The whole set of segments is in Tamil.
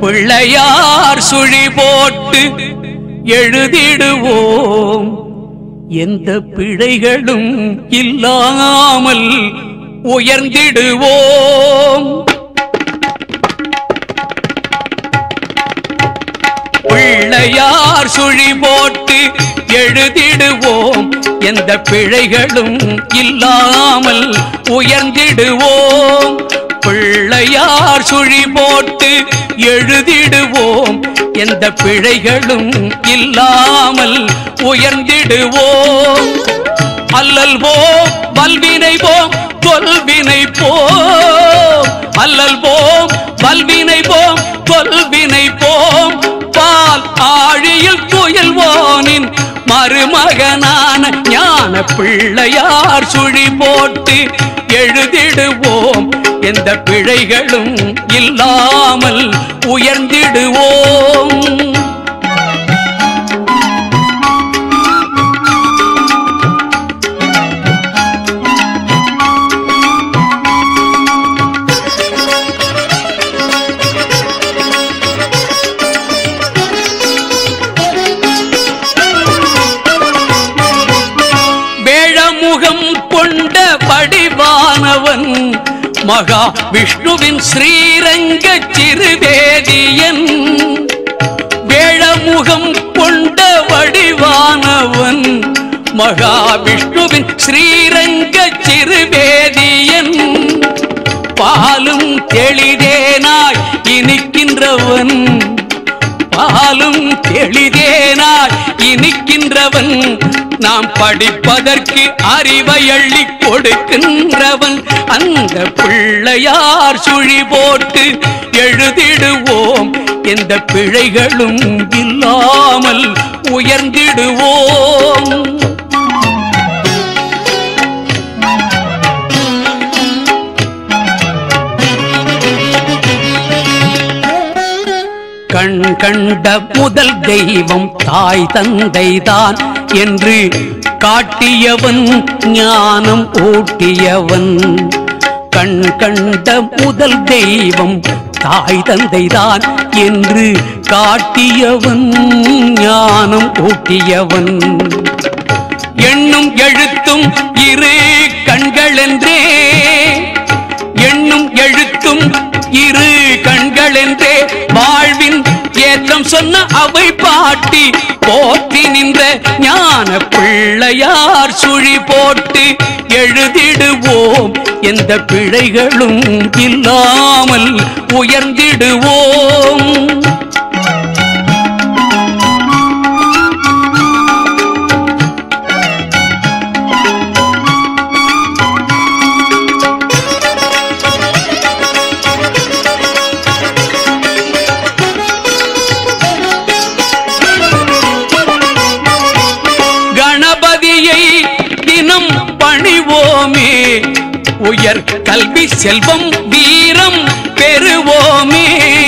பிள்ளையார் சுழி போட்டு எழுதிடுவோம் எந்த பிழைகளும் இல்லாமல் உயர்ந்திடுவோம் பிள்ளையார் சுழி போட்டு எழுதிடுவோம் எந்த பிழைகளும் இல்லாமல் உயர்ந்திடுவோம் பிள்ளையார் சுழி போட்டு எழுதிடுவோம் எந்த பிழைகளும் இல்லாமல் உயர்ந்திடுவோம் அல்லல் போம் வல்வினை போம் தொல்வினை போம் அல்லல் போம் வல்வினை போம் தொல்வினை போம் பால் ஆழியில் துயில்வோனின் மருமகனான ஞான பிள்ளையார் சுழி போட்டு எழுதிடுவோம் எந்த பிழைகளும் இல்லாமல் உயர்ந்திடுவோம் வேழமுகம் கொண்ட வடிவானவன் மகா விஷ்ணுவின் ஸ்ரீரங்க சிறுவேதியன் வேழமுகம் கொண்ட வடிவானவன் மகா விஷ்ணுவின் ஸ்ரீரங்க சிறுவேதியன் பாலும் தெளிதேனாய் இனிக்கின்றவன் பாலும் தெளிதேனாய் இனிக்கின்றவன் நாம் படிப்பதற்கு அறிவை அள்ளி கொடுக்கின்றவன் அந்த பிள்ளையார் சுழி போட்டு எழுதிடுவோம் எந்த பிழைகளும் இல்லாமல் உயர்ந்திடுவோம் கண் கண்ட முதல் தெய்வம் தாய் தந்தைதான் என்று காட்டியவன் ஞானம் ஊட்டியவன் கண் கண்ட முதல் தெய்வம் தாய் தந்தைதான் என்று காட்டியவன் ஞானம் ஊட்டியவன் எண்ணும் எழுத்தும் இரு கண்கள் என்றே எண்ணும் எழுத்தும் இரு கண்கள் என்றே வாழ்வின் ஏற்றம் சொன்ன அவை பாட்டி போற்றி நின்ற ஞான பிள்ளையார் சுழி போட்டு எழுதிடுவோம் எந்த பிழைகளும் இல்லாமல் உயர்ந்திடுவோம் கணபதியை தினம் பணிவோமே உயர் கல்வி செல்வம் வீரம் பெறுவோமே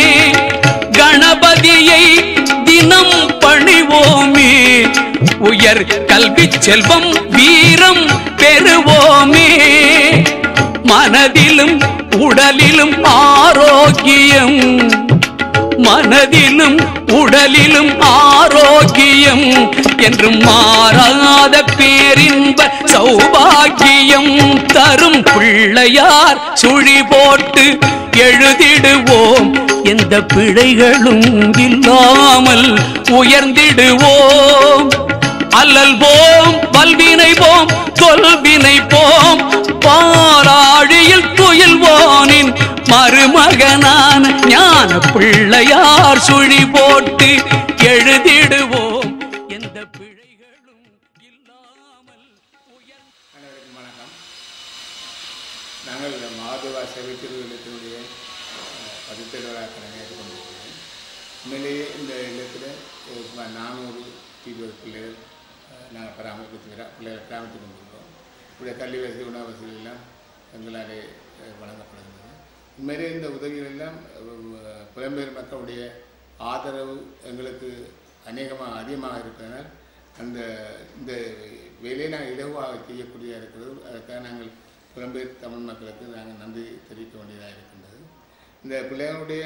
கணபதியை தினம் பணிவோமே உயர் கல்வி செல்வம் வீரம் பெறுவோமே மனதிலும் உடலிலும் ஆரோக்கியம் மனதிலும் உடலிலும் ஆரோக்கியம் என்றும் மாறாத பேரின்ப சௌபாகியம் தரும் பிள்ளையார் சுழி போட்டு எழுதிடுவோம் எந்த பிழைகளும் இல்லாமல் உயர்ந்திடுவோம் அல்லல் போம் வல்வினை போம் தொல்வினை போம் பாராழியில் துயில்வோனின் மருமகனான ஞான பிள்ளையார் சுழி போட்டு எழுதிடுவோம் எந்த பிழைகளும் இல்லாமல் உயர் அனைவருக்கும் வணக்கம் நாங்கள் மாதவா சேவை திருவிழத்தினுடைய பதித்தலைவராக ஏற்றுக்கொண்டிருக்கிறேன் உண்மையிலேயே இந்த இல்லத்தில் ஒரு சுமார் நானூறு தீவிர பிள்ளைகள் அஹ், நாங்கள் பராமரித்து வர பிள்ளைகளை பராமரித்து கொண்டிருக்கிறோம் இப்படிய கல்வி வசதி உணவு வசதி எல்லாம் எங்களாலே அஹ், வழங்கப்படுகிறது உண்மையிலே இந்த உதவிகள் எல்லாம் அஹ், புலம்பெயர் மக்களுடைய ஆதரவு எங்களுக்கு அநேகமாக அதிகமாக இருப்பதனால் அந்த இந்த வேலையை நாங்கள் இலகுவாக செய்யக்கூடிய இருக்கிறது அதற்காக நாங்கள் புலம்பெயர் தமிழ் மக்களுக்கு நாங்கள் நன்றி தெரிவிக்க வேண்டியதாக இருக்கின்றது இந்த பிள்ளைகளுடைய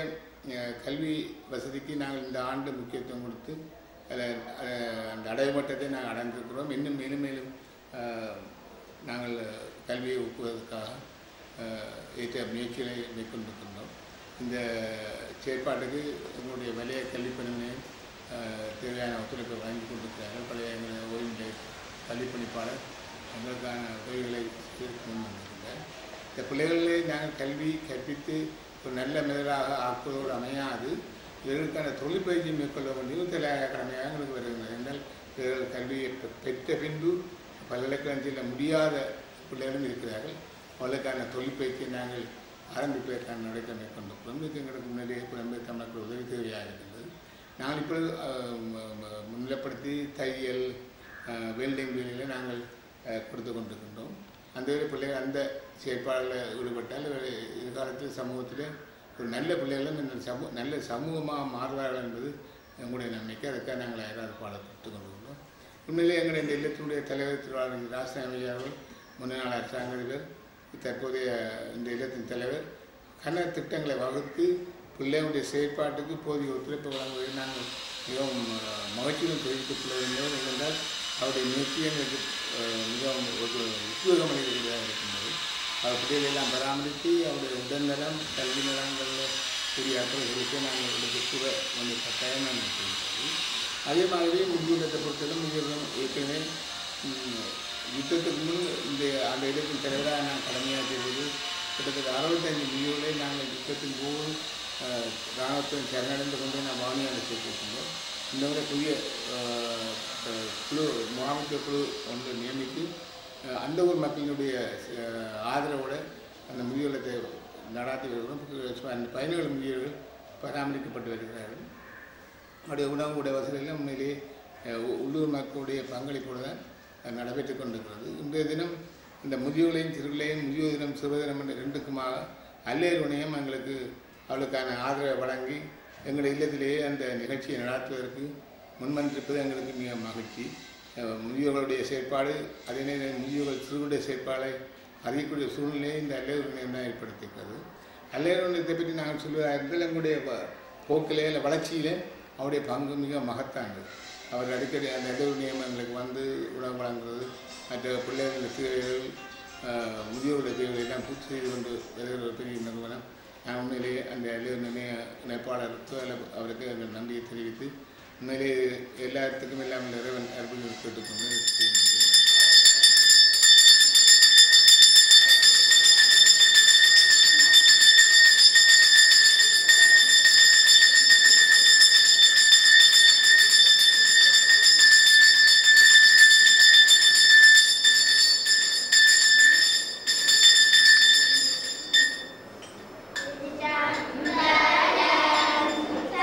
அஹ், கல்வி வசதிக்கு நாங்கள் இந்த ஆண்டு முக்கியத்துவம் கொடுத்து அதில் அந்த அடைமட்டத்தை நாங்கள் அடைந்திருக்கிறோம் இன்னும் மேலும் மேலும் அஹ், நாங்கள் கல்வியை ஊக்குவதற்காக அஹ், ஏற்ற முயற்சிகளை மேற்கொண்டிருக்கின்றோம் இந்த செயற்பாட்டுக்கு எங்களுடைய வலய கல்வி பணிமையும் தேவையான ஒத்துழைப்பை வழங்கி கொண்டிருக்கிறார்கள் பழைய எங்களுடைய ஓய்வு நிலை கல்விப் பணிப்பாளர் எங்களுக்கான உதவிகளை செய்து கொண்டு வந்திருக்கிறார் இந்த பிள்ளைகளை நாங்கள் கல்வி கற்பித்து ஒரு நல்ல மனிதராக ஆக்குவதோடு அமையாது இவர்களுக்கான தொழில் பயிற்சி மேற்கொள்ள வேண்டியது தலையாக கடமையாக எங்களுக்கு வருகிறது என்றால் இவர்கள் கல்வியை பெ- பெற்ற பின்பு பல்கலைக்கழகத்தில் முடியாத பிள்ளைகளும் இருக்கிறார்கள் அவர்களுக்கான தொழில் பயிற்சியை நாங்கள் ஆரம்பிப்பதற்கான நடவடிக்கை மேற்கொண்டிருக்கிறோம் இதுக்கு எங்களுக்கு முன்னாடியே புலம்பெயர் தமிழர்கள் உதவி தேவையாக இருக்கின்றது நாங்கள் இப்பொழுது அஹ், ம- ம- முன்னிலைப்படுத்தி தையல் அஹ், வெல்டிங் வேலைகளை நாங்கள் அஹ், கொடுத்து கொண்டிருக்கின்றோம் அந்த வேலை பிள்ளைகள் அந்த செயற்பாடில் ஈடுபட்டால் இவர் எதிர்காலத்தில் சமூகத்தில் ஒரு நல்ல பிள்ளைகளும் இந்த சமூக நல்ல சமூகமாக மாறுவார்கள் என்பது எங்களுடைய நம்பிக்கை அதுக்காக நாங்கள் யாராவது பாடப்பட்டு கொண்டிருக்கிறோம் உண்மையிலே எங்களுடைய இந்த இல்லத்தினுடைய தலைவர் திருவாளர் ராசசாமி அவர்கள் முன்னாள் அரசாங்க அதிபர் தற்போதைய இந்த இல்லத்தின் தலைவர் கன திட்டங்களை வகுத்து பிள்ளைகளுடைய செயற்பாட்டுக்கு போதிய ஒத்துழைப்பு வழங்குவதை நாங்கள் மிகவும் அஹ், மகிழ்ச்சியுடன் தெரிவித்துக் கொள்ள வேண்டும் ஏனென்றால் அவருடைய முயற்சி எங்களுக்கு அஹ், மிகவும் ஒரு உத்வேகம் அளிக்கக்கூடியதாக இருக்கின்றது அவர் பிள்ளைகளெல்லாம் பராமரித்து அவருடைய உடல்நலம் கல்வி நலங்களில் கூடிய அக்கறைகளுக்கு நாங்கள் அவர்களுக்கு கூட கொஞ்சம் கட்டாயம் நாங்கள் இருக்கின்றது அதே மாதிரி முதியோரத்தை பொறுத்தவரை முதியோரம் ஏற்கனவே ம், யுத்தத்துக்கு முன் இந்த அந்த இடத்தின் தலைவராக நான் கடமையாற்றியது கிட்டத்தட்ட அறுபத்தஞ்சு முதியோரை நாங்கள் யுத்தத்தின் போது அஹ், இராணுவத்தின் சரணடைந்து கொண்டு நான் வாணியாக சேர்த்திருக்கின்றோம் இந்த முறை புதிய அஹ், அஹ், குழு முகாமித்துவ குழு ஒன்று நியமித்து அஹ், அந்த ஊர் மக்களினுடைய அஹ், ஆதரவோட அந்த முதியோரத்தை நடாத்தி வருகிறோம் அந்த பதினேழு முதியோர்கள் பராமரிக்கப்பட்டு வருகிறார்கள் அவருடைய உணவுடைய வசதிகளும் உண்மையிலேயே அஹ், உ- உள்ளூர் மக்களுடைய பங்களிப்போடு தான் அது நடைபெற்றுக் கொண்டிருக்கிறது இன்றைய தினம் இந்த முதியோர்களையும் சிறுகளையும் முதியோர் தினம் சிறுவர் தினம் என்ற ரெண்டுக்குமாக அல்லேர் இணையம் எங்களுக்கு அவளுக்கான ஆதரவை வழங்கி எங்களுடைய இல்லத்திலேயே அந்த நிகழ்ச்சியை நடத்துவதற்கு முன்வந்திருப்பது எங்களுக்கு மிக மகிழ்ச்சி அஹ், முதியோர்களுடைய செயற்பாடு அதே நேரம் முதியோர்கள் சிறுவருடைய செயற்பாடை அறியக்கூடிய சூழ்நிலையை இந்த அல்லேர் இணையம் தான் ஏற்படுத்தியிருக்கிறது அல்லேர் இணையத்தை பற்றி நாங்கள் சொல்வதாக இருந்தால் எங்களுடைய வ- போக்கிலே இல்லை வளர்ச்சியிலே அவருடைய பங்கு மிக மகத்தானது அவர் அடிக்கடி அந்த இடவு நியமனங்களுக்கு வந்து உணவு வழங்குறது மற்ற பிள்ளைகள் தேவைகள் ஆஹ், முதியோருடைய தேவைகளை எல்லாம் பூர்த்தி செய்து கொண்டு வருகிற ஒரு பெரிய நிறுவனம் நான் உண்மையிலேயே அந்த இடவு நிலைய இணைப்பாளருக்கு அல்ல அவருக்கு எங்கள் நன்றியை தெரிவித்து உண்மையிலேயே எல்லாத்துக்கும் இல்லாமல் இறைவன் அற்புதம் கேட்டுக்கொண்டு செய்கின்றேன்.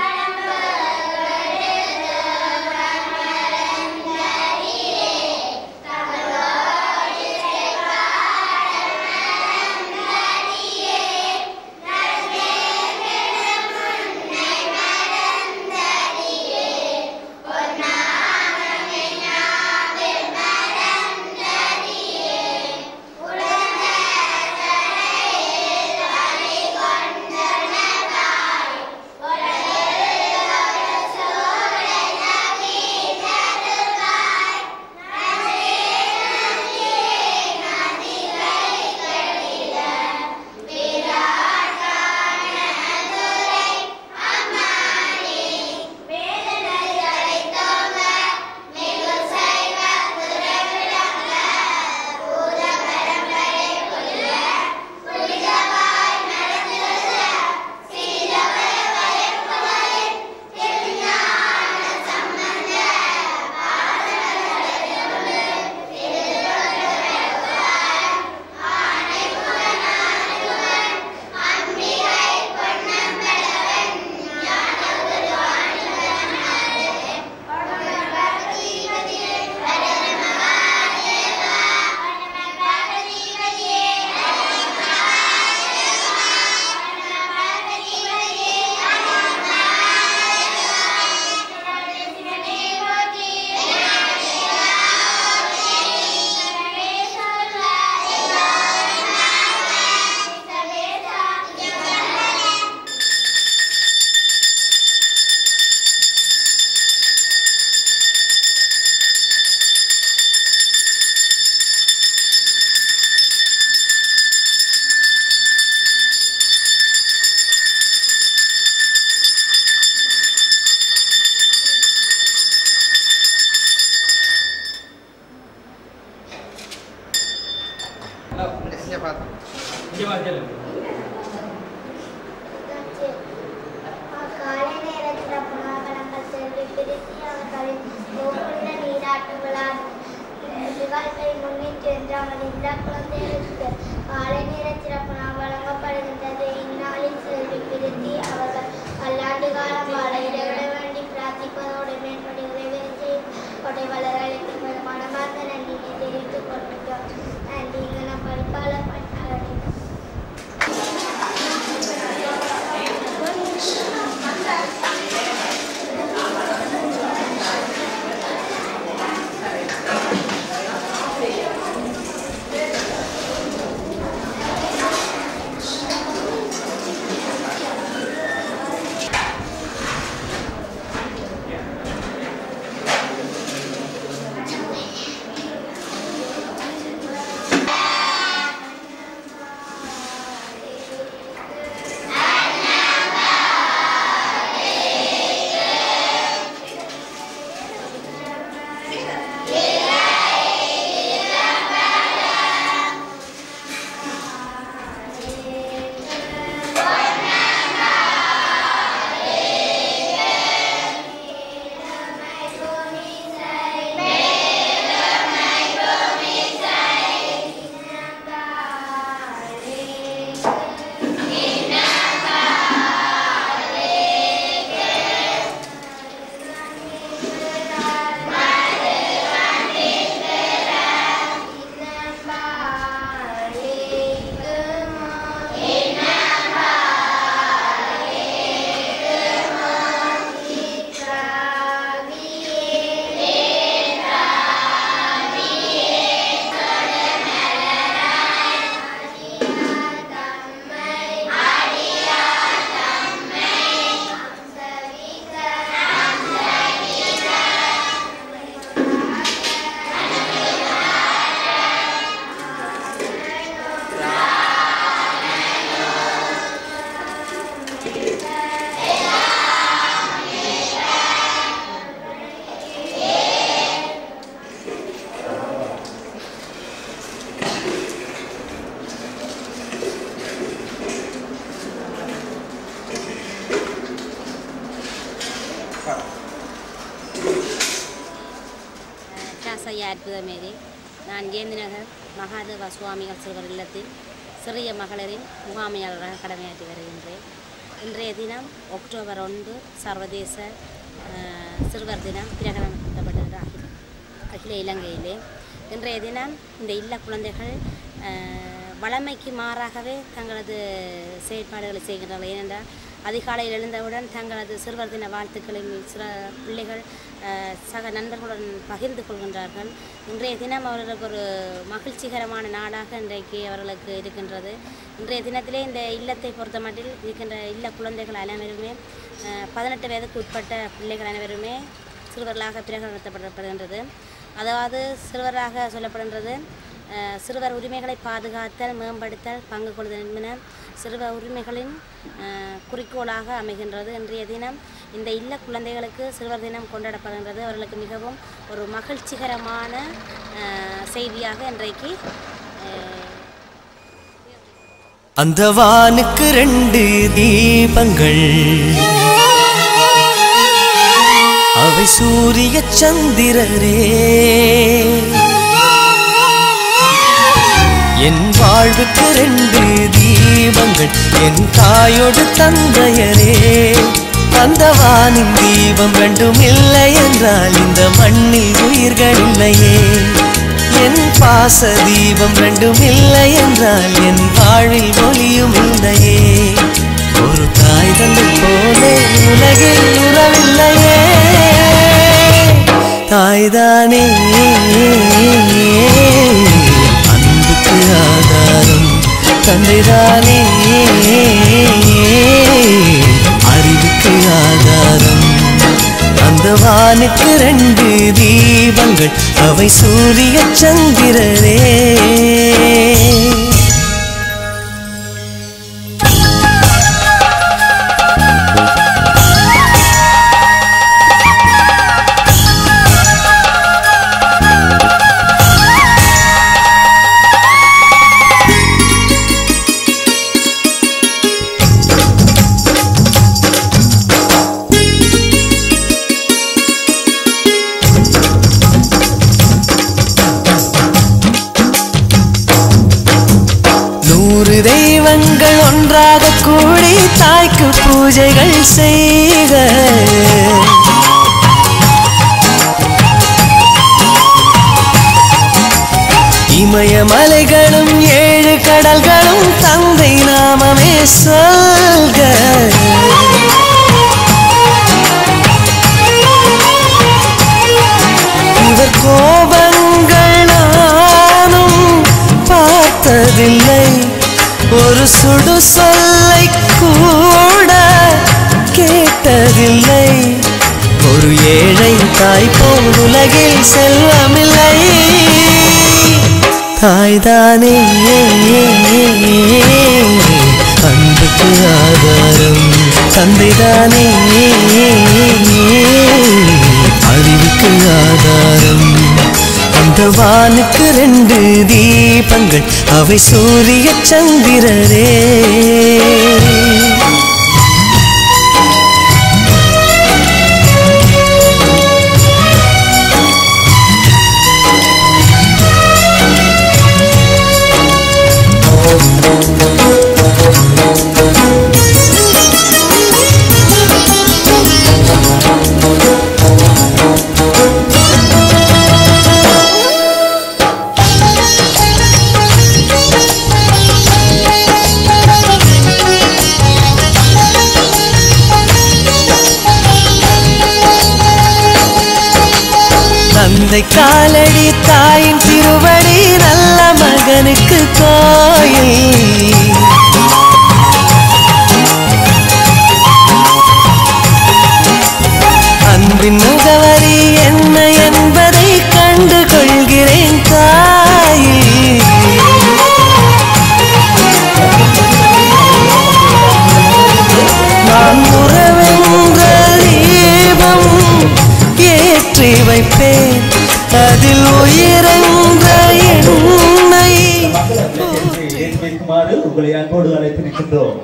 Thank சென்றாமல் இல்லா குழந்தைகளுக்கு காலை நேர சிறப்பு நாள் வழங்கப்படுகின்றது இந்நாளில் செல்வி விருத்தி அவர்கள் பல்லாண்டு காலம் வாழ இறைவிட வேண்டி பிரார்த்திப்பதோடு மேற்படி உதவி செய்யும் கொடை வளர்களுக்கு மனமார்ந்த நன்றியை தெரிவித்துக் கொள்கின்றோம் நன்றி இங்கு நம் பணிப்பாளர் பணியாளர்கள் ராசையா அற்புதமேரி நான் ஜெயந்தி நகர் மகாதேவ சுவாமிகள் சிறுவர் இல்லத்தில் சிறிய மகளிரின் முகாமையாளராக கடமையாற்றி வருகின்றேன் இன்றைய தினம் அக்டோபர் ஒன்று சர்வதேச அஹ், சிறுவர் தினம் பிரகடனப்படுத்தப்பட்டது அகில அகில இலங்கையிலே இன்றைய தினம் இந்த இல்ல குழந்தைகள் அஹ், வழமைக்கு மாறாகவே தங்களது செயற்பாடுகளை செய்கின்றனர் ஏனென்றால் அதிகாலையில் எழுந்தவுடன் தங்களது சிறுவர் தின வாழ்த்துக்களை சில பிள்ளைகள் அஹ், சக நண்பர்களுடன் பகிர்ந்து கொள்கின்றார்கள் இன்றைய தினம் அவர்களுக்கு ஒரு மகிழ்ச்சிகரமான நாளாக இன்றைக்கு அவர்களுக்கு இருக்கின்றது இன்றைய தினத்திலே இந்த இல்லத்தை பொறுத்தமட்டில் இருக்கின்ற இல்ல குழந்தைகள் அனைவருமே அஹ், பதினெட்டு வயதுக்கு உட்பட்ட பிள்ளைகள் அனைவருமே சிறுவர்களாக பிரகடனப்படுத்தப்படுகின்றது அதாவது சிறுவராக சொல்லப்படுகின்றது அஹ், சிறுவர் உரிமைகளை பாதுகாத்தல் மேம்படுத்தல் பங்கு கொள்ளுதல் என்பன சிறுவர் உரிமைகளின் அஹ், குறிக்கோளாக அமைகின்றது இன்றைய தினம் இந்த இல்ல குழந்தைகளுக்கு சிறுவர் தினம் கொண்டாடப்படுகின்றது அவர்களுக்கு மிகவும் ஒரு மகிழ்ச்சிகரமான அஹ், செய்தியாக இன்றைக்கு அஹ், அந்த வானுக்கு ரெண்டு தீபங்கள் அவை சூரிய சந்திரரே என் வாழ்வுக்கு ரெண்டு தீபங்கள் என் தாயோடு தந்தையரே அந்த வானின் தீபம் ரெண்டும் இல்லை என்றால் இந்த மண்ணில் உயிர்கள் இல்லையே என் பாச தீபம் ரெண்டும் இல்லை என்றால் என் வாழ்வில் ஒளியும் இல்லையே ஒரு தாய் தந்தை போலே உலகில் உறவில்லையே தாய்தானே அன்புக்கு ஆதாரம் தந்தைதானே அறிவுக்கு ஆதாரம் அந்த வானுக்கு ரெண்டு தீபங்கள் அவை சூரிய சந்திரரே ஒன்றாக கூடி தாய்க்கு பூஜைகள் செய்க இமயமலைகளும் ஏழு கடல்களும் தந்தை நாமமே சொல்க இவர் கோபங்கள் நானும் பார்த்ததில்லை ஒரு சுடு சொல்லை கூட கேட்டதில்லை ஒரு ஏழை தாய் போல் உலகில் செல்வமில்லை தாய்தானே அன்புக்கு ஆதாரம் தந்தைதானே அறிவுக்கு ஆதாரம் அந்த வானுக்கு ரெண்டு தீபங்கள் அவை சூரிய சந்திரரே தந்தை காலடி தாயின் திருவடி நல்ல மகனுக்கு கோயில் அன்பின் முகவரி என்ன என்பதை கண்டு கொள்கிறேன் தாயே நான் உறவென்ற தீபம் ஏற்றி வைப்பேன் அதில் உயிரென்ற எண்ணை ஏற்றி வைக்குமாறு உங்களை அன்போடு அழைத்து நிற்கின்றோம்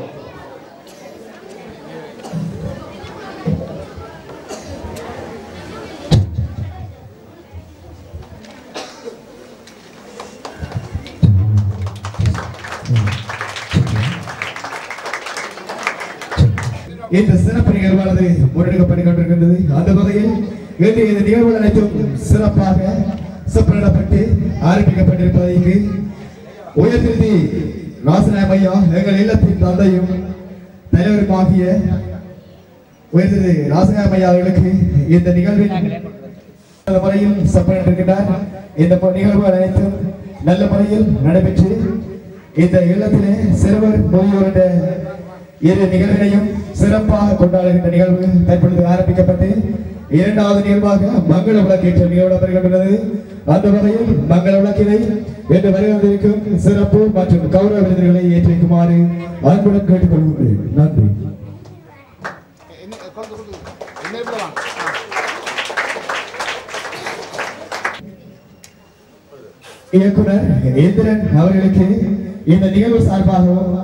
இந்த சிறப்பு நிகழ்வானது முன்னெடுக்கப்பட்டுக் கொண்டிருக்கின்றது அந்த வகையில் இன்றைய இந்த நிகழ்வுகள் அனைத்தும் சிறப்பாக செப்பனிடப்பட்டு ஆரம்பிக்கப்பட்டிருப்பதற்கு உயர்திருதி ராசநாயம் ஐயா எங்கள் இல்லத்தின் தந்தையும் தலைவருமாகிய உயர்திருதி ராசநாயம் ஐயா அவர்களுக்கு இந்த நிகழ்வின் நல்ல முறையில் செப்பனிட்டிருக்கிறார் இந்த ப- நிகழ்வுகள் அனைத்தும் நல்ல முறையில் நடைபெற்று இந்த இல்லத்திலே சிறுவர் முதியோருடைய இரு நிகழ்வினையும் சிறப்பாக கொண்டாடுகின்ற நிகழ்வு தற்பொழுது ஆரம்பிக்கப்பட்டு இரண்டாவது நிகழ்வாக மங்கள விளக்கேற்ற நிகழ்வு நடைபெறுகின்றது அந்த வகையில் மங்கள விளக்கினை இன்று வருவதற்கும் சிறப்பு மற்றும் கௌரவ விருதுகளை ஏற்றி வைக்குமாறு அன்புடன் கேட்டுக்கொள்கிறேன் நன்றி இயக்குனர் இந்திரன் அவர்களுக்கு இந்த நிகழ்வு சார்பாகவும்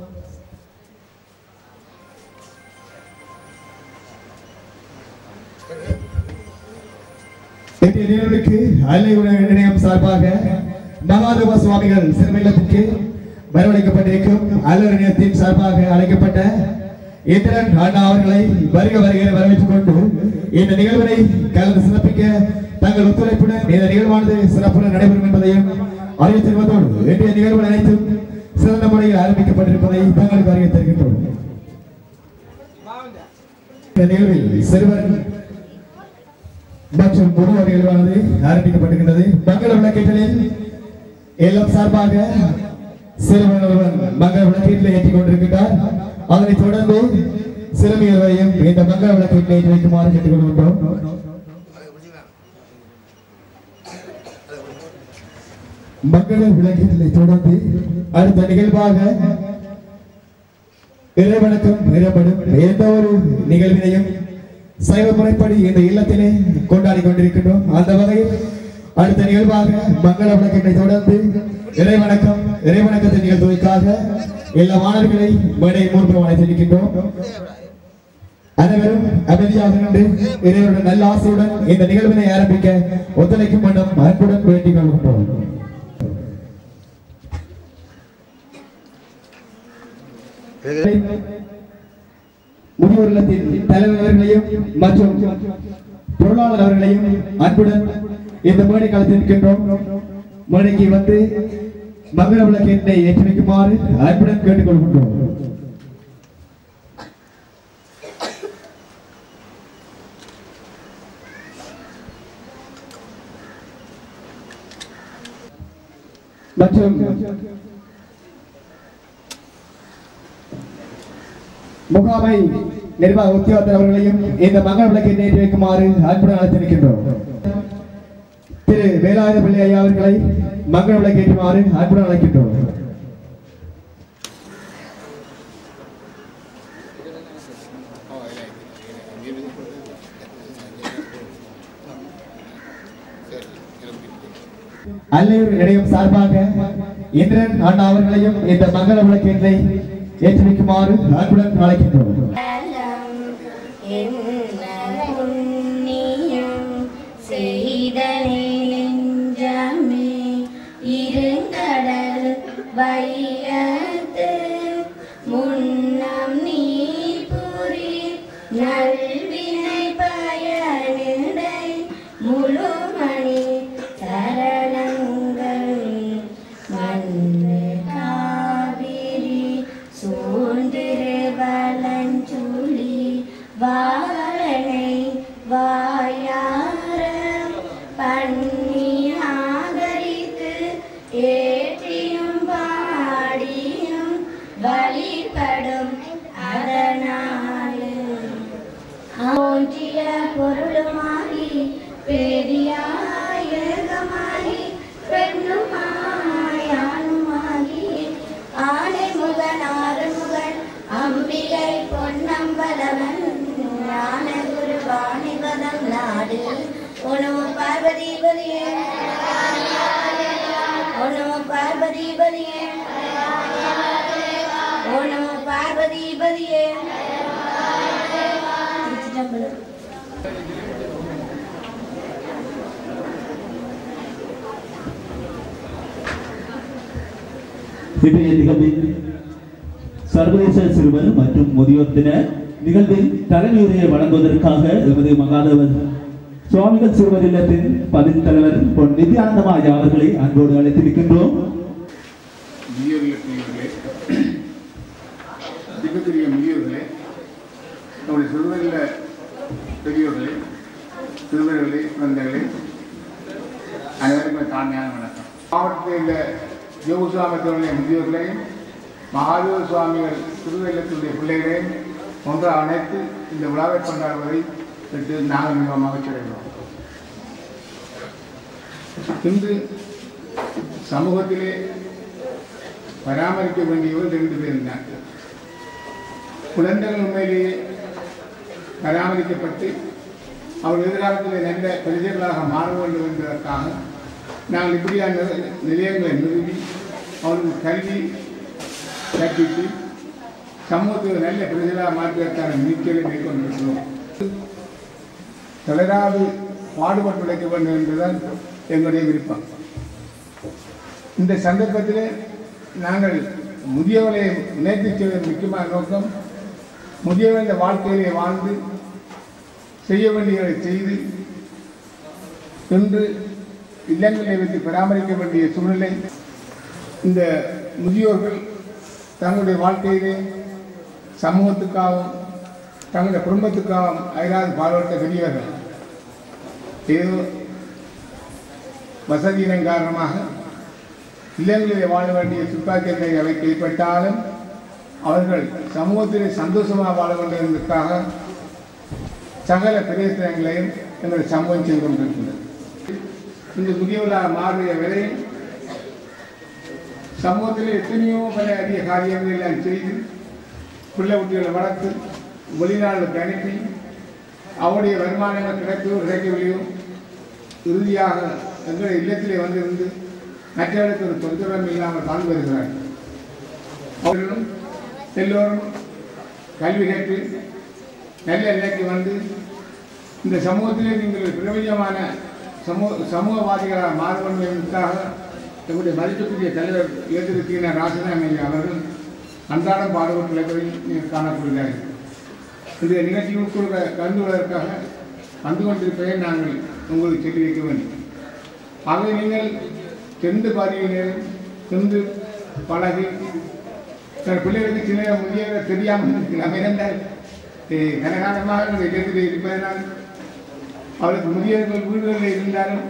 இன்றைய நிகழ்வுக்கு அலையுடன் இணையம் சார்பாக மகாதேவ சுவாமிகள் சிறுமையிலத்திற்கு வரவழைக்கப்பட்டிருக்கும் அல்லர் இணையத்தின் சார்பாக அழைக்கப்பட்ட இந்திரன் அண்ணா அவர்களை வருக வருகிற வரவேற்றுக் கொண்டு இந்த நிகழ்வினை கலந்து சிறப்பிக்க தங்கள் ஒத்துழைப்புடன் இந்த நிகழ்வானது சிறப்புடன் நடைபெறும் என்பதையும் அறிவித்திருப்பதோடு இன்றைய நிகழ்வுகள் அனைத்தும் சிறந்த முறையில் ஆரம்பிக்கப்பட்டிருப்பதை தங்களுக்கு அறிவித்திருக்கின்றோம் இந்த நிகழ்வில் சிறுவர் மற்றும் முழுவதும் நிகழ்வானது ஆரம்பிக்கப்பட்டிருக்கிறது மங்கள விளக்கேற்றலில் எல்லாம் சார்பாக சிறுவன் ஒருவன் மங்கள விளக்கீட்டில் ஏற்றிக் கொண்டிருக்கிறார் அதனைத் தொடர்ந்து சிறுமியர்களையும் இந்த மங்கள விளக்கீட்டில் ஏற்றி வைக்குமாறு கேட்டுக் கொள்கின்றோம் மங்கள விளக்கீட்டிலை தொடர்ந்து அடுத்த நிகழ்வாக இறைவணக்கம் பெறப்படும் எந்த ஒரு நிகழ்வினையும் சைவ முறைப்படி இந்த இல்லத்திலே கொண்டாடி கொண்டிருக்கின்றோம் அந்த வகையில் அடுத்த நிகழ்வாக மங்கள விளக்கினை தொடர்ந்து இறைவணக்கம் இறைவணக்கத்தின் நிகழ்த்துவதற்காக எல்லா மாணவர்களை மேடை மூன்று அழைத்திருக்கின்றோம் அனைவரும் அமைதியாக நின்று இறைவனுடைய நல்ல ஆசையுடன் இந்த நிகழ்வினை ஆரம்பிக்க ஒத்துழைக்கும் வண்ணம் அன்புடன் வேண்டிக் கொள்கின்றோம் முதியோர் இல்லத்தின் தலைவர் அவர்களையும் மற்றும் பொருளாளர் அவர்களையும் அன்புடன் இந்த மேடை காலத்தில் இருக்கின்றோம் மேடைக்கு வந்து மங்கள விளக்கினை ஏற்றி வைக்குமாறு அன்புடன் கேட்டுக்கொள்கின்றோம் மற்றும் முகாமை நிர்வாக உத்தியோகத்தர் அவர்களையும் இந்த மங்கள விளக்கை நேற்று வைக்குமாறு அன்புடன் அழைத்திருக்கின்றோம் திரு வேலாயுத பிள்ளை ஐயா அவர்களை மங்கள விளக்கு ஏற்றுமாறு அன்புடன் அழைக்கின்றோம் அல்லூர் இணையம் சார்பாக இந்திரன் அண்ணா அவர்களையும் இந்த மங்கள விளக்கேற்றை ஏற்றி வைக்குமாறு அன்புடன் அழைக்கின்றோம் என்ன புண்ணியம் செய்தனே நெஞ்சமே இருங்கடல் வையத்து முன்னம் நீ புரி நல்வினை பயனிடை முழுமணி சரணங்கள் மண்ணு காவிரி சூழ்ந்திரு வலஞ்சுழி வாரணை வாயார பண்ணி ஆதரித்து ஏற்றியும் பாடியும் வழிபடும் அதனாலும் தோன்றிய பொருளுமாகி பெரியாயகமாகி பெண்ணுமாய் ஆணுமாகி ஆனை முகன் ஆறுமுகன் அம்பிகை பொன்னம்பலவன் ஞான குரு வாணிபதம் நாடு உணவு பார்வதிபதியே உணவு பார்வதிபதியே உணவு பார்வதிபதியே திருச்சிற்றம்பலம். இன்றைய நிகழ்வில் சர்வதேச சிறுவர் மற்றும் முதியோர் தின நிகழ்வில் தலைமையுரையை வழங்குவதற்காக எமது மகாதேவன் சுவாமிகள் சிறுவர் இல்லத்தின் பதில் தலைவர் பொன் நித்யானந்தமாயா அவர்களை அன்போடு அழைத்திருக்கின்றோம் முதியோர்களே பெரியவர்களே மிகப்பெரிய முதியோர்களே நம்முடைய சிறுவர்கள பெரியோர்களே சிறுவர்களே குழந்தைகளே அனைவருக்கும் தாழ்மையான வணக்கம் மாவட்டத்தில் உள்ள யோகசுவாமத்தினுடைய முதியோர்களையும் மகாதேவ சுவாமிகள் திருவள்ளத்துடைய பிள்ளைகளையும் ஒன்றாக அணைத்து இந்த விழாவை கொண்டாடுவதை பெற்று நாங்கள் மிகவும் மகிழ்ச்சி அடைகிறோம் இன்று சமூகத்திலே பராமரிக்க வேண்டியவர் ரெண்டு பேர் இருந்தார்கள் குழந்தைகள் உண்மையிலேயே பராமரிக்கப்பட்டு அவர் எதிர்காலத்தில் நல்ல பிரஜைகளாக மாற வேண்டும் என்பதற்காக நாங்கள் இப்படியான நில- நிலையங்களை நிறுவி அவர்களுக்கு கல்வி கற்பித்து சமூகத்தில் நல்ல பிரஜைகளாக மாற்றுவதற்கான முயற்சிகளை மேற்கொண்டிருக்கிறோம் தொடராது பாடுபட்டு உழைக்க வேண்டும் என்பதுதான் எங்களுடைய விருப்பம் இந்த சந்தர்ப்பத்திலே நாங்கள் முதியவர்களை இணைத்து செய்வதன் முக்கியமான நோக்கம் முதியவர்கள் வாழ்க்கையிலே வாழ்ந்து செய்ய வேண்டியதை செய்து இன்று இல்லங்களை வைத்து பராமரிக்க வேண்டிய சூழ்நிலை இந்த முதியோர்கள் தங்களுடைய வாழ்க்கையிலே சமூகத்துக்காகவும் தங்களுடைய குடும்பத்துக்காகவும் அயராது பாடுபட்ட பெரியவர்கள் ஏதோ வசதியினம் காரணமாக இல்லங்களிலே வாழ வேண்டிய துப்பாக்கியத்தை அவை கைப்பட்டாலும் அவர்கள் சமூகத்திலே சந்தோஷமாக வாழ வேண்டும் என்பதற்காக சகல பிரயத்தனங்களையும் எங்களுடைய சமூகம் செய்து கொண்டிருக்கின்றது இந்த முதியவர்களாக மாறிய வரையும் சமூகத்தில் எத்தனையோ பல அரிய காரியங்களை எல்லாம் செய்து பிள்ளை குட்டிகளை வளர்த்து வெளிநாடுகளுக்கு அனுப்பி அவருடைய வருமானங்கள் கிடைப்போ கிடைக்கவில்லையோ இறுதியாக எங்களுடைய இல்லத்திலே வந்திருந்து மற்றவர்களுக்கு ஒரு தொந்தரவும் இல்லாமல் வாழ்ந்து வருகிறார்கள் அவர்களும் எல்லோரும் கல்வி கற்று நல்ல நிலைக்கு வந்து இந்த சமூகத்திலே நீங்கள் பிரபஞ்சமான சமூக சமூகவாதிகளாக மாற வேண்டும் என்பதற்காக எங்களுடைய மதிப்புக்குரிய தலைவர் ஏந்திருக்கிற ராசனாமி அவர்கள் அன்றாடம் பாடுபட்டு இழப்பதில் நீங்கள் காணக்கூடியதாக இருக்கும் இந்த நிகழ்ச்சிக்குள் கலந்து கொள்வதற்காக வந்து கொண்டிருப்பதை நாங்கள் உங்களுக்கு சொல்லி வைக்க வேண்டும் ஆகவே நீங்கள் சென்று பாதியினர் சென்று பழகி தன் பிள்ளைகளுக்கு சில முதிய தெரியாமல் இருக்கலாம் ஏனென்றால் eh, கனகாலமாக இந்த இடத்தில் இருப்பதனால் அவருக்கு முதியவர்கள் வீடுகளில் இருந்தாலும்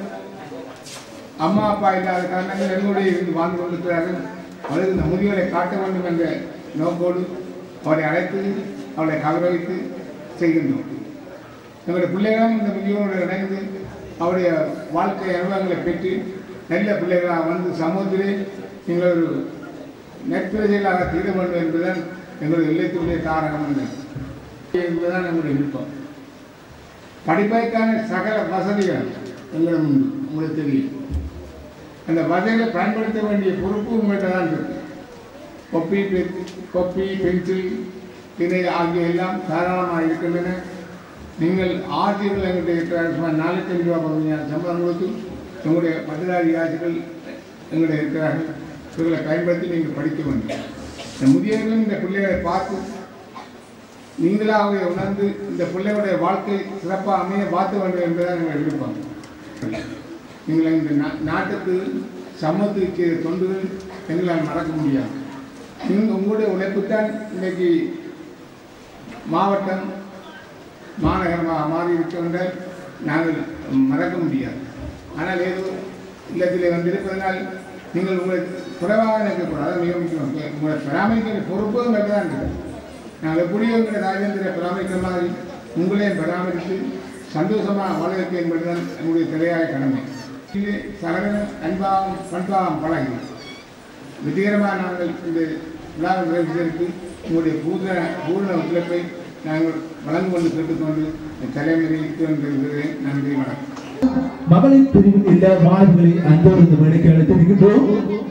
அம்மா அப்பா இல்லாத காரணங்கள் எங்களுடைய இருந்து வாழ்ந்து கொண்டிருக்கிறார்கள் அவருக்கு இந்த முதியவரை காட்ட வேண்டும் என்ற நோக்கோடு அவரை அழைத்து அவரை கௌரவித்து செய்கின்றோம் எங்களுடைய பிள்ளைகளும் இந்த முதியோரோடு இணைந்து அவருடைய வாழ்க்கை அனுபவங்களை பெற்று நல்ல பிள்ளைகளாக வந்து சமூகத்திலே நீங்கள் ஒரு நெற்பிரஜைகளாக தீர வேண்டும் என்பதுதான் எங்களுடைய இல்லத்தினுடைய தாரகம் என்பதுதான் எங்களுடைய விருப்பம் படிப்பதற்கான சகல வசதிகள் எங்களிடம் உண்டு உங்களுக்கு தெரியும் அந்த வசதிகளை பயன்படுத்த வேண்டிய பொறுப்பு உங்கள்கிட்ட தான் இருக்கு கொப்பி பெ- கொப்பி பென்சில் திணை ஆகிய எல்லாம் தாராளமாக இருக்கின்றன நீங்கள் ஆசிரியர்கள் எங்கிட்ட இருக்கிறார்கள் சுமார் நானூற்றி ரூபா பகுதியான சம்பளம் கொடுத்து உங்களுடைய பத்திராதி ஆசிரியர்கள் எங்கிட்ட இருக்கிறார்கள் இவர்களை பயன்படுத்தி நீங்கள் படிக்க வேண்டும் இந்த முதியவர்களும் இந்த பிள்ளைகளை பார்த்து நீங்களாகவே உணர்ந்து இந்த பிள்ளைகளுடைய வாழ்க்கை சிறப்பாக அமைய பார்த்த வேண்டும் என்பதுதான் எங்கள் விருப்பம் நீங்கள் இந்த நா- நாட்டுக்கு சமூகத்துக்கு செய்த தொண்டுகள் எங்களால் மறக்க முடியாது நீங்கள் உங்களுடைய உழைப்புத்தான் இன்னைக்கு மாவட்டம் மாநகரமாக மாறி இருக்கின்ற நாங்கள் மறக்க முடியாது ஆனால் ஏதோ இல்லத்திலே வந்திருப்பதனால் நீங்கள் உங்களை குறைவாக நினைக்கக்கூடாது அது மிக முக்கியம் உங்களை பராமரிக்கிற பொறுப்பு எங்களுக்கு தான் இருக்குது நாங்கள் எப்படியோ எங்களை ராஜேந்திர பராமரிக்கிற மாதிரி உங்களையும் பராமரித்து சந்தோஷமாக வாழ வைக்க என்பதுதான் எங்களுடைய தலையாய கடமை இது சகல அன்பாகவும் பண்பாகவும் பழகி வெற்றிகரமாக நாங்கள் இந்த விழாவை நிறைவேற்றிற்கு உங்களுடைய பூர்ண பூர்ண ஒத்துழைப்பை நாங்கள் வழங்கு கொண்டு கேட்டுக்கொண்டு தலைமுறைக்கு வந்திருக்கிறேன் நன்றி வணக்கம் மகளிர் பிரிவில் உள்ள மாணவர்களை அன்போடு இந்த மேடைக்கு அழைத்திருக்கின்றோம்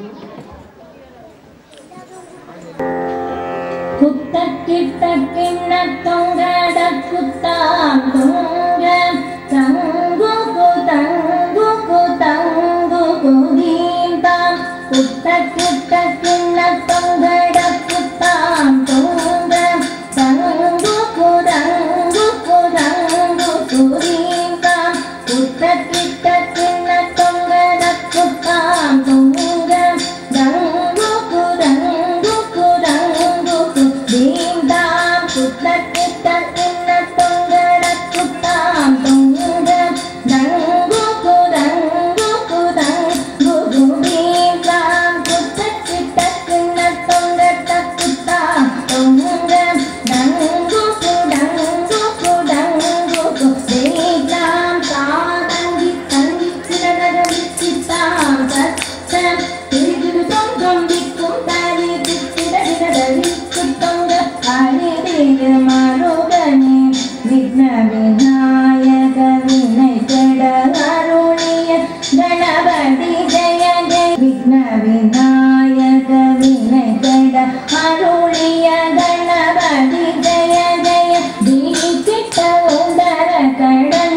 குத்தக்கிட்ட கிண்ண தொங்கட குத்தாம் தொங்க தங்கு குதங்கு குதங்கு குதீந்தாம் குத்தக்கிட்ட கிண்ண தொங்கட குத்தாம் தொங்க தங்கு குதங்கு குதங்கு குதீந்தாம் குத்தக்கிட்ட கிண்ண தொங்கட குத்தாம் தொங்க தங்கு குதங்கு குதங்கு குதீந்தாம் குத்தக்கிட்ட கிண்ண தொங்கட குத்தாம் தொங்க தங்கு குதங்கு குதங்கு குதீந்தாம் குத்தக்கிட்ட கிண்ண தொங்கட குத்தாம் தொங்க தங்கு குதங்கு குதங்கு குதீந்தாம் தாதங்கி தங்கி கிடகரவி சித்தாம் சச்சம் திருகிடு தொங்கம் விக்கும் தாரி தித்திடகிடதவி குத்தொங்க அரிதிரு மருகனே விக்ன விநாயக வினை கெட அருளிய கணபதி ஜெய ஜெய விக்ன விநாயக வினை கெட அருளிய கணபதி ஜெய ஜெய தீக்கிட்ட உதர கடன்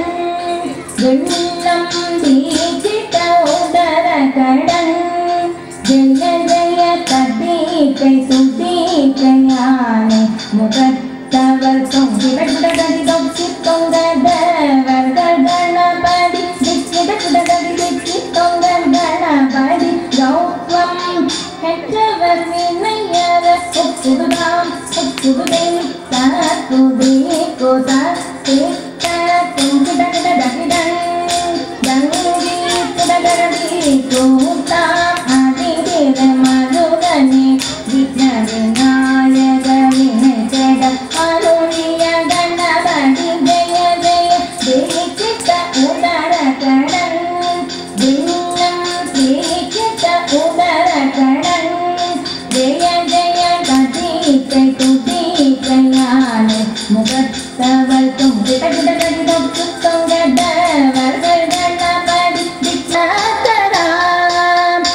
வெள்ளம் தீக்கிட்ட உதர கடன் ஜெய ஜெய கதீக்கை துதீக்கையானே முகத்தவர் தொங்கிட குடகடி தொக்கி தொங்க தேவர்கள் கணபதி திக்கிட குடகடி திக்கி தொங்க கணபதி கௌத்வம் பெற்றவர் வினையர ஒப்புதுதாம் ஒப்புதுதே தற்புதே கோதா தேத்த தொங்கிட கிடகிடன் கங்கி குடகடி கூத்தாம் அதிதிர மருகனே விக்ன விநாயக வினை ஜெட அருளிய கணபதி ஜெய ஜெய தேக்கிட்ட உதர கடன் தின்னம் தேக்கிட்ட உதர கடன் ஜெய ஜெய கதீக்கை துதீக்கையான முகத்தவள் தும்பிட கிடகடி தொக்கு தொங்க தேவர்கள் கணபதி திக்னாதராம்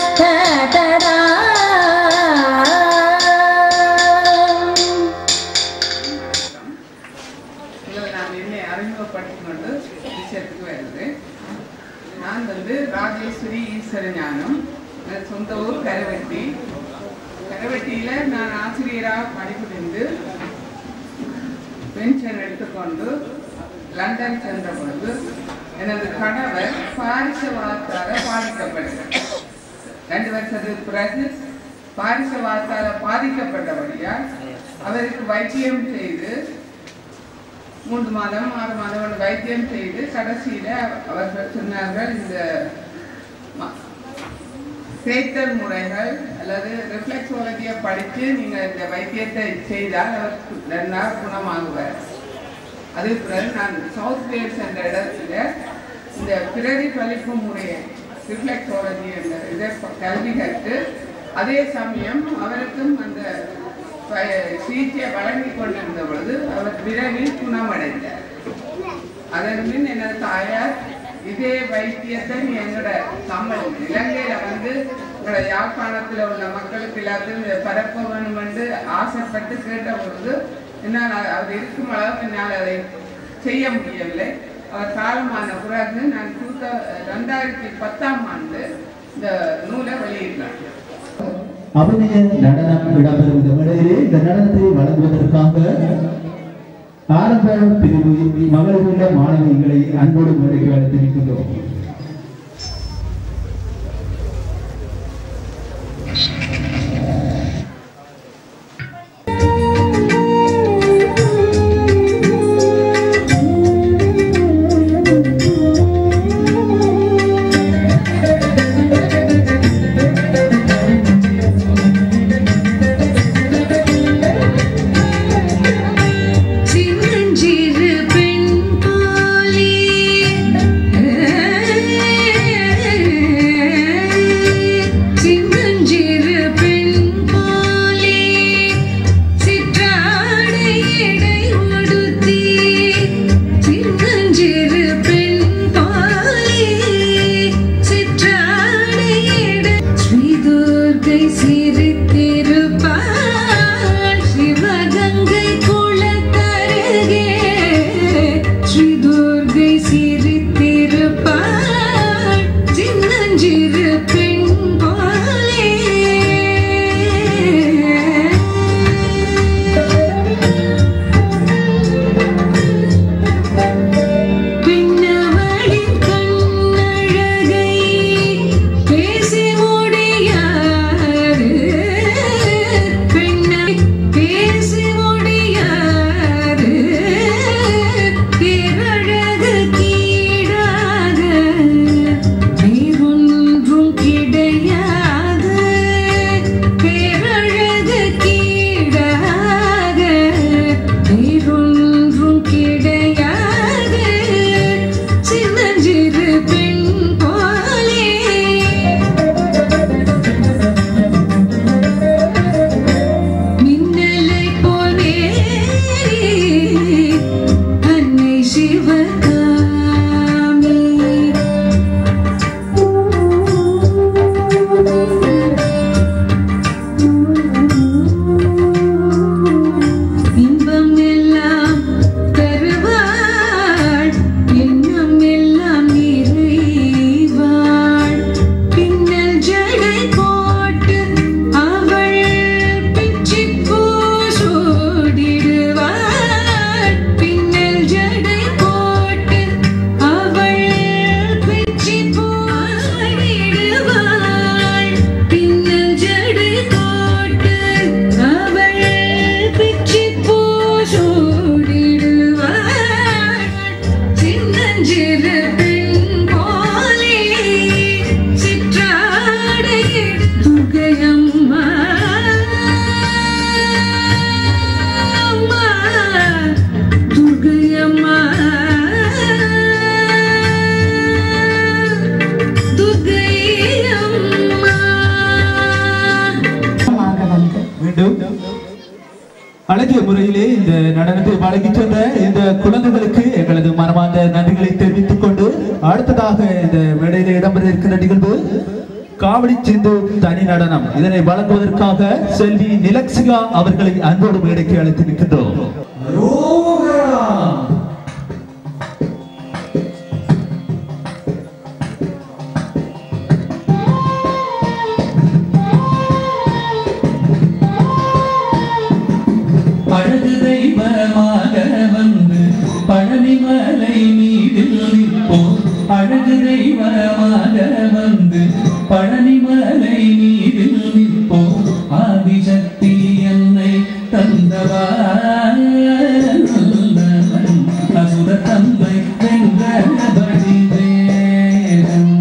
தாதராம் இல்லை நான் என்னை அறிமுகப்படுத்திக் கொண்டு விஷயத்துக்கு வருது நான் வந்து ராஜேஸ்வரி ஈஸ்வர ஞானம் எனது சொந்த ஊர் கருவட்டி இரவட்டியில் நான் ஆசிரியராக பணிபுரிந்து பென்ஷன் எடுத்துக்கொண்டு லண்டன் சென்ற பொழுது எனது கணவர் பாரிசவாதத்தால் பாதிக்கப்பட்டார் ரெண்டு வருஷத்துக்கு பிறகு பாரிசவாதத்தால் பாதிக்கப்பட்டபடியால் அவருக்கு வைத்தியம் செய்து மூன்று மாதம் ஆறு மாதம் வைத்தியம் செய்து கடைசியில் அவர்கள் சொன்னார்கள் இந்த ம- தேய்த்தல் முறைகள் அல்லது ரிஃப்ளெக்ஸாலஜியை படித்து நீங்கள் இந்த வைத்தியத்தை செய்தால் அவர் நன்னா குணமாகுவார் அதே பிறகு நான் சவுத் வேல்ஸ் என்ற இடத்துல இந்த பிரதிபலிப்பு முறையை ரிஃப்ளெக்ஸாலஜி என்ற இதை ப- கல்வி கற்று அதே சமயம் அவருக்கும் அந்த ப- சிகிச்சையை வழங்கி கொண்டிருந்த பொழுது அவர் விரைவில் குணமடைந்தார் அதன் பின் எனது தாயார் இதே வைத்தியத்தை நீ எங்களோட தமிழ் இலங்கையில வந்து எங்களோட யாழ்ப்பாணத்துல உள்ள மக்களுக்கு எல்லாத்தையும் இதை பரப்ப வேணும் என்று ஆசைப்பட்டு கேட்ட பொழுது என்னால் அ- அவர் இருக்கும் அளவுக்கு என்னால் அதை செய்ய முடியவில்லை அவர் காலமான பிறகு நான் டூ ரெண்டாயிரத்தி பத்தாம் ஆண்டு இந்த நூலை வெளியிட்டார் அபிநய நடனம் இடம்பெறும் இந்த மேடையிலே இந்த நடனத்தை வழங்குவதற்காக ஆரம்ப பிரிவு மகளிர் உள்ள மாணவிகளை அன்போடு மேடைக்கு அழைத்து நிற்கின்றோம் சின்னஞ்சிறு பெண் போலே சின்னஞ்சிறு பெண் போலே சிற்றாடை எடை உடுத்தி சின்னஞ்சிறு பெண் போலே சிற்றாடை எடை ஸ்ரீதுர்கை சிரித்திருப்பாள் சிவகங்கை குளத்தருகே ஸ்ரீதுர்கை சிரித்திருப்பாள் சின்னஞ்சிறு பெண் போலே பின்னவளின் கண்ணழகை பேசி முடியாது பெண்ணை பேசி முடியாது பேரழகு கீழாக வேறொன்றும் கிடையாது பேரழகு கீழாக வேறொன்றும் கிடையாது சின்னஞ்சிறு பெண் போலே மின்னலை போலே அன்னை சிவகாமி இன்பம் எல்லாம் தருவாள் எண்ணம் எல்லாம் நிறைவாள் பின்னல் ஜடை போட்டு அவள் பிச்சி பூ சூடிடுவாள் பின்னல் ஜடை போட்டு அவள் பிச்சி பூ சூடிடுவாள் பின்னல் ஜடை போட்டு அவள் பிச்சி பூ சூடிடுவாள் சின்னஞ்சிறு பெண் போலே சிற்றாடை துர்க்கையம்மா அம்மா, துர்க்கையம்மா துர்க்கையம்மா மீண்டும் அழகிய முறையிலே இந்த நடனத்தை வழங்கிச் சென்ற இந்த குழந்தைகளுக்கு எங்களது மனமார்ந்த நன்றிகளை தெரிவித்துக் கொண்டு அடுத்ததாக இந்த மேடையில இடம்பெற இருக்கின்ற நிகழ்வு காவடி சிந்து தனி நடனம் இதனை வழங்குவதற்காக செல்வி நிலக்ஷிகா அவர்களை அன்போடு மேடைக்கு அழைத்து நிற்கின்றோம் ஆ மீதில் நிற்போம் அழகு தெய்வமாக வந்து பழனிமலை மீதில் நிற்போம் ஆதிசக்தி என்னை தந்தவான் அசுர தந்தை வென்றபடி வேதம்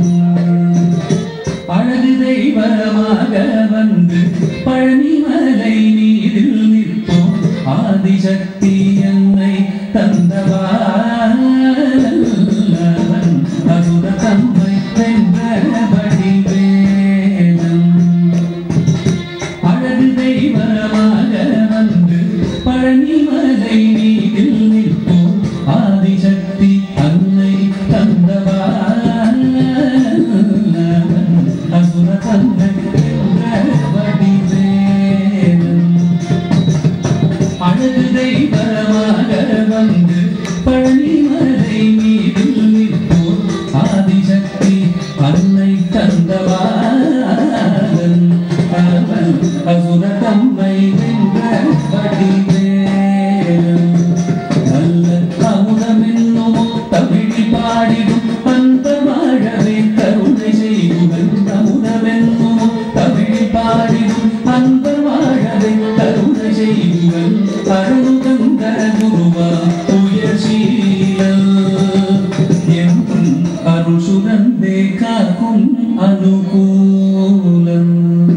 அழகு தெய்வமாக வந்து பழனிமலை மீதில் நிற்போம் ஆதிசக்தி என்னை தந்தவான் அசுர தந்தை வென்றபடி வேதம் அழகு தெய்வமாக வந்து பழனிமலை மீதில் நிற்போம் ஆதிசக்தி அன்னை தந்தவான் அசுர தந்தை வென்றபடி வேதம் அழகு தெய்வமாக வந்து பழனிமலை மீதில் நிற்போர் ஆதிசக்தி அன்னை தந்தவாளன் அவன் அசுர தம்மை வென்ற வடிவேலன் நல்ல அமுதமென்னும் தமிழில் பாடிடும் அந்த வாழவே கருணை செய்குவன் அமுதமென்னும் தமிழில் பாடிடும் அந்த வாழவே கருணை செய்குவன் அருள்கந்த குருவா உயர்சீலன் என்றும் அருள் சுரந்தே காக்கும் அனுகூலம்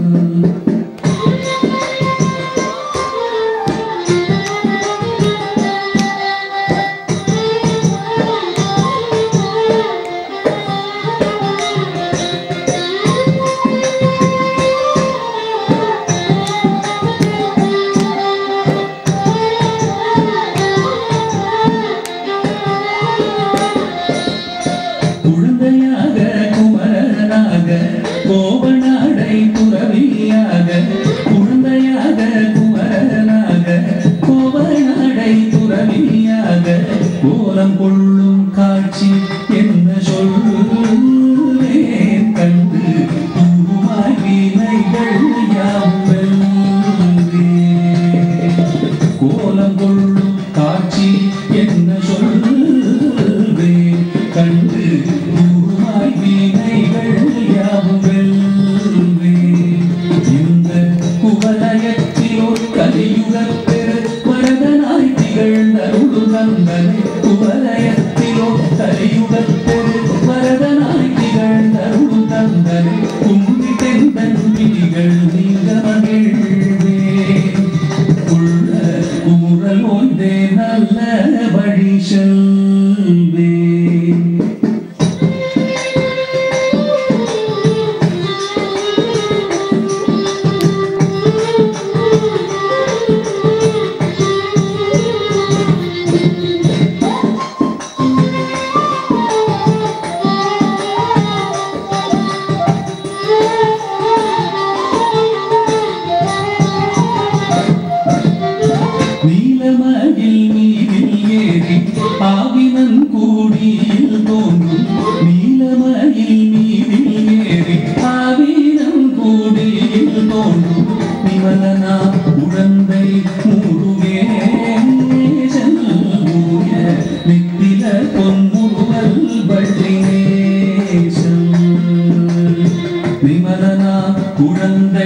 குழந்தையாக குமரனாக கோவனாடை துறவியாக குழந்தையாக குமரனாக கோவனாடை துறவியாக கோலம் கொள்ளும் காட்சி என்ன சொல்லுவேன் கண்டு பூவாய் வினைகள் யாவும் கோலம் கொள்ளும் காட்சி என்ன சொல்வேன் கண்டு பூமாய் வீணைகள் யாவும் வெல்வேன் இந்த குவலயத்திலோ கலியுகப் பெரு வரதனாய் திகழ்ந்தருள் கந்தனை குவலயத்திலோ கலியுகப் பெரு வரதனாய் திகழ்ந்தருள் கந்தனை கும்பி தெந்தன் விழிகள் நீங்க மகிழ்வேன் உள்ள குமுறல் ஒன்றே நல்ல வழி செல்வே நீலமயில் மீதில் ஏறி ஆவினன் கூடியில் தோன்றும் நீலமயில் மீதில் ஏறி ஆவினன் கூடியில் தோன்றும் நிமலனா உழந்தை முருகேசன் ஊய நித்தில பொன்முருவல் வள்ளினேசன் விமலனா குழந்தை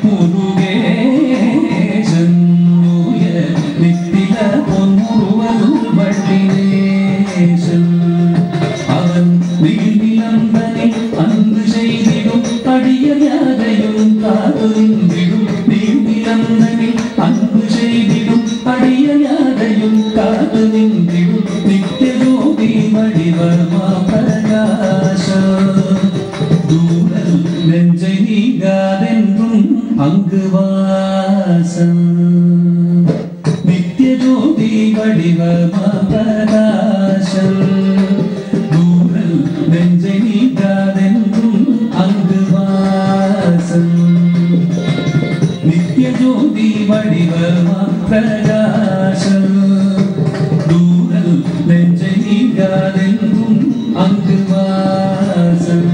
முருகேசன் ஊய நித்தில பொன்முருவல் வள்ளினேசன் அவன் நீர்நிலந்தனை அன்பு செய்திடும் அடியர் யாரையும் காத்து நின்றிடும் நீர்நிலந்தனை அன்பு செய்திடும் அடியர் யாரையும் காத்து நின்றிடும் நித்திய ஜோதி வடிவமா பிரகாச தூரல் நெஞ்சை நீங்காதென்றும் அங்கு வாசம் நித்திய ஜோதி வடிவமா பிரகாசம் தூரல் நெஞ்சை நீங்காதென்றும் அங்கு வாசம் நித்திய ஜோதி வடிவமா பிரகாசம் தூரல் நெஞ்சை நீங்காதென்றும் அங்கு வாசம்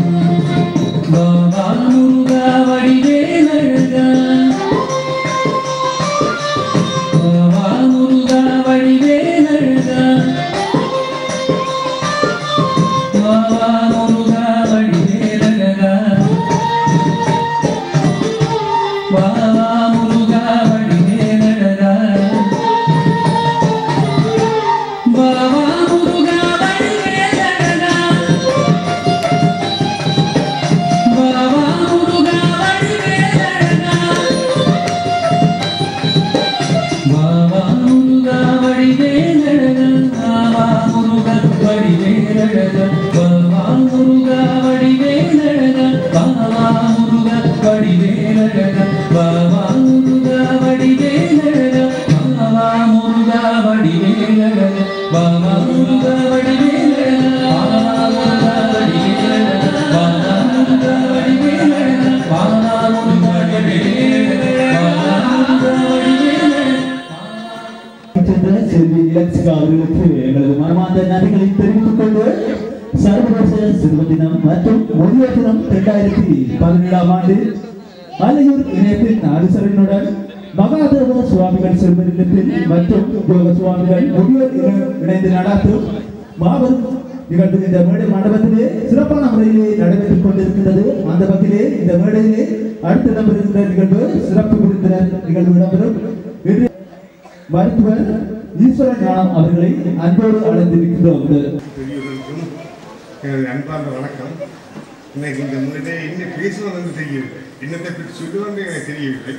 பாபா முருகா வடிவேலழகா பாபா முருகா வடிவேலழகா சென்ற செல்வி இலட்சிகா அவர்களுக்கு எங்களது மனமார்ந்த நன்றிகளை தெரிவித்துக் கொண்டு சர்வதேச சிறுவ தினம் மற்றும் முதியோர் தினம் இரண்டாயிரத்தி பதினேழாம் ஆண்டு அலையூர் இணையத்தின் அனுசரணையுடன் மகாதேவ சுவாமிகள் சிறுவரிடத்தில் மற்றும் யோக சுவாமிகள் முதியோர் இணை- இணைந்து நடாத்தும் மாபெரும் நிகழ்வு இந்த மேடை மண்டபத்திலே சிறப்பான முறையிலே நடைபெற்றுக் கொண்டிருக்கிறது அந்த வகையிலே இந்த மேடையிலே அடுத்து இடம்பெறுகின்ற நிகழ்வு சிறப்பு விருந்தினர் நிகழ்வு இடம்பெறும் இன்று மருத்துவர் ஈஸ்வரன் ஞானம் அவர்களை அன்போடு அழைத்திருக்கிறோம் பெரியவர்களுக்கும் எனது அன்பார்ந்த வணக்கம் இன்னைக்கு இந்த முன்னாடி என்ன பேசுவது என்று தெரியவில்லை என்னத்தை பற்றி சொல்லுவது எனக்கு தெரியவில்லை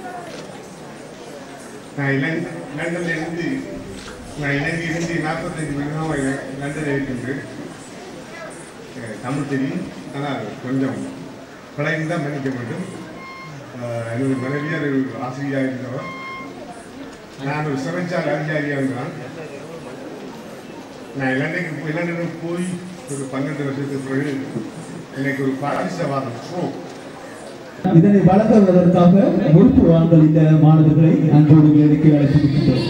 நான் இலங்கை லண்டனில் இருந்து நான் இலங்கை இருந்து நாற்பத்தஞ்சு வருடமாக இல- லண்டனில் இருக்கின்றேன் எனக்கு தமிழ் தெரியும் ஆனால் கொஞ்சம் பழையம் தான் மன்னிக்க வேண்டும் ஆஹ் எனது மனைவியார் ஒரு ஆசிரியராக இருந்தவர் நான் ஒரு சிறைச்சாலை அதிகாரியாக இருந்தான் நான் இலண்டைக்கு போய் இலண்டைக்கு போய் ஒரு பன்னெண்டு வருஷத்துக்கு பிறகு எனக்கு ஒரு பாரிசவாதம் ஸ்ட்ரோக் இதனை வழங்குவதற்காக முறுப்பு வாங்கல் இந்த மாணவர்களை அன்போடு வேலைக்கு அழைத்திருக்கின்றோம்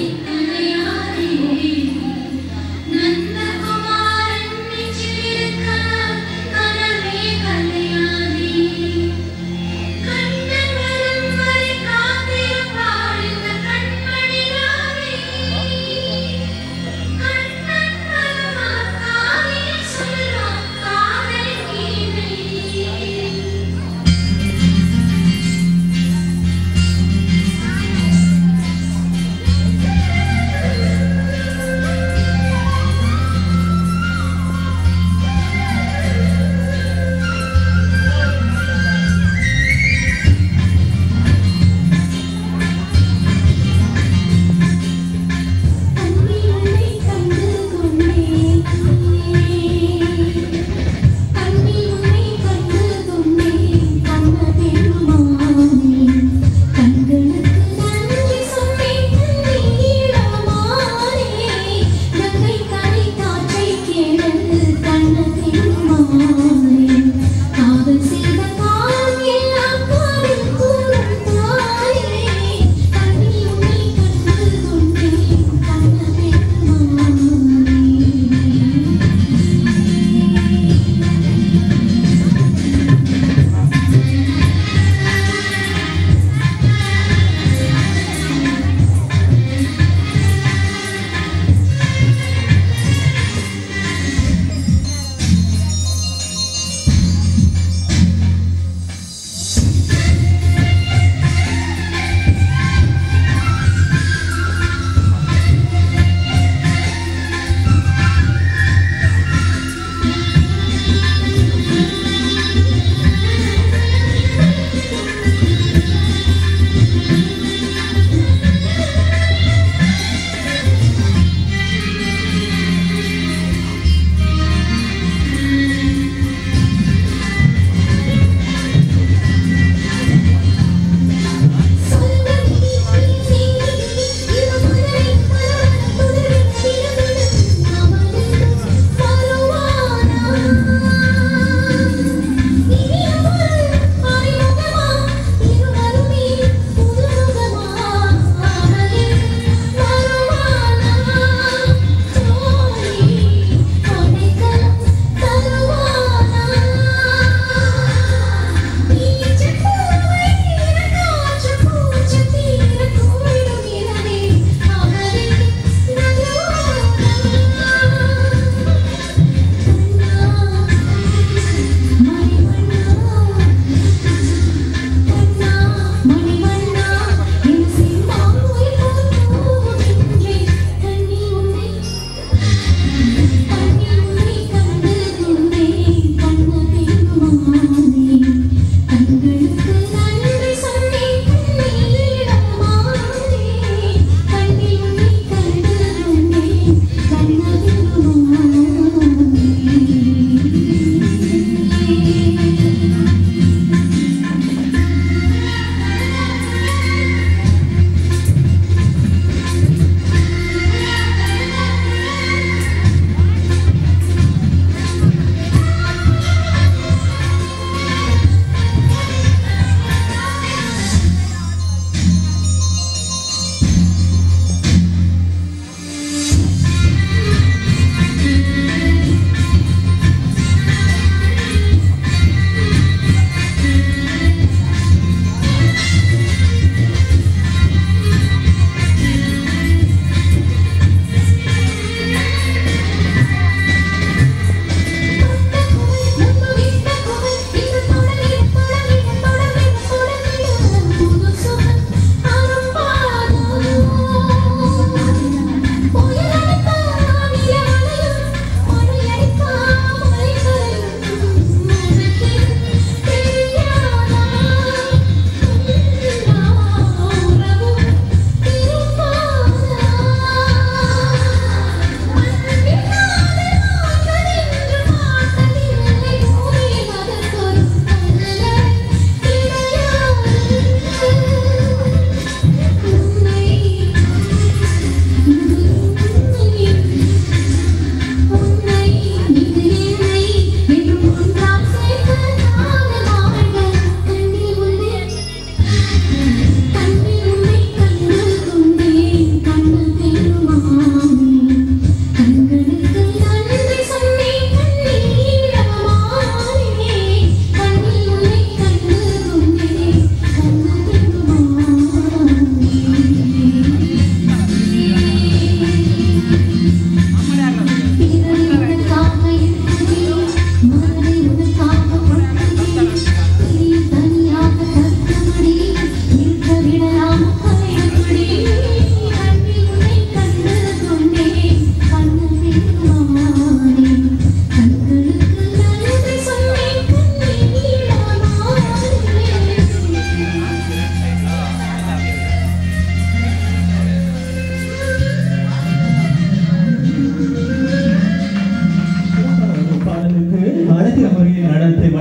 Thank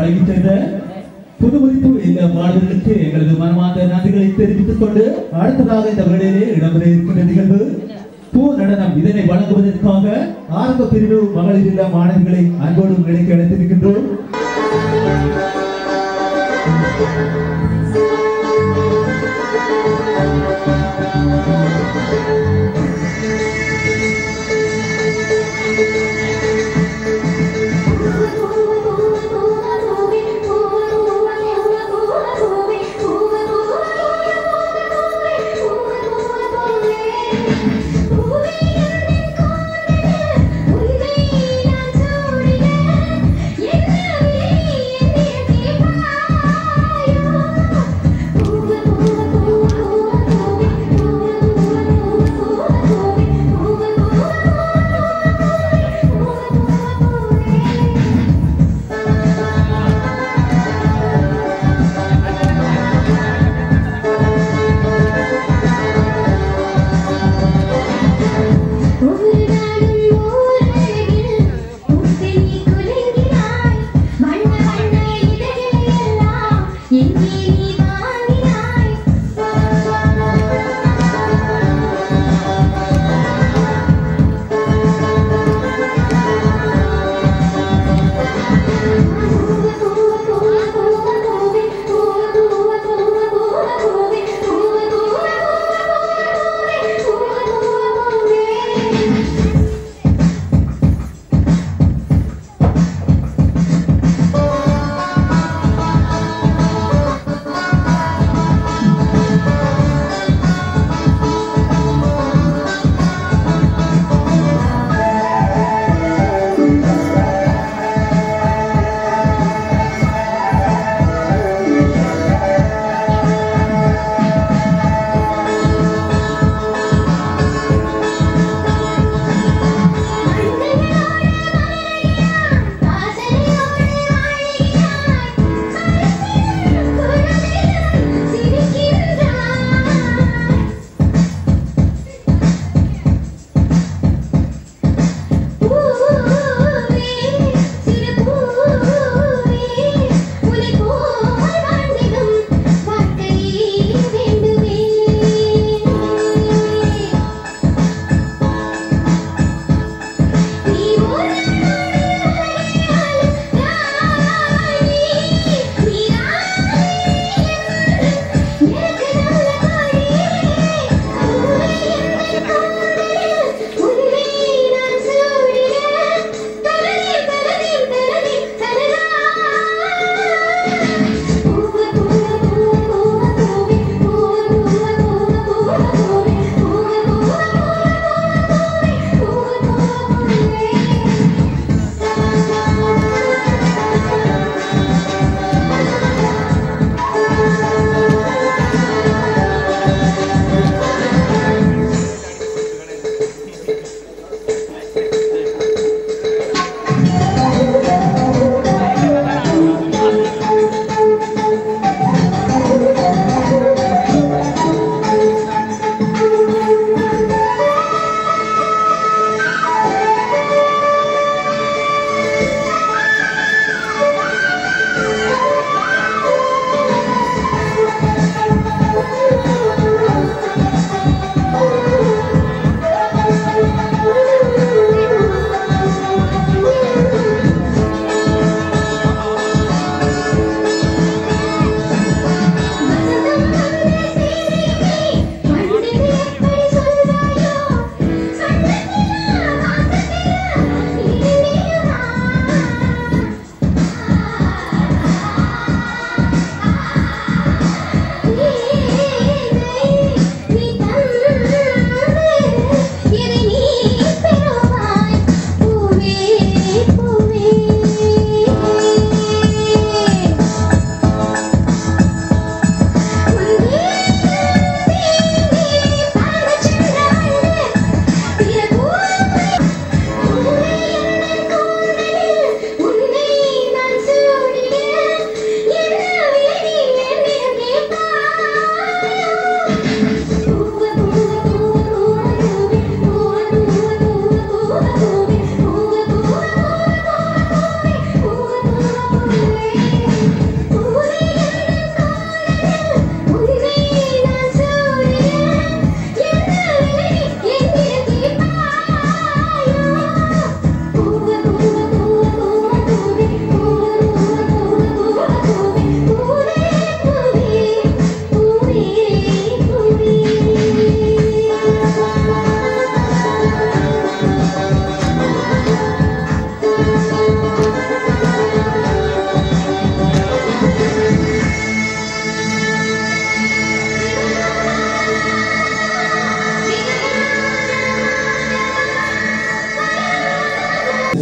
வழங்கிச் சென்ற புதுமதிப்பு இந்த மாணவர்களுக்கு எங்களது மனமார்ந்த நன்றிகளை தெரிவித்துக் கொண்டு அடுத்ததாக இந்த வேளையிலே இடம்பெற இருக்கின்ற நிகழ்வு பூ நடனம் இதனை வழங்குவதற்காக ஆரம்ப பிரிவு மகளிர் இல்ல மாணவிகளை அன்போடு நிலைக்கு அழைத்திருக்கின்றோம் என்ன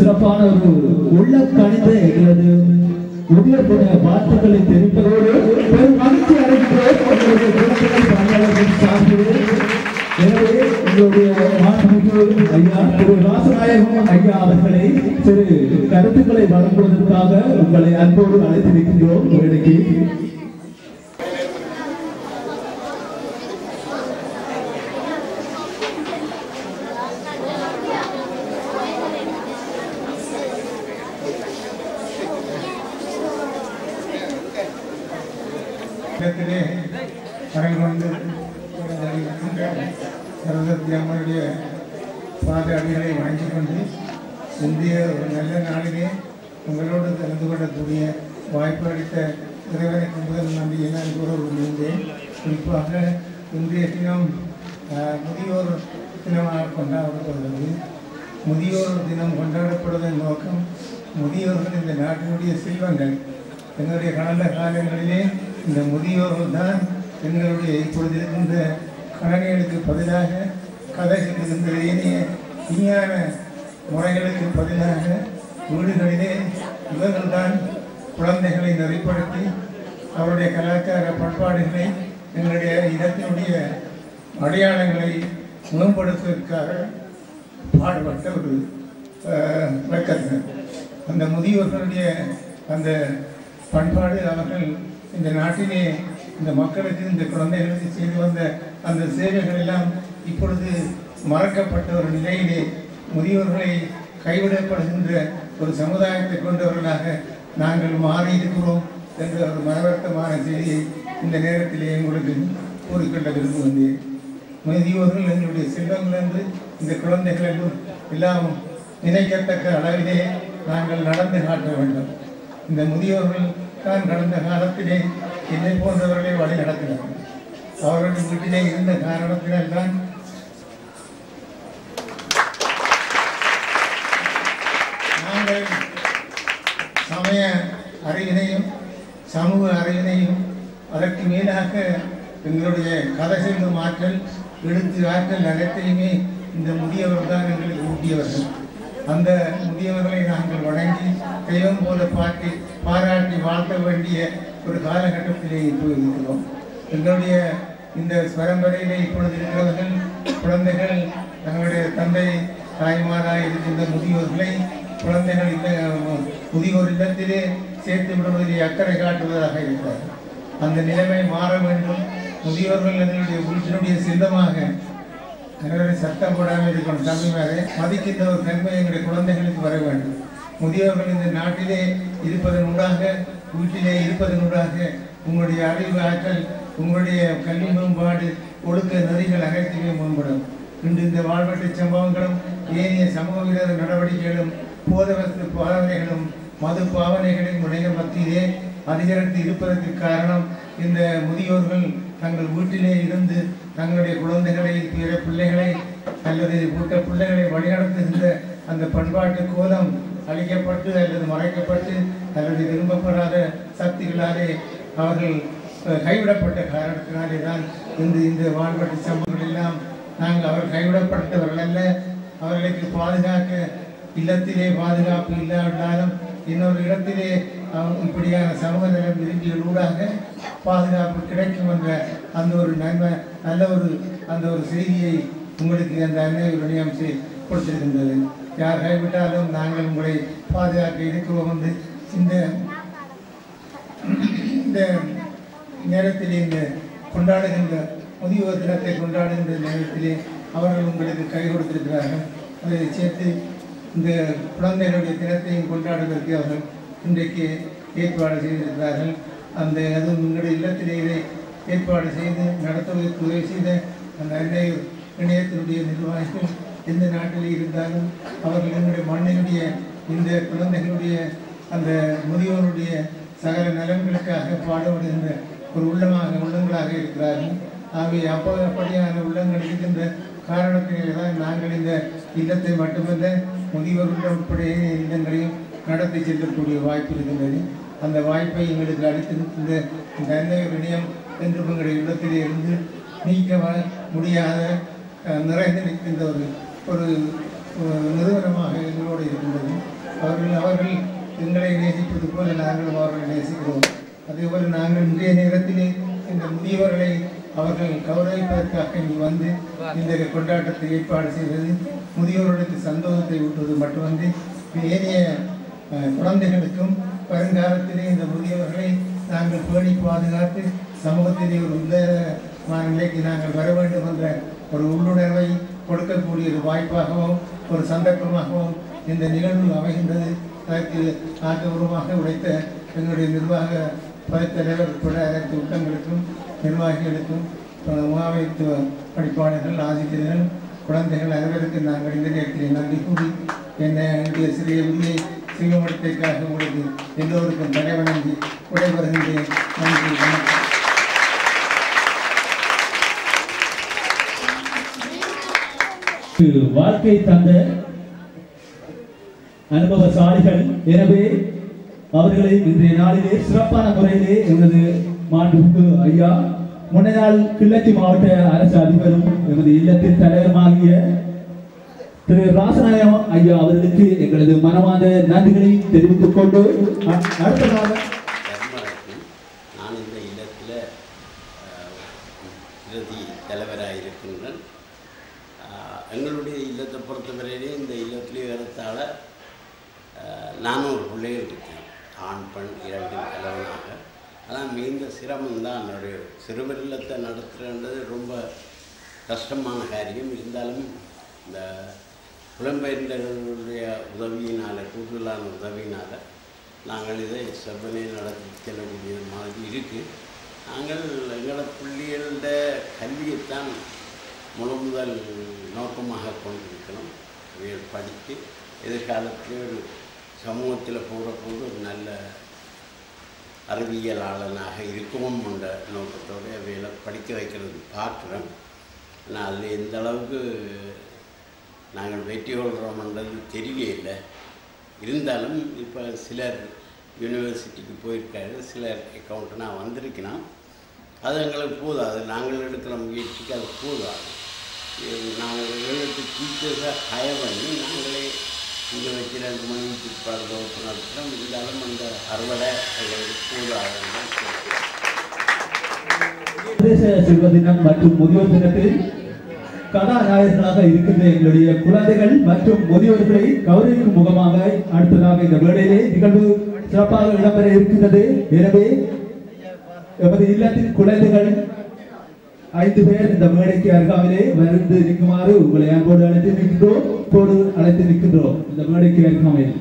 சிறப்பான ஒரு உள்ள கணித எங்களது உதயபுர வாழ்த்துக்களை தெரிவிப்பதோடு பெரும் மகிழ்ச்சி அடைகின்றோம் உங்களுடைய குழந்தைகள் பணியாளர்கள் சார்பில் எனவே உங்களுடைய மாண்புமிகு ஐயா திரு ராசநாயகம் ஐயா அவர்களை சிறு கருத்துக்களை வழங்குவதற்காக உங்களை அன்போடு அழைத்திருக்கின்றோம் வேலைக்கு இடத்திலே கரை கொண்டு இருக்கின்ற சரஸ்வதி அம்மனுடைய பாத அடிகளை வணங்கிக் கொண்டு இந்திய ஒரு நல்ல நாளிலே உங்களோடு கலந்து கொள்ளக்கூடிய வாய்ப்பு அளித்த இறைவனுக்கு முதல் நன்றியை நான் கூற விரும்புகின்றேன் குறிப்பாக இன்றைய தினம் ஆஹ், முதியோர் தினமாக கொண்டாடப்படுகிறது முதியோர் தினம் கொண்டாடப்படுவதன் நோக்கம் முதியோர்கள் இந்த நாட்டினுடைய செல்வங்கள் எங்களுடைய கடந்த காலங்களிலே இந்த முதியோர்கள் தான் எங்களுடைய இப்பொழுது இருக்கின்ற கணனிகளுக்கு பதிலாக கதைகள் இருக்கின்ற ஏனைய விஞ்ஞான முறைகளுக்கு பதிலாக வீடுகளிலே இவர்கள்தான் குழந்தைகளை நெறிப்படுத்தி அவருடைய கலாச்சார பண்பாடுகளை எங்களுடைய இடத்தினுடைய அடையாளங்களை மேம்படுத்துவதற்காக பாடுபட்ட ஒரு அஹ், வழக்கறிஞர் அந்த முதியோர்களுடைய அந்த பண்பாடு அவர்கள் இந்த நாட்டிலே இந்த மக்களுக்கு இந்த குழந்தைகளுக்கு செய்து வந்த அந்த சேவைகள் எல்லாம் இப்பொழுது மறக்கப்பட்ட ஒரு நிலையிலே முதியோர்களை கைவிடப்படுகின்ற ஒரு சமுதாயத்தை கொண்டவர்களாக நாங்கள் மாறி இருக்கிறோம் என்ற ஒரு மனவர்த்தமான செய்தியை இந்த நேரத்திலே உங்களுக்கு கூறிக்கொள்ள விரும்புகின்றேன் முதியோர்கள் எங்களுடைய செல்வங்கள் என்று இந்த குழந்தைகள் என்றும் எல்லாம் நினைக்கத்தக்க அளவிலே நாங்கள் நடந்து காட்ட வேண்டும் இந்த முதியோர்கள் தான் கடந்த காலத்திலே என்னை போன்றவர்களை வழி நடத்தினார்கள் அவர்கள் வீட்டிலே இருந்த காரணத்தினால் தான் நாங்கள் சமய அறிவினையும் சமூக அறிவினையும் அதற்கு மேலாக எங்களுடைய கதை செல்லும் ஆற்றல் எழுத்து ஆற்றல் அனைத்தையுமே இந்த முதியவர் தான் எங்களுக்கு ஊட்டியவர்கள் அந்த முதியவர்களை நாங்கள் வணங்கி தெய்வம் போல பாட்டி பாராட்டி வாழ்த்த வேண்டிய ஒரு காலகட்டத்திலே இப்போது இருக்கிறோம் எங்களுடைய இந்த பரம்பரையிலே இப்பொழுது இருக்கிறவர்கள் குழந்தைகள் தங்களுடைய தந்தை தாய்மாராக இருக்கின்ற முதியோர்களை குழந்தைகள் இல்ல முதியோர் இல்லத்திலே சேர்த்து விடுவதிலே அக்கறை காட்டுவதாக இருக்கிறார் அந்த நிலைமை மாற வேண்டும் முதியோர்கள் எங்களுடைய வீட்டினுடைய செல்வமாக எனவே சத்தம் போடாமல் இருக்கணும் தம்பி மேலே மதிக்கின்ற ஒரு தன்மை எங்களுடைய குழந்தைகளுக்கு வர வேண்டும் முதியோர்கள் இந்த நாட்டிலே இருப்பதன் ஊடாக வீட்டிலே இருப்பதன் ஊடாக உங்களுடைய அறிவு ஆற்றல் உங்களுடைய கல்வி மேம்பாடு ஒழுக்க நெறிகள் அனைத்துமே மேம்படும் இன்று இந்த வாழ்வெட்டு சம்பவங்களும் ஏனைய சமூக விரோத நடவடிக்கைகளும் போதவத்து பாவனைகளும் மது பாவனைகளின் இணைய மத்தியிலே அதிகரித்து இருப்பதற்கு காரணம் இந்த முதியோர்கள் தங்கள் வீட்டிலே இருந்து தங்களுடைய குழந்தைகளை பிற பிள்ளைகளை அல்லது கூட்ட பிள்ளைகளை வழிநடத்துகின்ற அந்த பண்பாட்டு கோலம் அழிக்கப்பட்டு அல்லது மறைக்கப்பட்டு அல்லது விரும்பப்படாத சக்திகளாலே அவர்கள் அஹ், கைவிடப்பட்ட காரணத்தினாலே தான் இன்று இந்த வாழ்வெட்டு சம்பவங்கள் எல்லாம் நாங்கள் அவர் கைவிடப்பட்டவர்கள் அல்ல அவர்களுக்கு பாதுகாக்க இல்லத்திலே பாதுகாப்பு இல்லாவிட்டாலும் இன்னொரு இடத்திலே அவ- இப்படியான சமூக நலம் விரும்பிகளூடாக பாதுகாப்பு கிடைக்கும் என்ற அந்த ஒரு நன்மை நல்ல ஒரு அந்த ஒரு செய்தியை உங்களுக்கு அந்த அன்னை நிலையம் கொடுத்திருக்கின்றது யார் கைவிட்டாலும் நாங்கள் உங்களை பாதுகாக்க இருக்கிறோம் என்று இந்த இந்த நேரத்திலே இந்த கொண்டாடுகின்ற முதியோர் தினத்தை கொண்டாடுகின்ற நேரத்திலே அவர்கள் உங்களுக்கு கை கொடுத்திருக்கிறார்கள் அதை சேர்த்து இந்த குழந்தைகளுடைய தினத்தையும் கொண்டாடுவதற்கு அவர்கள் இன்றைக்கு ஏற்பாடு செய்திருக்கிறார்கள் அந்த அதுவும் எங்களுடைய இல்லத்திலே இதை ஏற்பாடு செய்து நடத்துவதற்கு உதவி செய்த அந்த அன்னை இணையத்தினுடைய நிர்வாகிகள் எந்த நாட்டில் இருந்தாலும் அவர்கள் எங்களுடைய மண்ணினுடைய இந்த குழந்தைகளுடைய அந்த முதியோருடைய சகல நலன்களுக்காக பாடுபடுகின்ற ஒரு உள்ளமாக உள்ளங்களாக இருக்கிறார்கள் ஆகவே அப்போ அப்படியான உள்ளங்கள் இருக்கின்ற காரணத்தினாலே தான் நாங்கள் இந்த இல்லத்தை மட்டுமல்ல முதியோர்கள் உட்பட ஏனைய இல்லங்களையும் நடத்தி செல்லக்கூடிய வாய்ப்பு இருக்கின்றது அந்த வாய்ப்பை எங்களுக்கு அளித்திருக்கின்ற இந்த அன்னை இணையம் என்று எங்களுடைய இல்லத்திலே இருந்து நீக்க வ- முடியாத அஹ், நிறைந்து நிற்கின்ற ஒரு ஒரு ஒரு நிறுவனமாக எங்களோடு இருக்கின்றது போல நாங்களும் அவர்களை நேசிக்கிறோம் அதேபோல நாங்கள் இன்றைய நேரத்திலே இந்த முதியவர்களை அவர்கள் கௌரவிப்பதற்காக இங்கு வந்து இந்த கொண்டாட்டத்தை ஏற்பாடு செய்தது முதியோர்களுக்கு சந்தோஷத்தை ஊட்டுவது மட்டுமன்றி ஏனைய அஹ், குழந்தைகளுக்கும் வருங்காலத்திலே இந்த முதியவர்களை நாங்கள் பேணி பாதுகாத்து சமூகத்திலே ஒரு உன்னதமான நிலைக்கு நாங்கள் வர வேண்டும் என்ற ஒரு உள்ளுணர்வை கொடுக்கக்கூடிய ஒரு வாய்ப்பாகவும் ஒரு சந்தர்ப்பமாகவும் இந்த நிகழ்வு அமைகின்றது அதற்கு ஆக்கப்பூர்வமாக உழைத்த எங்களுடைய நிர்வாக படைத்தலைவர் உட்பட அனைத்து உள்ளங்களுக்கும் நிர்வாகிகளுக்கும் அஹ், முகாமைத்துவ படிப்பாளர்கள் ஆசிரியர்கள் குழந்தைகள் அனைவருக்கும் நாங்கள் இந்த நேரத்தில் நன்றி கூறி என்னை என்னுடைய சிறிய உரியை சிவமடத்திற்காக உங்களுக்கு எல்லோருக்கும் தலைவணங்கி விடைபெறுகின்றேன் நன்றி வணக்கம் வாழ்க்கை தந்த அனுபவசாலிகள் எனவே அவர்களை இன்றைய நாளிலே சிறப்பான முறையிலே எமது மாண்புக்கு ஐயா முன்னையாள் கிள்ளச்சி மாவட்ட அரசு அதிபரும் எமது இல்லத்தின் தலைவருமாகிய திரு ராசநாயம் ஐயா அவர்களுக்கு எங்களது மனமார்ந்த நன்றிகளை தெரிவித்துக் கொண்டு அ- அடுத்ததாக தர்மரத்னம் நான் இந்த இல்லத்தில் பிரதி தலைவராக இருக்கின்றேன் ஆஹ், எங்களுடைய இல்லத்தை பொறுத்தவரையிலே இந்த இல்லத்திலே ஏறத்தாழ நானூறு பிள்ளைகள் இருக்கிறேன் ஆண் பெண் இரண்டும் கலவனாக ஆனால் மிகுந்த சிரமம்தான் என்னுடைய சிறுவர் இல்லத்தை நடத்துகிறது ரொம்ப கஷ்டமான காரியம் இருந்தாலும் இந்த புலம்பெயர்ந்தவர்களுடைய உதவியினால் கூடுதலான உதவியினால் நாங்கள் இதை செவ்வனே நடத்தி செல்லக்கூடிய மாதிரி இருக்குது நாங்கள் எங்களோட பிள்ளைகளோட கல்வியைத்தான் முழு முதல் நோக்கமாக கொண்டிருக்கணும் இவைகள் படித்து எதிர்காலத்தில் ஒரு சமூகத்தில் போகிற போது ஒரு நல்ல அறிவியலாளனாக இருக்கவும் என்ற நோக்கத்தோடு அவைகளை படிக்க வைக்கிறது பார்க்குறோம் ஆனால் அதில் எந்த அளவுக்கு நாங்கள் வெற்றி கொள்கிறோம்ன்றது தெரியல இருந்தாலும் இப்போ சிலர் யூனிவர்சிட்டிக்கு போயிருக்காரு சிலர் அக்கௌண்ட்னா வந்திருக்கணும் அது எங்களுக்கு போதாது நாங்கள் எடுக்கிற முயற்சிக்கு அது போதாது இது நாங்கள் எங்களுக்கு டீச்சர்ஸை ஹயர் பண்ணி நாங்களே இங்கே வச்சு ரெண்டு மணி பிற்பாடு வகுப்பு நடத்துகிறோம் இருந்தாலும் அந்த அறுவடை எங்களுக்கு போதாதுன்னு தான் சொல்லுவேன். சர்வதேச சிறுவ தினம் மற்றும் முதியோர் தினத்தில் கதாநாயகர்களாக இருக்கின்ற எங்களுடைய குழந்தைகள் மற்றும் முதியோர்களை கௌரவிக்கும் முகமாக அடுத்ததாக இந்த வேளையிலே நிகழ்வு சிறப்பாக இடம்பெற இருக்கின்றது எனவே எமது இல்லத்தின் குழந்தைகள் ஐந்து பேர் இந்த மேடைக்கு அருகாமையிலே வந்து நிற்குமாறு உங்களை அன்போடு அழைத்து நிற்கின்றோம் இப்போது அழைத்து நிற்கின்றோம் இந்த மேடைக்கு அருகாமையில்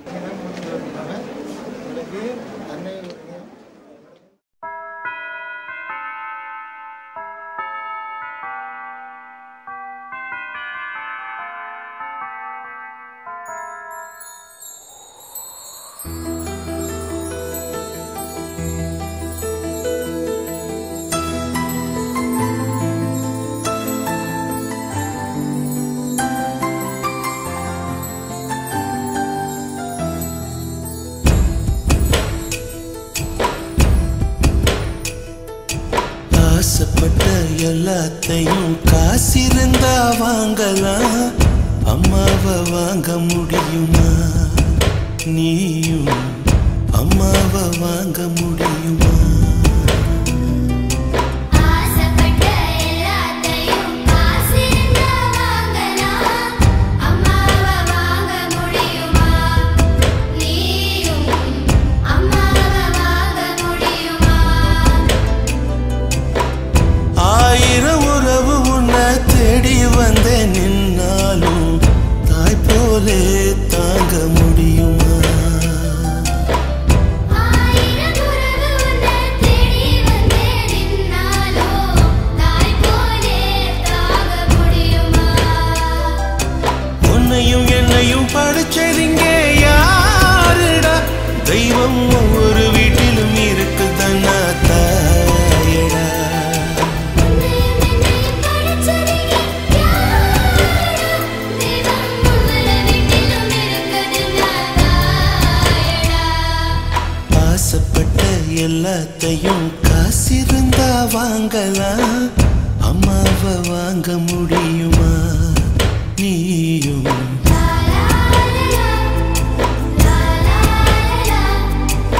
ஆசைப்பட்ட எல்லாத்தையும் காசிருந்தா வாங்கலாம் அம்மாவை வாங்க முடியுமா நீயும் அம்மாவை வாங்க முடியுமா ஆசைப்பட்ட எல்லாத்தையும் காசிருந்தா வாங்கலாம் அம்மாவை வாங்க முடியுமா நீயும் அம்மாவை வாங்க முடியுமா ஆயிரம் உறவு உன்னை தேடி வந்த நின்னாலும் தாய் போலே தாங்க முடியுமா ஆயிரம் உறவு உன்னை தேடி வந்தே நின்னாலோ தாய் போலே தாக முடியுமா உன்னையும் என்னையும் படிச்சதிங்க யாருடா தெய்வம் ஒவ்வொரு வீட்டிலும் இருக்குதன்னா தாயடா ஆசைப்பட்ட எல்லாத்தையும் காசிருந்தா வாங்கலாம் அம்மாவை வாங்க முடியுமா நீயும் லா லா லா லா லா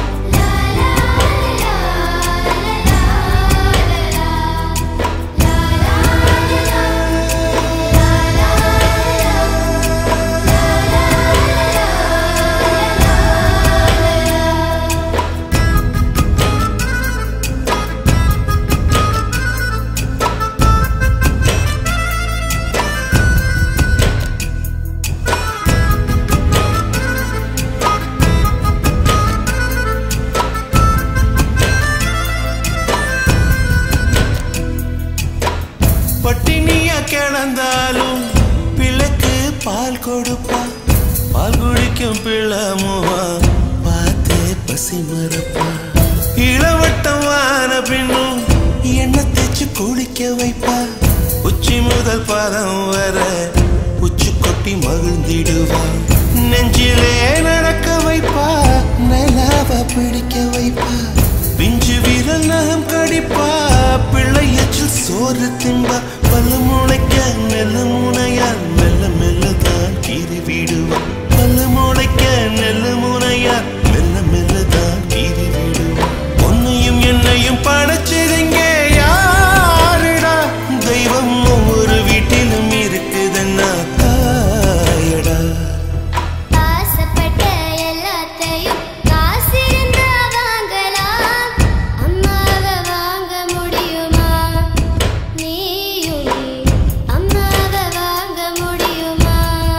துடிக்கும் பிள்ளமுவா பார்த்தே பசி மறப்பா இளவட்டம் வான பின்னும் எண்ணெய் தேய்ச்சு குளிக்க வைப்பா உச்சி முதல் பாதம் வர உச்சி கொட்டி மகிழ்ந்திடுவா நெஞ்சிலே நடக்க வைப்பா நிலாவ பிடிக்க வைப்பா பிஞ்சு விரல் நகம் கடிப்பா பிள்ளை எச்சில் சோறு திம்பா பல்லு முளைக்க நெல்லு முனையா மெல்ல மெல்ல தான் கீறி விடுவா பல்லு முளைக்க நெல்லு முனையா மெல்ல மெல்ல தான் கீறி விடுவா உன்னையும் என்னையும் படைச்சதுங்க யாருடா தெய்வம் ஒவ்வொரு வீட்டிலும் இருக்குதுன்னா தாயடா ஆசைப்பட்ட எல்லாத்தையும் காசிருந்தா வாங்கலாம் அம்மாவை வாங்க முடியுமா நீயும் அம்மாவை வாங்க முடியுமா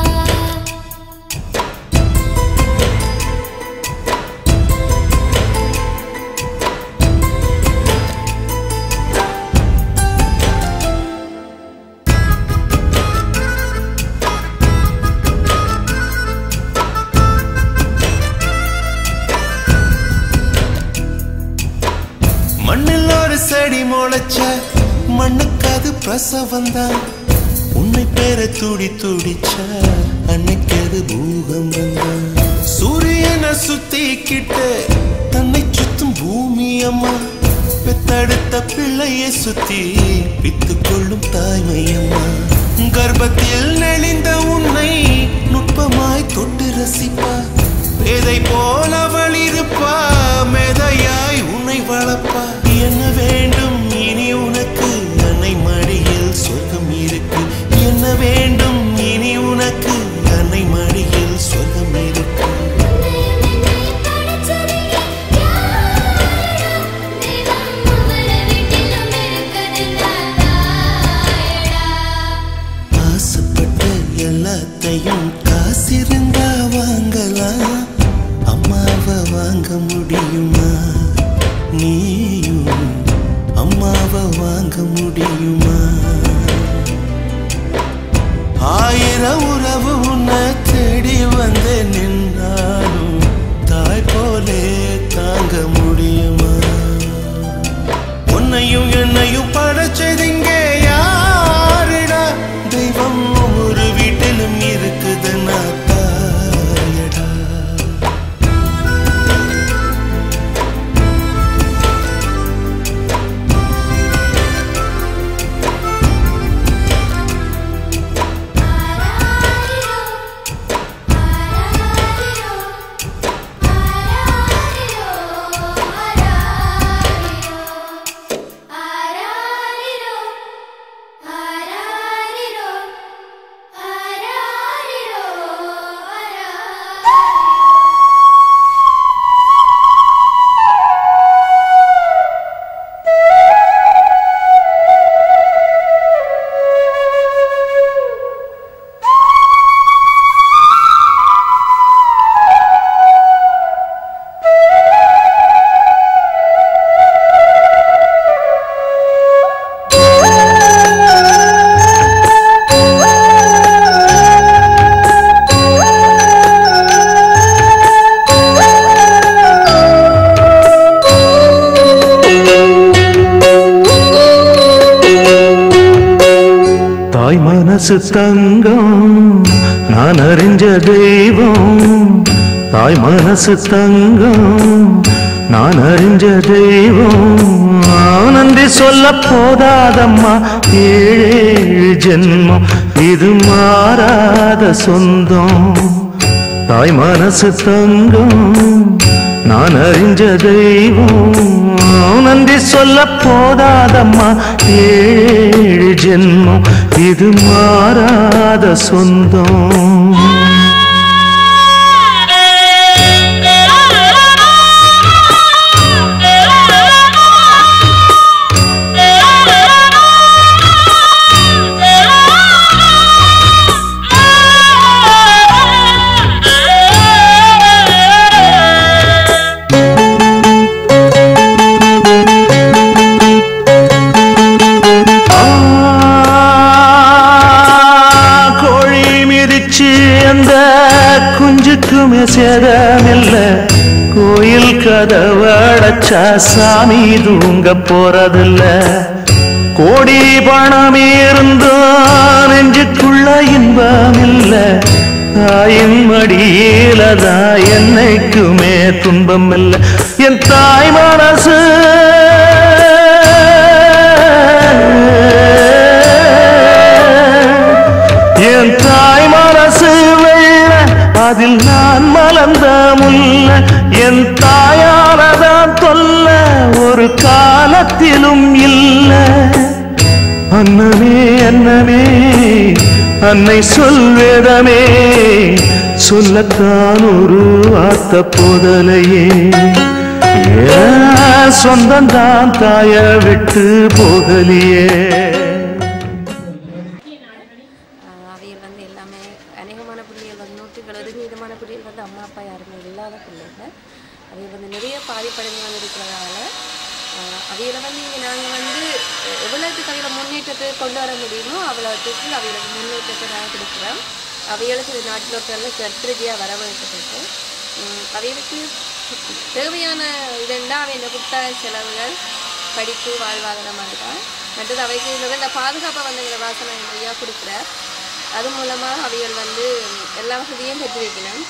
மண்ணில் ஒரு செடி முளைச்ச மண்ணுக்கு அது பிரசவம் தான் உன்னை பேர துடி துடிச்ச அன்னைக்கு அது பூகம்பம் தான் சூரியனை சுத்திக்கிட்டு தன்னை சுத்தும் பூமி அம்மா பெத்தெடுத்த பிள்ளையை சுத்தி பித்து கொள்ளும் தாய்மை அம்மா கர்ப்பத்தில் நெளிந்த உன்னை நுட்பமாய் தொட்டு ரசிப்பா பேதை போல அவள் இருப்பா மேதையாய் உன்னை வளர்ப்பா என்ன வேண்டும் இனி உனக்கு அன்னை மடியில் சொர்க்கம் இருக்கு என்ன வேண்டும் இனி உனக்கு அன்னை மடியில் சொர்க்கம் இருக்கு ஆசைப்பட்ட எல்லாத்தையும் காசிருந்தா வாங்கலாம் அம்மாவை வாங்க முடியுமா நீயும் அம்மாவை வாங்க முடியுமா ஆயிரம் உறவு உன்னை தேடி வந்து நின்னாலும் தாய் போலே தாங்க முடியுமா உன்னையும் என்னையும் படைச்சதுங்க யாருடா தெய்வம் ஒவ்வொரு வீட்டிலும் இருக்குதுன்னா தாயடா தாய் மனசு தங்கம் நான் அறிஞ்ச தெய்வம் தாய் மனசு தங்கம் நான் அறிஞ்ச தெய்வம் நன்றி சொல்ல போதாதம்மா ஏழேழு ஜென்மம் இது மாறாத சொந்தம் தாய் மனசு தங்கம் நான் அறிஞ்ச தெய்வம் நன்றி சொல்ல போதாதம்மா ஏழு ஜென்மம் இது மாறாத சொந்தம் கோழி மிதிச்சு எனக்குமே சேதமில்ல கோயில் கதவடைச்சா சாமி தூங்க போறதில்ல கோடி பணம் இருந்தும் நெஞ்சுக்குள்ள இன்பம் இல்ல தாயின் மடியிலதான் என்னைக்குமே துன்பம் இல்ல என் தாய் மனசு என் தாய் மனசு வெள்ள அதில் நான் மலர்ந்த முல்ல என் தாயானதான் தொல்ல ஒரு காலத்திலும் இல்ல அன்னமே அன்னமே அன்னை சொல்வேதமே சொல்லத்தான் ஒரு வார்த்தை போதலையே ஏன் சொந்தந்தான் தாய விட்டு போகலியே ஆஹ் அவைகள் வந்து எல்லாமே அநேகமான பிள்ளைகள் வந்து நூற்றுக்கு எழுபது வீதமான பிள்ளைகள் வந்து அம்மா அப்பா யாருமே இல்லாத பிள்ளைகள் அவைகள் வந்து நிறைய பாதிப்படைந்து வந்து இருக்கிறதால ஆஹ் அவைகளை வந்து இங்கே நாங்கள் வந்து எ- எவ்வளவுக்கு அவைகளை முன்னேற்றத்தை கொண்டு வர முடியுமோ அவ்வளோத்துக்கு அவைகளுக்கு முன்னேற்றத்தை நாங்கள் கொடுக்குறோம் அவைகளுக்கு இந்த நாட்டில் ஒரு நல்ல சர்த்திரஜியாக வரவழைக்கப்பட்டு உம், அவைகளுக்கு தேவையான இதெண்டா அவை இந்த புத்தக செலவுகள் படிப்பு வாழ்வாதாரமாக தான் மற்றது அவைக்கு முதல்ல பாதுகாப்பை வந்து எங்களை வாசனை வழியாக கொடுக்குறார் அது மூலமாக அவைகள் வந்து எல்லா வசதியும் பெற்று வைக்கணும்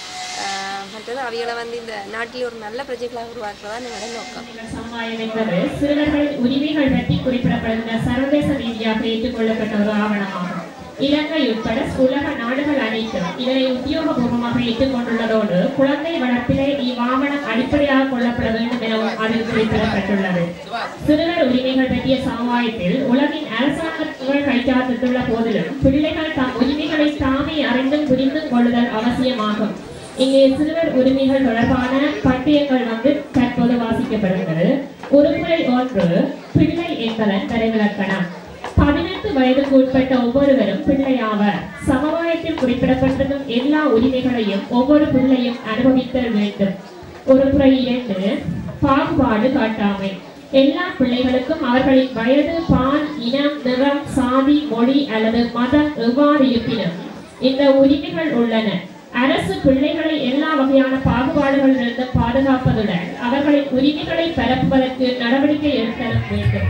ஆஹ் மற்றது அவைகளை வந்து இந்த நாட்டில் ஒரு நல்ல பிரஜைகளாக உருவாக்குறதா எங்களோட நோக்கம் சமுதாயம் என்பது சிறுவர்களின் உரிமைகள் பற்றி குறிப்பிடப்படுகின்ற சர்வதேச ரீதியாக ஏற்றுக்கொள்ளப்பட்ட ஒரு ஆவணமாகும் இலங்கை உட்பட உலக நாடுகள் அனைத்தும் இதனை உத்தியோகபூர்வமாக ஏற்றுக்கொண்டுள்ளதோடு குழந்தை வளர்ப்பிலே இவ்வாவணம் அடிப்படையாக கொள்ளப்பட வேண்டும் எனவும் அதில் குறிப்பிடப்பட்டுள்ளது சிறுவர் உரிமைகள் பற்றிய சமுதாயத்தில் உலகின் அரசாங்கங்கள் கைச்சாத்திட்டுள்ள போதிலும் பிள்ளைகள் தம் உரிமைகளை தாமே அறிந்தும் புரிந்தும் கொள்ளுதல் அவசியமாகும் இங்கே சிறுவர் உரிமைகள் தொடர்பான பட்டியல்கள் வந்து தற்போது வாசிக்கப்படுகிறது உறுப்புரை ஒன்று பிள்ளை என்பதன் வரைவிலக்கணம் பதினெட்டு வயதுக்கு உட்பட்ட ஒவ்வொருவரும் பிள்ளையாவர் சமுதாயத்தில் குறிப்பிடப்பட்டிருக்கும் எல்லா உரிமைகளையும் ஒவ்வொரு பிள்ளையும் அனுபவித்தல் வேண்டும் உறுப்புரை இரண்டு பாகுபாடு காட்டாமை எல்லா பிள்ளைகளுக்கும் அவர்களின் வயது பால் இனம் நிறம் சாதி மொழி அல்லது மதம் எவ்வாறு இருப்பினும் இந்த உரிமைகள் உள்ளன அரசு பிள்ளைகளை எல்லா வகையான பாகுபாடுகளிலிருந்து பாதுகாப்பதுடன் அவர்களின் உரிமைகளை பரப்புவதற்கு நடவடிக்கை எடுத்தலும் வேண்டும்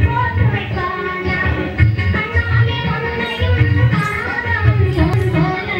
போல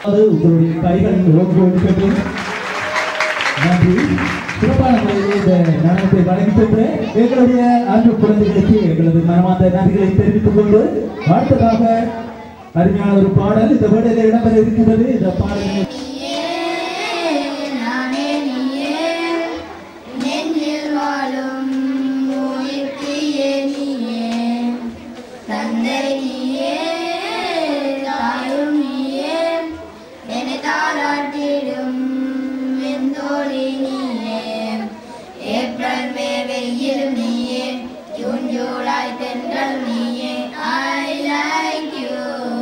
அது உங்களுடைய கைகள் ஓங்கி ஒழிக்கட்டும் நன்றி சிறப்பான முறையில் இந்த நாணயத்தை வழங்கி சென்று எங்களுடைய அன்பு குழந்தைகளுக்கு எங்களது மனமார்ந்த நன்றிகளை தெரிவித்துக் கொண்டு அடுத்ததாக அருமையான ஒரு பாடல் இந்த வேடையில இடம்பெற இருக்கின்றது இந்த பாடலினை நானே நீயே நெஞ்சில் வாழும் உயிர்த்தியே நீயே தந்தை நீயே தாயும் நீயே என்னை தாராட்டிடும் வெந்தோழி நீயே ஏப்ரல் மே வெயில் நீயே ஜூன் ஜூலை தென்றல் நீயே ஐ லைக் யூ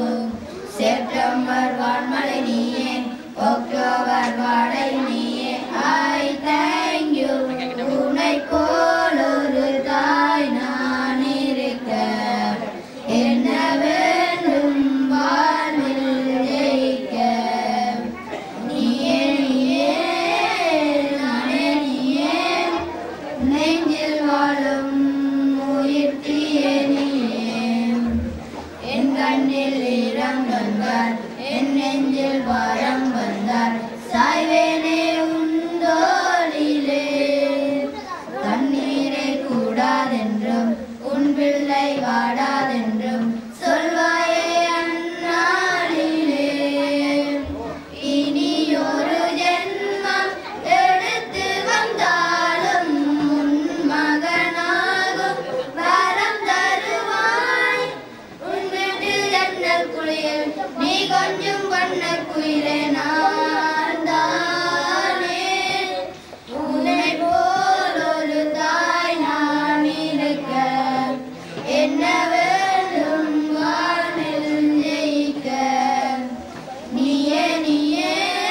செப்டம்பர் வான்மழை நீயே அக்டோபர் வாடை நீயே ஐ தேங்க் யூ உன்னை போல் ஒரு தாய் நான் இருக்க என்ன வேண்டும் வாழ்வில் ஜெயிக்க நீயே நீயே நானே நீயே நெஞ்சில் வாழும் உயிர்த்தியே நீயே என் கண்ணில் ஈரம் வந்தார் என் நெஞ்சில் வாரம் வந்தார் சாய்வேனே உந்தோளிலே தண்ணீரை கூடாதென்றும் உன் பிள்ளை வாடாதென்றும் சொல்வாயே அந்நாளிலே இனி ஒரு ஜென்மம் எடுத்து வந்தாலும் உன் மகனாகும் வரம் தருவாய் உன் வீட்டு ஜன்னல் குளியல் நீ கொஞ்சம் பண்ண குயிலே நான் தானே உன்னை போல் ஒரு தாய் நான் இருக்க என்ன வேண்டும் வானில் ஜெயிக்க நீயே நீயே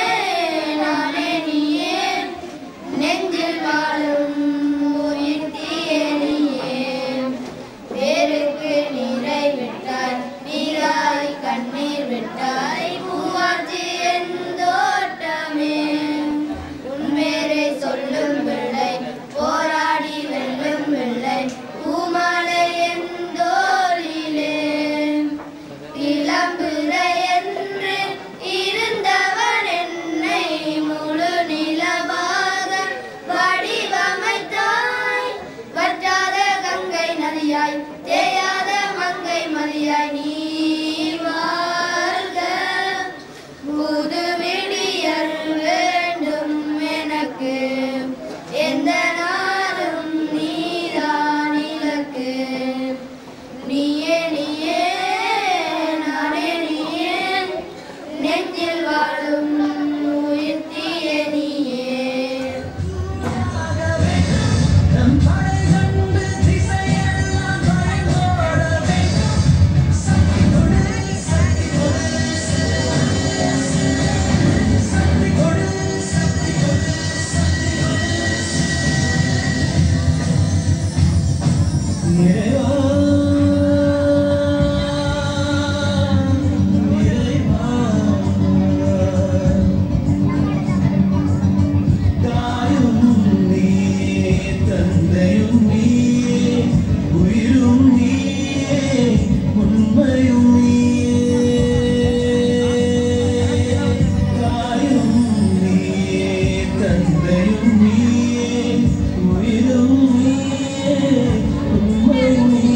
நானே நீயே நெஞ்சில் வாழும் உயிர்த்தியே நீயே பேருக்கு நீரை விட்டாய் நீராய் கண்ணீர் விட்டாய் பூவாச்சி என் தோட்டமே உன் பேரை சொல்லும் பிள்ளை போராடி வெல்லும் பிள்ளை பூமாலை என் தோளிலே இளம்பிறை என்று இருந்தவன் என்னை முழு நிலவாக வடிவமைத்தாய் வற்றாத கங்கை நதியாய் தேயாத மங்கை மதியாய் நீ வாழ்க புது விடியல் வேண்டும் எனக்கு எந்த நாளும் நீதான் இலக்கு நீயே நீயே நானே நீயே நெஞ்சில் வாழும் உயிர்த்தியே நீயே தந்தையும் நீ உயிரும் நீ உண்மையும் நீ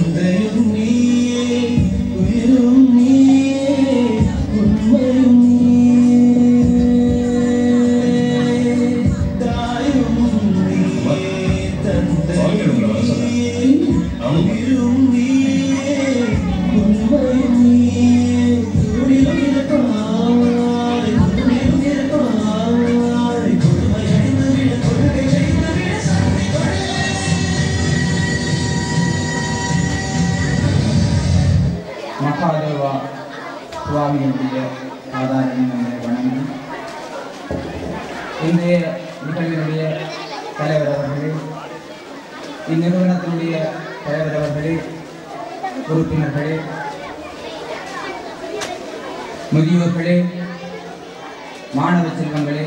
தந்தையும் நீயே உயிரும் நீயே உண்மையும் நீயே தாயும் நீயே தந்தையும் நீயே உயிரும் நீயே உண்மையும் நீயே துணியும் இருப்பாய் துணியும் இருப்பாய் கொடுமை அடைந்து விட கொடுமை செய்து விட சாமி மகாதேவா சுவாமியினுடைய ஆதாரங்களை வணங்கி இன்றைய நிகழ்வினுடைய தலைவர் அவர்களே இந்நிறுவனத்தினுடைய தலைவர் அவர்களே உறுப்பினர்களே முதியோர்களே மாணவ செல்வங்களே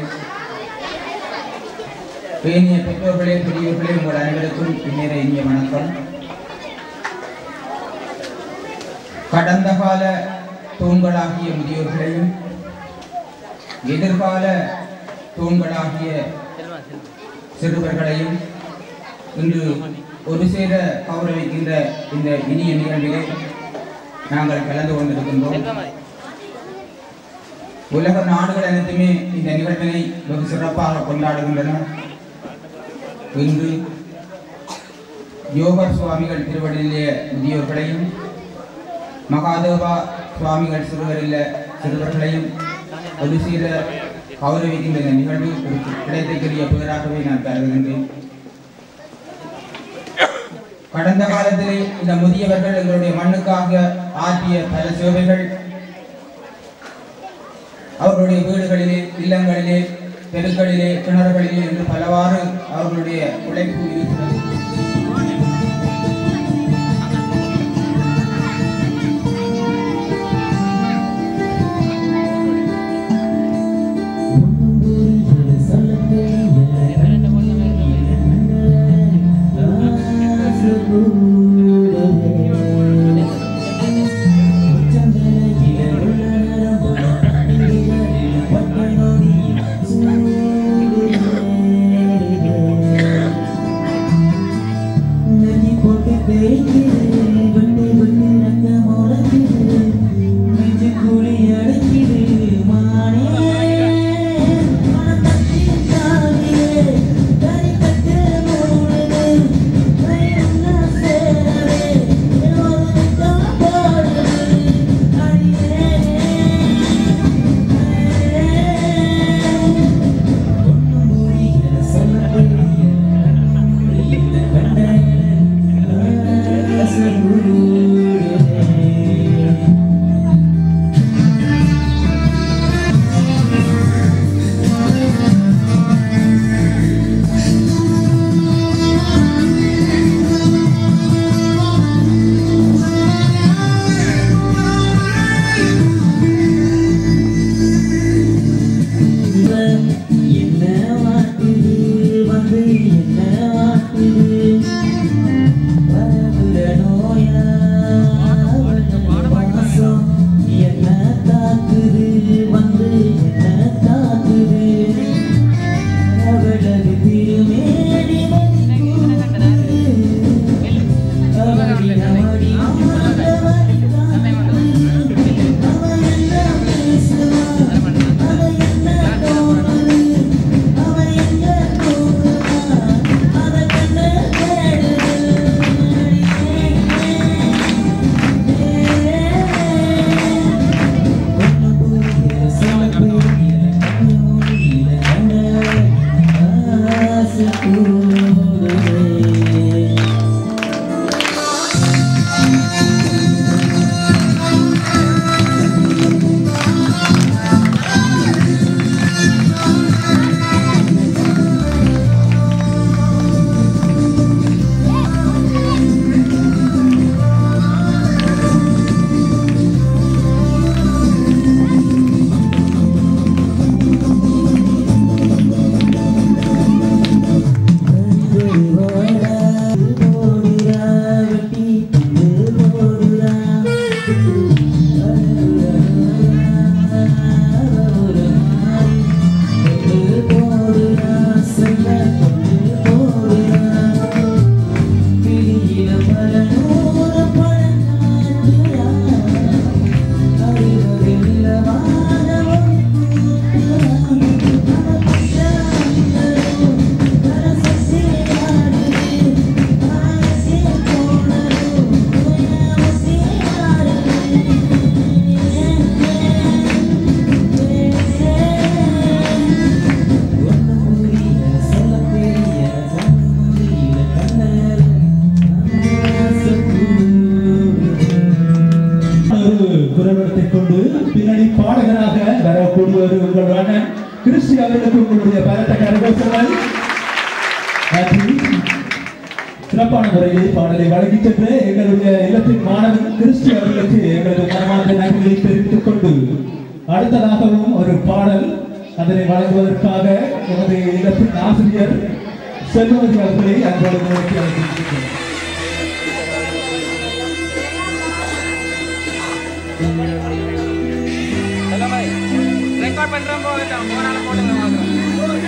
பேணிய பெற்றோர்களே பெரியோர்களே உங்கள் அனைவருக்கும் இந்நேர இனிய வணக்கம் கடந்த கால தூண்களாகிய முதியோர்களையும் எதிர்கால தூண்களாகிய சிறுவர்களையும் இன்று ஒரு சேர கௌரவிக்கின்ற இந்த இனிய நிகழ்விலே நாங்கள் கலந்து கொண்டிருக்கின்றோம் உலக நாடுகள் அனைத்துமே இந்த நிகழ்வினை வெகு சிறப்பாக கொண்டாடுகின்றன இன்று யோகர் சுவாமிகள் திருவடியிலே முதியோர்களையும் மகாதேவா சுவாமிகள் சிறுவரில் சிறுவர்களையும் ஒரு சீர கௌரவிக்கின்ற இந்த நிகழ்வு ஒரு கிடைத்தக்கூடிய புகழாகவே நான் கருதுகின்றேன் கடந்த காலத்திலே இந்த முதியவர்கள் எங்களுடைய மண்ணுக்காக ஆற்றிய பல சேவைகள் அவர்களுடைய வீடுகளிலே இல்லங்களிலே தெருக்களிலே கிணறுகளிலே என்று பலவாறு அவர்களுடைய உழைப்பு இருக்கிறது Thank you. ஒரு உங்களுடைய அண்ணன் கிறிஸ்டி அவர்களுக்கு உங்களுடைய பலத்த கரகோசங்கள் நன்றி சிறப்பான முறையில் பாடலை வழங்கி சென்று எங்களுடைய இல்லத்தின் மாணவன் கிறிஸ்டி அவர்களுக்கு எங்களது மனமார்ந்த நன்றிகளை தெரிவித்துக் கொண்டு அடுத்ததாகவும் ஒரு பாடல் அதனை வழங்குவதற்காக எமது இல்லத்தின் ஆசிரியர் செல்வமதி அவர்களை அன்போடு நோக்கி அழைக்கின்றோம் ரெக்கார்ட் பண்றோம் போகட்டும் போனால போடுங்க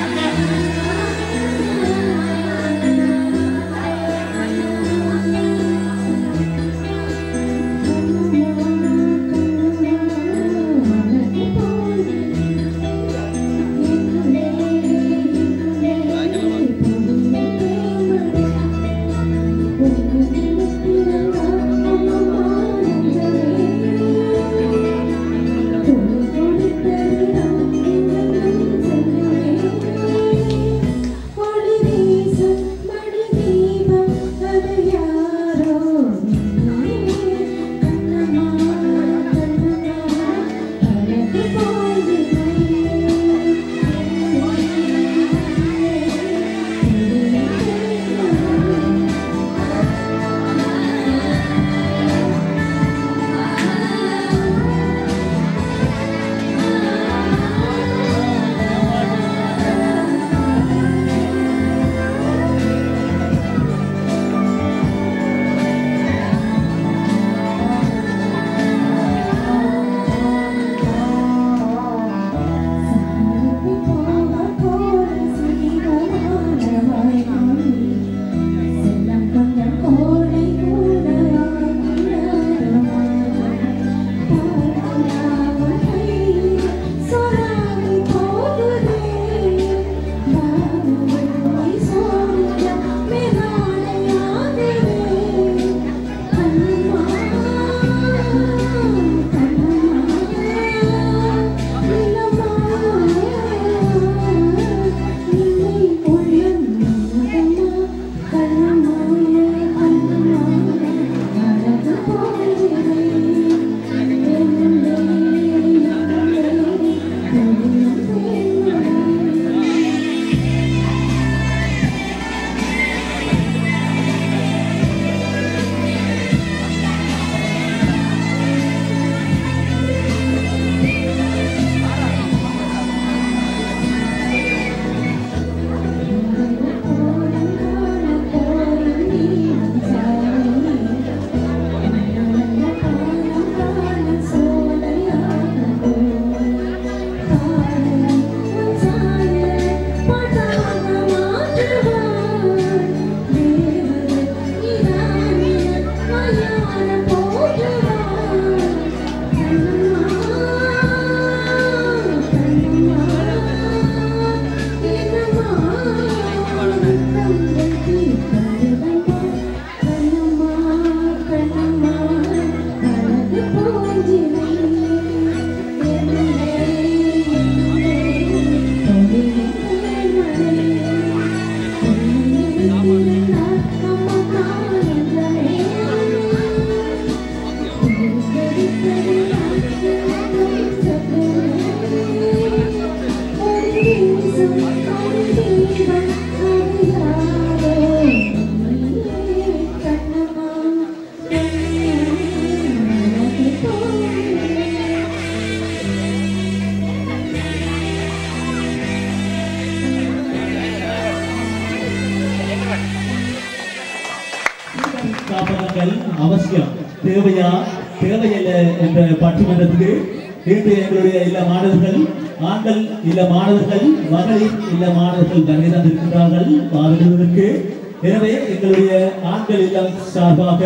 காப்பகங்கள் அவசியம் தேவையா தேவையில்லை என்ற பட்டிமன்றத்துக்கு இன்று எங்களுடைய இல்ல மாணவர்கள் ஆண்கள் இல்ல மாணவர்கள் மகளிர் இல்ல மாணவர்கள் வருகை தந்திருக்கிறார்கள் பாடுவதற்கு எனவே எங்களுடைய ஆண்கள் இல்லம் சார்பாக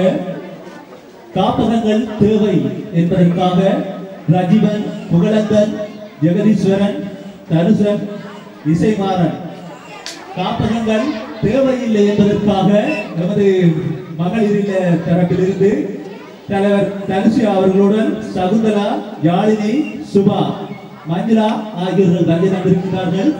காப்பகங்கள் தேவை என்பதற்காக ரஜீவன் புகழந்தன் ஜெகதீஸ்வரன் தனுசன் இசைமாறன் காப்பகங்கள் தேவையில்லை என்பதற்காக நமது மகளிரில் தரப்பிலிருந்து தலைவர் தனுஷி அவர்களுடன் சகுந்தலா யாழினி சுபா மஞ்சுளா ஆகியோர்கள் வருகை தந்திருக்கிறார்கள்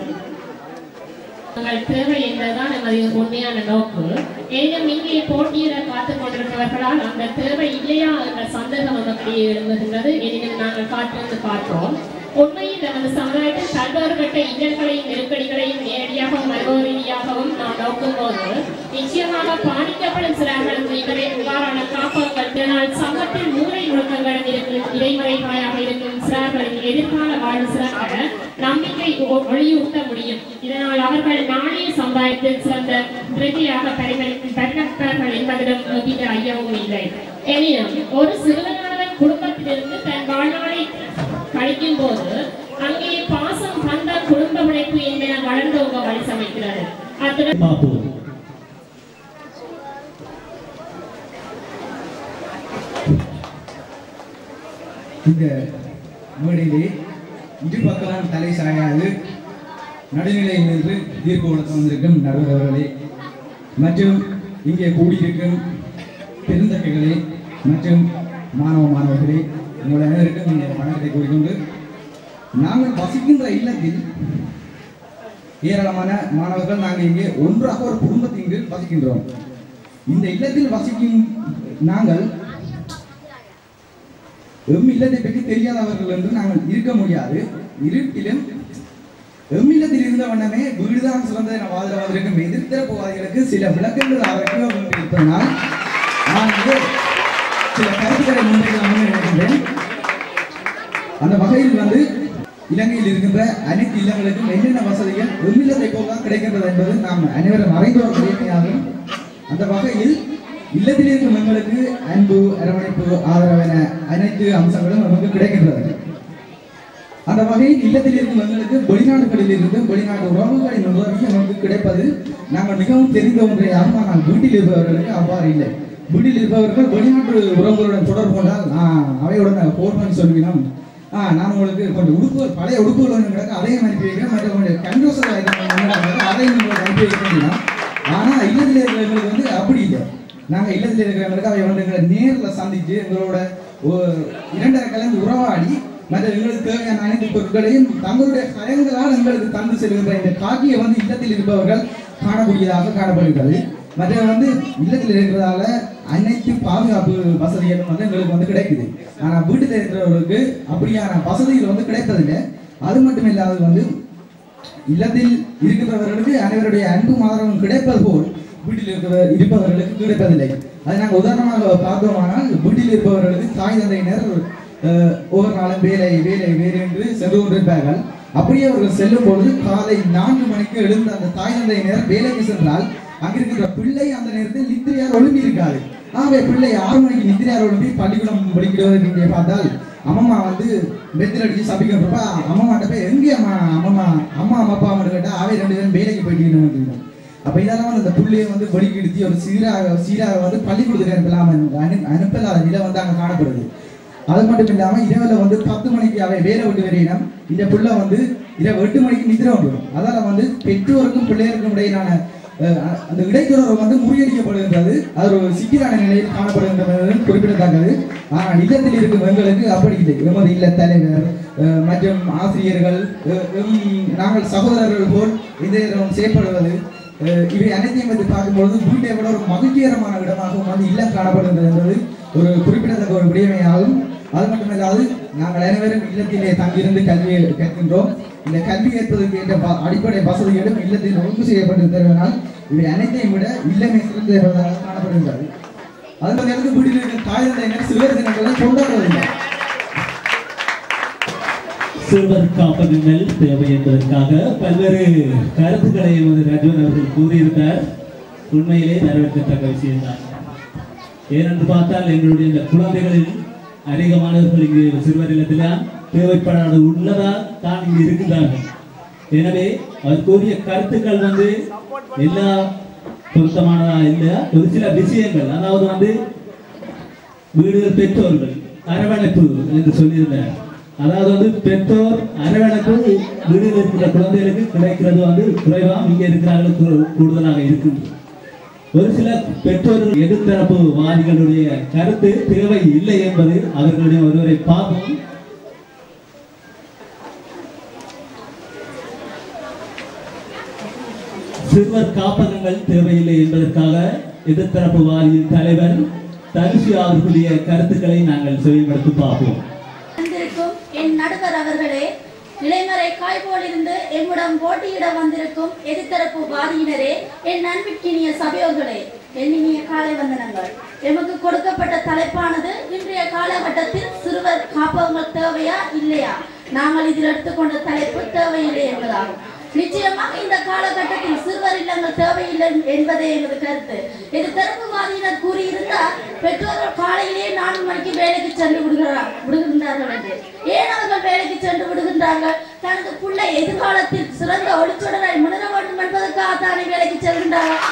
உங்கள் தேவை என்பதுதான் நமது உண்மையான நோக்கு ஏனும் இங்கே போட்டியிட காத்துக் கொண்டிருப்பவர்களால் அந்த தேவை இல்லையா என்ற சந்தேகம் நமக்கு எழும்புகின்றது எனினும் நாங்கள் காத்திருந்து பார்க்கிறோம் உண்மையில் நமது சமுதாயத்தில் பல்வேறுபட்ட இன்னல்களையும் நெருக்கடிகளையும் நேரடியாகவும் அனுபவ ரீதியாகவும் நாம் நோக்கும்போது நிச்சயமாக பாதிக்கப்படும் சிறார்களுக்கு இவரே இவ்வாறான காப்பகங்கள் இதனால் சமூகத்தில் மூளை முழக்கங்களும் இருக்கும் இடைமுறைகளாக இருக்கும் சிறார்களின் எதிர்கால வாழ்வு சிறக்க நம்பிக்கை ஒ- ஒளியூட்ட முடியும் இதனால் அவர்கள் நாளைய சமுதாயத்தில் சிறந்த பிரதியாக பரிமளி- பரிணமிப்பார்கள் என்பதிலும் எவ்வித ஐயமும் இல்லை எனினும் ஒரு சிறுவனானவன் குடும்பத்திலிருந்து தன் வாழ்நாளை கழிக்கும் போது அங்கே பாசம் பந்த குடும்ப உழைப்பு என்பன வளர்ந்தோங்க வழி சமைக்கிறது அத்துடன் பார்ப்போம் இந்த மேடையிலே இரு பக்கம் தலை சாயாது நடுநிலையில் நின்று தீர்ப்பு கொடுத்து வந்திருக்கும் நடுவர் அவர்களே மற்றும் இங்கே கூடியிருக்கும் பெருந்தகைகளே மற்றும் மாணவ மாணவர்களே உங்கள் அனைவருக்கும் இந்த வணக்கத்தை கூறிக்கொண்டு நாங்கள் வசிக்கின்ற இல்லத்தில் ஏராளமான மாணவர்கள் நாங்கள் இங்கே ஒன்றாக ஒரு குடும்பத்தின் கீழ் வசிக்கின்றோம் இந்த இல்லத்தில் வசிக்கும் நாங்கள் எம் இல்லத்தை பற்றி தெரியாதவர்கள் என்று நாங்கள் இருக்க முடியாது இருப்பிலும் எம் இல்லத்தில் இருந்த வண்ணமே வீடுதான் சிறந்தது என வாதிட வந்திருக்கும் எதிர்த்தரப்புவாதிகளுக்கு சில விளக்கங்கள் அவர்கள் இருப்பதனால் நான் இங்கே சில கருத்துக்களை முன்வைக்கலாம்னு நினைக்கின்றேன் அந்த வகையில் வந்து இலங்கையில் இருக்கின்ற அனைத்து இல்லங்களுக்கும் என்னென்ன வசதிகள் எம்மில்லத்தை போக கிடைக்கின்றது என்பது நாம் அனைவரும் அறிந்த ஒரு விடயமாகும் அந்த வகையில் இல்லத்தில் இருக்கும் எங்களுக்கு அன்பு அரவணைப்பு ஆதரவு என அனைத்து அம்சங்களும் நமக்கு கிடைக்கின்றது அந்த வகையில் இல்லத்தில் இருக்கும் எங்களுக்கு வெளிநாடுகளில் இருந்து வெளிநாட்டு உறவுகளின் உதவி நமக்கு கிடைப்பது நாங்கள் மிகவும் தெரிந்த ஒன்றையாகும் ஆனால் வீட்டில் இருப்பவர்களுக்கு அவ்வாறு இல்லை வீட்டில் இருப்பவர்கள் வெளிநாட்டு உறவுகளுடன் தொடர்பு கொண்டால் ஆஹ், அவையுடன் ஃபோன் பண்ணி சொல்லினோம் ஆ நான் உங்களுக்கு கொஞ்சம் உடுப்புகள் பழைய உடுப்புகள் ஒன்று கிடக்கு அதையும் அனுப்பி வைக்கிறேன் மற்ற கொஞ்சம் கண்டோசல் அதையும் உங்களுக்கு அனுப்பி வைக்கிறேன் ஆனா இல்லத்தில் இருக்கிறவங்களுக்கு வந்து அப்படி இல்லை நாங்க இல்லத்தில் இருக்கிறவங்களுக்கு அவை வந்து எங்களை நேரில் சந்திச்சு எங்களோட ஒ- இரண்டரை கலந்து உறவாடி மற்ற எங்களுக்கு தேவையான அனைத்து பொருட்களையும் தங்களுடைய கரங்களால் எங்களுக்கு தந்து செல்கின்ற இந்த காட்சியை வந்து இல்லத்தில் இருப்பவர்கள் காணக்கூடியதாக காணப்படுகிறது மற்ற வந்து இல்லத்தில் இருக்கிறதால அனைத்து பாதுகாப்பு வசதிகளும் வந்து எங்களுக்கு வந்து கிடைக்குது ஆனா வீட்டில் இருக்கிறவர்களுக்கு அப்படியான வசதிகள் வந்து கிடைப்பதில்லை அது மட்டும் இல்லாது வந்து இல்லத்தில் இருக்கின்றவர்களுக்கு அனைவருடைய அன்பும் ஆதரவும் கிடைப்பது போல் வீட்டில் இருக்கிற இருப்பவர்களுக்கு கிடைப்பதில்லை அதை நாங்கள் உதாரணமாக பார்த்தோமானால் வீட்டில் இருப்பவர்களுக்கு தாய் தந்தையினர் அஹ், ஒவ்வொரு நாளும் வேலை வேலை வேலை என்று சென்று கொண்டிருப்பார்கள் அப்படியே அவர்கள் செல்லும் பொழுது காலை நான்கு மணிக்கு எழுந்த அந்த தாய் தந்தையினர் வேலைக்கு சென்றால் அங்கிருக்கிற பிள்ளை அந்த நேரத்தில் நித்திரையார் ஒழும்பி இருக்காது ஆகவே பிள்ளை ஆறு மணிக்கு நித்திரையார் ஒழும்பி பள்ளிக்கூடம் படிக்கிறவர்கள் இங்கே பார்த்தால் அம்மம்மா வந்து மெத்தில் அடிச்சு சபிக்கிறப்ப அம்மம்மாட்ட போய் எங்கே அம்மா அம்மம்மா அம்மா அம்மா அப்பா மட்டும் கேட்டா அவை ரெண்டு பேரும் வேலைக்கு போயிட்டு அப்ப இதெல்லாம் வந்து அந்த புள்ளையை வந்து வெளிக்கெடுத்து ஒரு சீராக சீராக வந்து பள்ளிக்கூடத்துக்கு அனுப்பலாம அனு அனுப்பலாத நிலை வந்து அங்க காணப்படுது அது மட்டும் இல்லாம இரவுல வந்து பத்து மணிக்கு அவை வேலை விட்டு வரையினம் இந்த புள்ள வந்து இரவு எட்டு மணிக்கு நிதிரை வந்துடும் அதால வந்து பெற்றோருக்கும் பிள்ளையருக்கும் இடையிலான அஹ், அந்த இடைத்தொடர்பு வந்து முறியடிக்கப்படுகின்றது அது ஒரு சிக்கலான நிலையில் காணப்படுகின்றது குறிப்பிடத்தக்கது ஆனால் இல்லத்தில் இருக்கும் எங்களுக்கு அப்படி இல்லை எமது இல்ல தலைவர் அஹ், மற்றும் ஆசிரியர்கள் அஹ், எம் நாங்கள் சகோதரர்கள் போல் இந்த நேரம் செயற்படுவது அஹ், இவை அனைத்தையும் வந்து பார்க்கும்பொழுது வீட்டை விட ஒரு மகிழ்ச்சிகரமான இடமாகவும் வந்து இல்லம் காணப்படுகின்றது என்பது ஒரு குறிப்பிடத்தக்க ஒரு விடயமையாகும் அது மட்டுமல்லாது நாங்கள் அனைவரும் இல்லத்திலே தங்கியிருந்து கல்வியை கற்கின்றோம் இந்த கல்வி கற்பதற்கு ஏற்ற ப- அடிப்படை வசதிகளும் இல்லத்தில் ஒழுங்கு செய்யப்பட்டிருந்ததனால் இவை அனைத்தையும் விட இல்லமே சிறந்த என்பதாக காணப்படுகின்றது அது மாதிரி இடத்துக்கு வீட்டில் இருக்கிற தாய் தந்தையினர் சிறுவர் தினங்களை கொண்டாடுவதில்லை சிறுவர் காப்பகங்கள் தேவை என்பதற்காக பல்வேறு கருத்துக்களை எமது ரஜுவன் அவர்கள் கூறியிருந்தார் உண்மையிலே வரவேற்கத்தக்க விஷயம்தான் ஏனென்று பார்த்தால் எங்களுடைய இந்த குழந்தைகளில் அதிகமானவர்கள் இங்கு சிறுவர் இல்லத்தில் தேவைப்படாத உள்ளதா தான் இங்கு இருக்கின்றார்கள் எனவே அவர் கூறிய கருத்துக்கள் வந்து எல்லா பொருத்தமானதா இல்லை ஒரு சில விஷயங்கள் அதாவது வந்து வீடுகள் பெற்றோர்கள் அரவணைப்பு என்று சொல்லியிருந்தார் அதாவது வந்து பெற்றோர் அரவணைப்பு வீடுகளில் இருக்கிற குழந்தைகளுக்கு கிடைக்கிறது வந்து குறைவா இங்கே இருக்கிறார்கள் கூ- கூடுதலாக இருக்கின்றது ஒரு சில பெற்றோர்கள் எதிர்த்தரப்பு வாதிகளுடைய கருத்து தேவை இல்லை என்பது அவர்களுடைய ஒருவரை பார்ப்போம் சிறுவர் காப்பகங்கள் தேவையில்லை என்பதற்காக எதிர்த்தரப்பு வாரியின் தலைவர் தனுஷி அவர்களுடைய கருத்துக்களை நாங்கள் செவிமடுத்து பார்ப்போம் வந்திருக்கும் என் நடுவர் அவர்களே நிலைமறை காய் போலிருந்து எம்முடன் போட்டியிட வந்திருக்கும் எதிர்த்தரப்பு வாதியினரே என் நண்பிற்கினிய சபையோர்களே எண்ணினிய காலை வந்தனங்கள் எமக்கு கொடுக்கப்பட்ட தலைப்பானது இன்றைய காலகட்டத்தில் சிறுவர் காப்பகங்கள் தேவையா இல்லையா நாங்கள் இதில் எடுத்துக்கொண்ட தலைப்பு தேவையில்லை என்பதாகும் நிச்சயமாக இந்த காலகட்டத்தில் சிறுவர் இல்லங்கள் தேவையில்லை என்பதே எமது கருத்து இது தரப்புவாதியினர் கூறியிருந்தால் பெற்றோர்கள் காலையிலே நான்கு மணிக்கு வேலைக்கு சென்று விடுகிறார் விடுகின்றார்கள் என்று ஏன் அவர்கள் வேலைக்கு சென்று விடுகின்றார்கள் தனது பிள்ளை எதிர்காலத்தில் சிறந்த ஒளிச்சுடரை முன்னர வேண்டும் என்பதற்காக தானே வேலைக்கு செல்கின்றார்கள்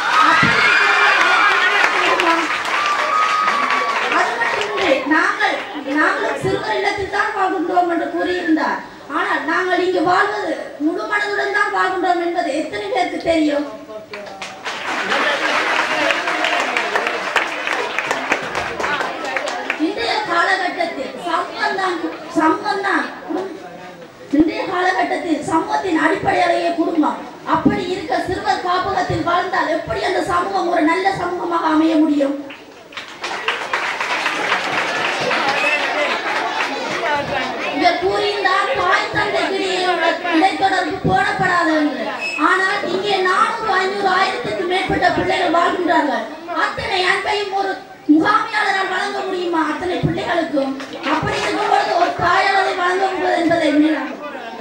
அது மட்டுமின்றி நாங்கள் நாங்களும் சிறுவர் இல்லத்தில் தான் வாழ்கின்றோம் என்று கூறியிருந்தார் ஆனால் நாங்கள் இங்கு வாழ்வது முழு மனதுடன் தான் வாழ்கின்றோம் என்பது எத்தனை பேருக்கு தெரியும் இன்றைய காலகட்டத்தில் சம்பந்தம் சம்பந்தம் குடும்- இன்றைய காலகட்டத்தில் சமூகத்தின் அடிப்படையிலேயே குடும்பம் அப்படி இருக்க சிறுவர் காப்பகத்தில் வாழ்ந்தால் எப்படி அந்த சமூகம் ஒரு நல்ல சமூகமாக அமைய முடியும் இவர் கூறியிருந்தார் தாய் தந்தைக்கிடையே உள்ள இடைத்தொடர்பு போடப்படாது என்று ஆனால் இங்கே நானூறு ஐநூறு ஆயிரத்துக்கு மேற்பட்ட பிள்ளைகள் வாழ்கின்றார்கள் அத்தனை அன்பையும் ஒரு முகாமையாளரால் வழங்க முடியுமா அத்தனை பிள்ளைகளுக்கும் அப்படி இருக்கும்பொழுது ஒரு தாயால் அதை வழங்க முடியாது என்பதை எண்ணினார்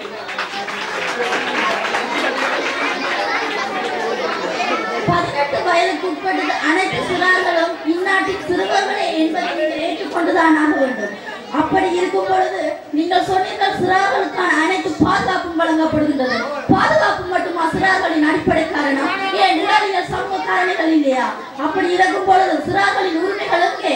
பதினெட்டு வயதுக்கு உட்பட்ட அனைத்து சிறார்களும் இந்நாட்டின் சிறுவர்களே என்பதை நீங்கள் ஏற்றுக்கொண்டுதான் ஆக வேண்டும் அப்படி இருக்கும் பொழுது நீங்கள் சொன்னீர்கள் சிறார்களுக்கான அனைத்து பாதுகாப்பும் வழங்கப்படுகின்றது பாதுகாப்பு மட்டுமா சிறார்களின் அடிப்படை காரணம் ஏன் நிழலியல் சமூக காரணிகள் இல்லையா அப்படி இருக்கும் பொழுது சிறார்களின் உரிமைகள் எங்கே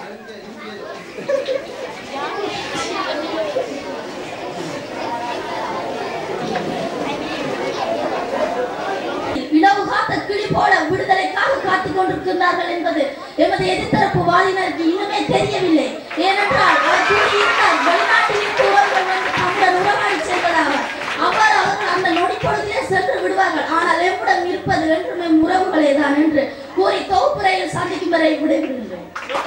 இடவு காத்த கிளி போல விடுதலைக்காக காத்துக் கொண்டிருக்கின்றார்கள் என்பது எமது எதிர்த்தரப்பு வாதினருக்கு இன்னுமே தெரியவில்லை ஏனென்றால் அவர் கூறியிருந்தார் வெளிநாட்டில் இருந்து ஒருவர் வந்து தம்முடன் உறவாடி செல்வதாக அவர் அவர்கள் அந்த நொடி பொழுதிலே சென்று விடுவார்கள் ஆனால் எம்முடன் இருப்பது என்றுமே உறவுகளே தான் என்று கூறி தொகுப்புரையில் சந்திக்கும் வரை விடைபெறுகின்றேன்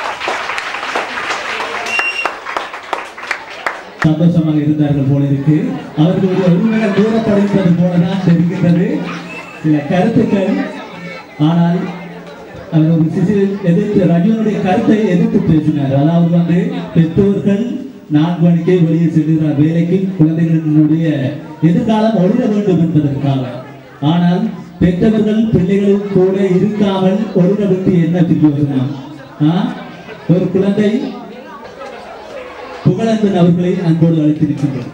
சந்தோஷமாக இருந்தார்கள் போல இருக்கு அவர்களுடைய உரிமைகள் தூரப்படுகிறது போலதான் தெரிகின்றது சில கருத்துக்கள் ஆனால் அவர் ஒரு சிசு எதிர்த்து ரஜினியுடைய கருத்தை எதிர்த்து பேசினார் அதாவது வந்து பெற்றோர்கள் நான்கு மணிக்கே வெளியே செல்கிறார் வேலைக்கு குழந்தைகளினுடைய எதிர்காலம் ஒளிர வேண்டும் என்பதற்காக ஆனால் பெற்றவர்கள் பிள்ளைகளும் கூட இருக்காமல் ஒளிர விட்டு என்ன பிரயோஜனம் ஆ? ஒரு குழந்தை புகழன்பன் அவர்களை அன்போடு அழைத்திருக்கின்றோம்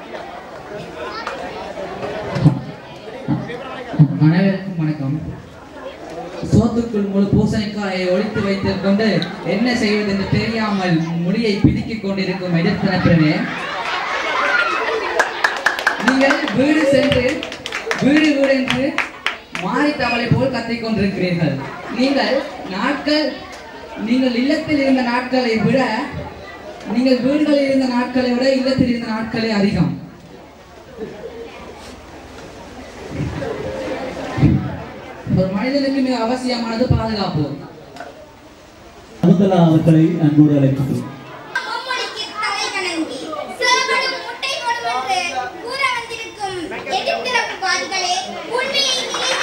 அனைவருக்கும் வணக்கம் சோத்துக்குள் முழு பூசணிக்காயை ஒழித்து வைத்துக் கொண்டு என்ன செய்வது என்று தெரியாமல் முடியை பிதுக்கிக் கொண்டிருக்கும் எதிர்த்தரப்பினரே நீங்கள் வீடு சென்று வீடு வீடு என்று மாறி தவளை போல் கத்திக் கொண்டிருக்கிறீர்கள் நீங்கள் நாட்கள் நீங்கள் இல்லத்தில் இருந்த நாட்களை விட நீங்கள் வீடுகளில் இருந்த நாட்களை விட இல்லத்தில் இருந்த நாட்களே அதிகம் ஒரு மனிதனுக்கு மிக அவசியமானது பாதுகாப்பு சகுந்தலா அவர்களை அன்போடு அழைக்கின்றோம் மும்மொழிக்கு தலை வணங்கி சிறுவனும் முட்டை போடும் என்று கூற வந்திருக்கும் எதிர்த்தரப்பு வாதிகளே உண்மையை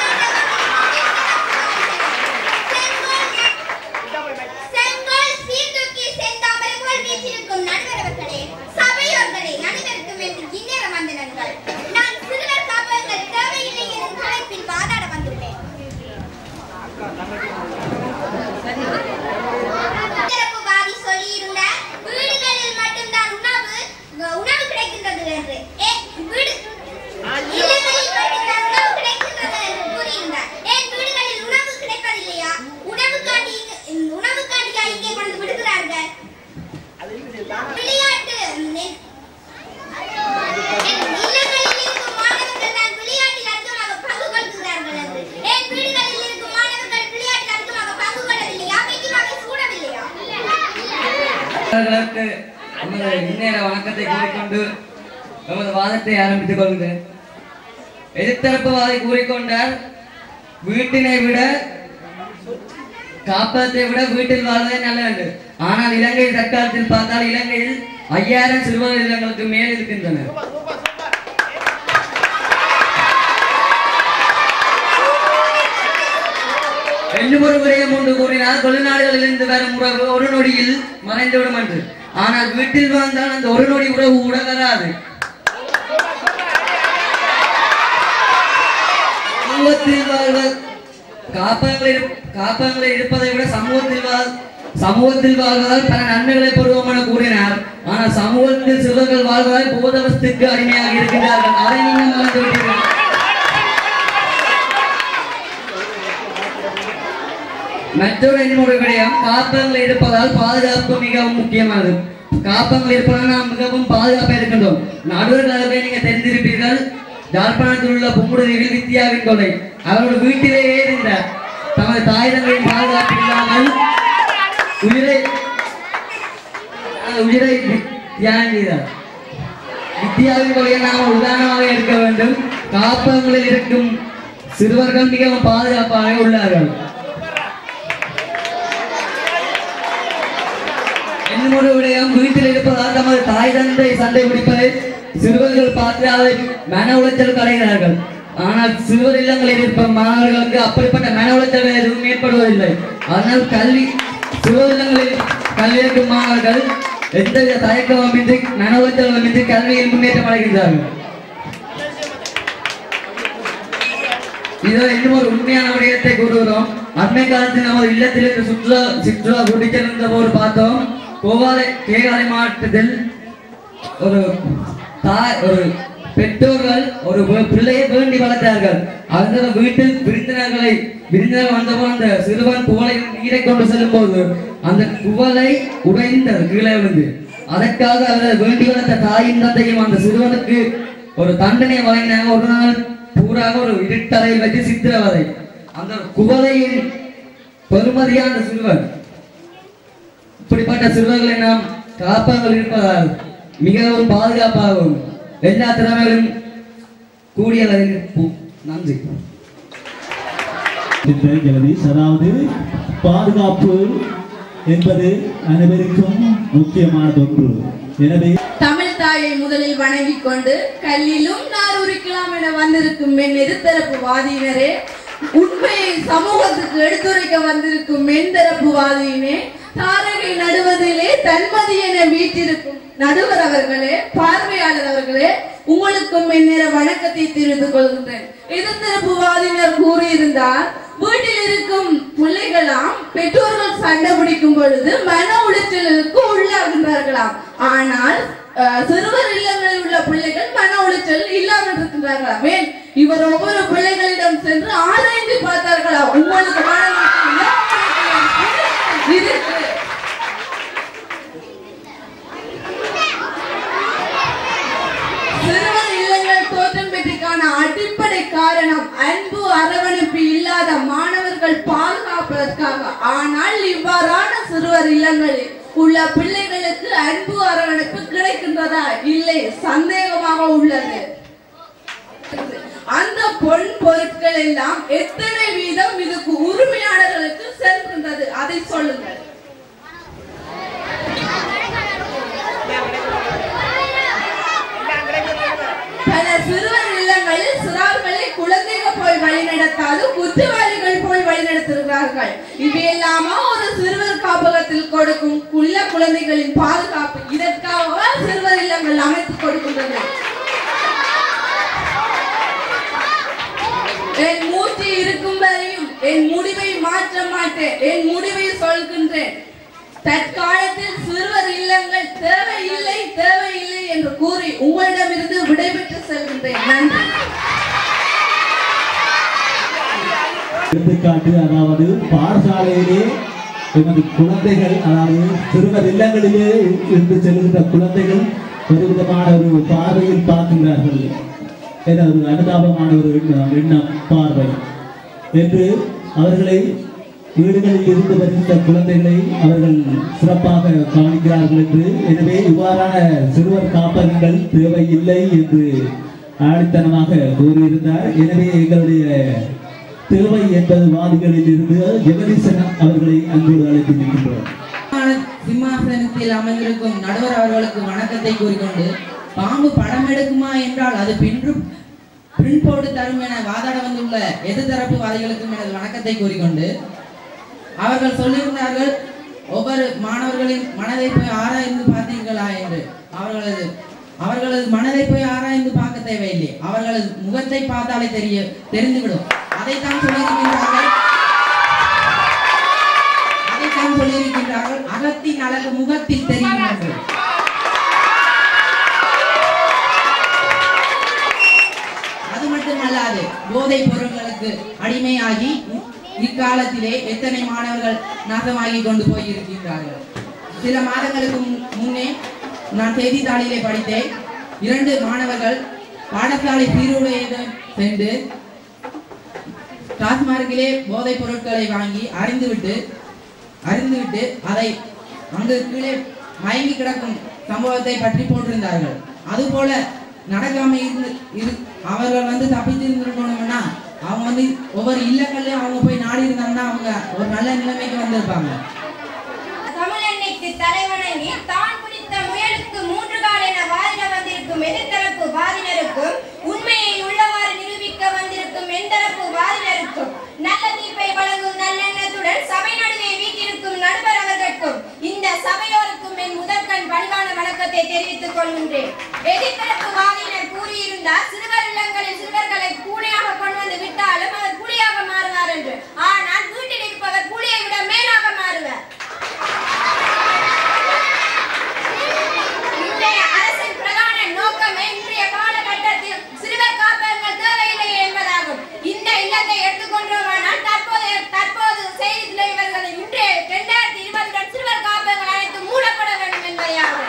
செங்கோல் சீர்தூக்கி செந்தாமரை போல் வீச்சிருக்கும் நடுவரவர்களே சபையோர்களே அனைவருக்கும் என்று இந்நேர வந்தனங்கள் நான் சிறுவர் காப்பகங்கள் தேவையில்லை எனும் தலைப்பில் வாதாட வந்துள்ளேன் சிறப்புவாதி சொல்லியிருந்த வீடுகளில் மட்டும்தான் உணவு உணவு கிடைக்கின்றது என்று ஏ, வீடு இல்லங்களில் மட்டும்தான் உணவு கிடைக்கின்றது என்று கூறியிருந்தார் ஏன் வீடுகளில் உணவு கிடைப்பதில்லையா உணவுக்காண்டி இங்கு- உணவுக்காண்டியா இங்கே கொண்டு விடுகிறார்கள் விளையாட்டு நெ- என் இல்லங்களில் இருக்கும் மாணவர்கள் தான் விளையாட்டில் அதிகமாக பங்கு கொள்கிறார்கள் என்று ஏன் வீடுகளில் இருக்கும் மாணவர்கள் விளையாட்டில் அதிகமாக பங்கு கொள்ளவில்லையா மிக்கமாக சூடவில்லையா அவர்களுக்கு நமது இந்நேர வணக்கத்தை கூறிக்கொண்டு நமது வாதத்தை ஆரம்பித்துக் கொள்கிறேன் எதிர்த்தரப்பு வாதை கூறிக்கொண்டார் வீட்டினை விட காப்பகத்தை விட வீட்டில் வாழ்வதே நல்லது ஆனால் இலங்கை தற்காலத்தில் பார்த்தால் இலங்கையில் ஐயாயிரம் சிறுவர் இல்லங்களுக்கு மேல் இருக்கின்றன இன்னும் ஒரு விடயம் ஒன்று கூறினார் வெளிநாடுகளிலிருந்து வரும் உறவு ஒரு நொடியில் மறைந்துவிடும் என்று ஆனால் வீட்டில் வந்தால் அந்த ஒரு நொடி உறவு கூட வராது சமூகத்தில் வாழ்வ காப்பகங்கள் இரு- காப்பகங்களில் இருப்பதை விட சமூகத்தில் வாழ் சமூகத்தில் வாழ்வதால் பல நன்மைகளை பெறுவோம் என கூறினார் ஆனால் சமூகத்தில் சிறுவர்கள் வாழ்வதால் போதவஸ்துக்கு அடிமையாக இருக்கின்றார்கள் அதை நீங்கள் மறந்து விட்டீர்கள் மற்றொரு இன்னொரு விடயம் காப்பகங்கள் இருப்பதால் பாதுகாப்பு மிகவும் முக்கியமானது காப்பகங்கள் இருப்பதால் நாம் மிகவும் பாதுகாப்பாக இருக்கின்றோம் நடுவர்களாகவே நீங்க தெரிந்திருப்பீர்கள் யாழ்ப்பாணத்தில் உள்ள புங்குடுதீவில் வித்யாவின் கொலை அவர்கள் வீட்டிலேயே இருந்தார் தமது தாய் தந்தையின் பாதுகாப்பு இல்லாமல் உயிரை அஹ், உயிரை தி- தியாகம் செய்தார் வித்யாவின் கொலையை நாம் உதாரணமாக இருக்க வேண்டும் காப்பகங்களில் இருக்கும் சிறுவர்கள் மிகவும் பாதுகாப்பாக உள்ளார்கள் இன்னும் ஒரு விடயம் வீட்டில் இருப்பதால் தமது தாய் தந்தை சண்டை பிடிப்பதை சிறுவர்கள் பார்த்து அதை மன உளைச்சல் கலைகிறார்கள் ஆனால் சிறுவர் இல்லங்களில் இருப்ப மாணவர்களுக்கு அப்படிப்பட்ட மன உளைச்சல் எதுவும் ஏற்படுவதில்லை ஆனால் கல்வி சிறுவர் இல்லங்களில் கல்வி இருக்கும் மாணவர்கள் எந்தவித தயக்கமின்றி மன உளைச்சலுமின்றி கல்வியில் முன்னேற்றம் அடைகின்றார்கள் இதில் இன்னும் ஒரு உண்மையான விடயத்தை கூறுகிறோம் அண்மை காலத்தில் நமது இல்லத்தில் இருந்த சுற்றுலா சுற்றுலா கூட்டிச் சென்ற போது பார்த்தோம் கோவாலை கேகாலை மாவட்டத்தில் ஒரு தாய் ஒரு பெற்றோர்கள் ஒரு வி- பிள்ளையை வேண்டி வளர்த்தார்கள் அந்த வீட்டில் விருந்தினர்களை விருந்தினர் வந்தபோது அந்த சிறுவன் குவளையில் நீரை கொண்டு செல்லும் போது அந்த குவளை உடைந்தது கீழே விழுந்து அதற்காக அவர்கள் வேண்டி வளர்த்த தாயின் தந்தையும் அந்த சிறுவனுக்கு ஒரு தண்டனை வழங்கினாங்க ஒரு நாள் பூராக ஒரு இருட்டறையில் வச்சு சித்திரவதை அந்த குவளையின் பெருமதியான சிறுவன் இப்படிப்பட்ட சிறுவர்களை நாம் காப்பாமல் இருப்பதால் மிகவும் பாதுகாப்பாகவும் எல்லா திறமைகளும் கூடியவர்கள் இருப்போம். நன்றி என்ற ஜெகதீஷ் அதாவது பாதுகாப்பு என்பது அனைவருக்கும் முக்கியமானது ஒன்று எனவே தமிழ் தாயை முதலில் வணங்கிக் கொண்டு கல்லிலும் நார் உரிக்கலாம் என வந்திருக்கும் என் எதிர்த்தரப்பு வாதியினரே உண்மையை சமூகத்துக்கு எடுத்துரைக்க வந்திருக்கும் மென் தரப்பு வாதியினே தாரகை நடுவதிலே தன்மதி என வீட்டிருக்கும் நடுவர் அவர்களே பார்வையாளர் அவர்களே உங்களுக்கும் எந்நேர வணக்கத்தை தெரிவித்துக் கொள்கின்றேன் எதிர்த்தரப்பு வாதியினர் கூறியிருந்தார் வீட்டில் இருக்கும் பிள்ளைகளாம் பெற்றோர்கள் சண்டை பிடிக்கும் பொழுது மன உளைச்சலுக்கு உள்ளாகின்றார்களாம் ஆனால் அஹ், சிறுவர் இல்லங்களில் உள்ள பிள்ளைகள் மன உளைச்சல் இல்லாமல் இருக்கின்றார்களாம் ஏன் இவர் ஒவ்வொரு பிள்ளைகளிடம் சென்று ஆராய்ந்து பார்த்தார்களா உங்களுக்கு மன உளைச்சல் இல்ல? இருக்கு சிறுவர் இல்லங்கள் தோற்றம் பெற்றிக்கான அடிப்படை காரணம் அன்பு அரவணைப்பு இல்லாத மாணவர்கள் பாதுகாப்பதற்காக ஆனால் இவ்வாறான சிறுவர் இல்லங்களில் உள்ள பிள்ளைகளுக்கு அன்பு அரவணைப்பு கிடைக்கின்றதா இல்லை சந்தேகமாக உள்ளது அந்த பொன் பொருட்கள் எல்லாம் எத்தனை வீதம் இதுக்கு உரிமையாளர்களுக்கு செல்கின்றது அதை சொல்லுங்கள் பல சிறுவர் இல்லங்களில் சிறார்களை குழந்தைகள் போய் வழிநடத்தாது குற்றவாளிகள் போய் வழிநடத்துகிறார்கள் இவையெல்லாமா ஒரு சிறுவர் காப்பகத்தில் கொடுக்கும் உள்ள குழந்தைகளின் பாதுகாப்பு இதற்காக சிறுவர் இல்லங்கள் அமைத்துக் கொடுக்கின்றன என் மூச்சு இருக்கும் வரையும் என் முடிவை மாற்ற மாட்டேன் என் முடிவை சொல்கின்றேன் தற்காலத்தில் சிறுவர் இல்லங்கள் தேவையில்லை தேவையில்லை என்று கூறி உங்களிடமிருந்து விடைபெற்று செல்கின்றேன் நன்றி எடுத்துக்காட்டு அதாவது பாடசாலையிலே எமது குழந்தைகள் அதாவது சிறுவர் இல்லங்களிலே இருந்து செல்கின்ற குழந்தைகள் ஒரு விதமான ஒரு பார்வையில் பார்க்கின்றார்கள் என ஒரு அனுதாபமான ஒரு எண்ணம் எண்ணம் பார்வை என்று அவர்களை வீடுகளில் இருந்து வருகின்ற குழந்தைகளை அவர்கள் சிறப்பாக கவனிக்கிறார்கள் என்று எனவே இவ்வாறான சிறுவர் காப்பகங்கள் தேவையில்லை என்று ஆணித்தனமாக கூறியிருந்தார் எனவே எங்களுடைய தேவை என்பது வாதிகளில் இருந்து ஜெகதீசன் அவர்களை அன்போடு அழைத்து நிற்கின்றோம் சிம்மாசனத்தில் அமர்ந்திருக்கும் நடுவர் அவர்களுக்கு வணக்கத்தை கூறிக்கொண்டு பாம்பு படம் எடுக்குமா என்றால் அது பின்று பிரிண்ட் போட்டு தரும் என வாதாட வந்துள்ள எதிர்தரப்பு வாதிகளுக்கும் எனது வணக்கத்தை கூறிக்கொண்டு அவர்கள் சொல்லியிருந்தார்கள் ஒவ்வொரு மாணவர்களின் மனதை போய் ஆராய்ந்து பார்த்தீர்களா என்று அவர்களது அவர்களது மனதை போய் ஆராய்ந்து பார்க்க தேவையில்லை அவர்களது முகத்தை பார்த்தாலே தெரிய தெரிந்துவிடும் அதைத்தான் சொல்லியிருக்கின்றார்கள் அதைத்தான் சொல்லியிருக்கின்றார்கள் அகத்தின் அழகு முகத்தில் தெரிகின்றது அது மட்டுமல்லாது போதைப் பொருட்களுக்கு அடிமையாகி இ- இக்காலத்திலே எத்தனை மாணவர்கள் நாசமாகி கொண்டு போயிருக்கின்றார்கள் சில மாதங்களுக்கு முன்- முன்னே நான் செய்தித்தாளிலே படித்தேன் இரண்டு மாணவர்கள் பாடசாலை சீருடையுடன் சென்று டாஸ்மார்க்கிலே போதைப் பொருட்களை வாங்கி அறிந்துவிட்டு அறிந்துவிட்டு அதை அங்கு கீழே மயங்கி கிடக்கும் சம்பவத்தை பற்றி போட்டிருந்தார்கள் அதுபோல நடக்காம இருந்து இரு அவர்கள் வந்து தப்பித்து இருந்திருக்கணும்னா அவங்க வந்து ஒவ்வொரு இல்லங்கள்லயும் அவங்க போய் நாடி இருந்தாங்கன்னா அவங்க ஒரு நல்ல நிலைமைக்கு வந்திருப்பாங்க தமிழன்னைக்கு தலைவணங்கி தான் பிடித்த முயலுக்கு மூன்று கால் என வாதிட வந்திருக்கும் எதிர்த்தரப்பு வாதினருக்கும் உண்மையை உள்ளவாறு நிரூபிக்க வந்திருக்கும் எந்தரப்பு வாதினருக்கும் நல்ல தீர்ப்பை வழங்கும் நல்லெண்ணத்துடன் சபை நடுவே வீட்டிருக்கும் நடுவர் அவர்களுக்கும் இந்த சபையோருக்கும் என் முதற்கண் பணிவான வணக்கத்தை தெரிவித்துக் கொள்கின்றேன் எதிர்த்தரப்பு வாதினர் கூறியிருந்தார் சிறுவர் இல்லங்களில் சிறுவர்களை கூடையாக கொண்டு வந்து விட்டாலும் அவர் புலியாக மாறுவார் என்று ஆனால் வீட்டில் இருப்பவர் புலியை விட மேலாக மாறுவார் இன்றைய அரசின் பிரதான நோக்கமே இன்றைய காலகட்டத்தில் சிறுவர் காப்பகங்கள் தேவையில்லை என்பதாகும் இந்த இல்லத்தை எடுத்துக்கொண்டோமானால் தற்போது தற்போது செய்தியில் இவர்கள் இன்றைய இரண்டாயிரத்தி இருபதுடன் சிறுவர் காப்பகங்கள் அனைத்து மூடப்பட வேண்டும் என்பதையாகும்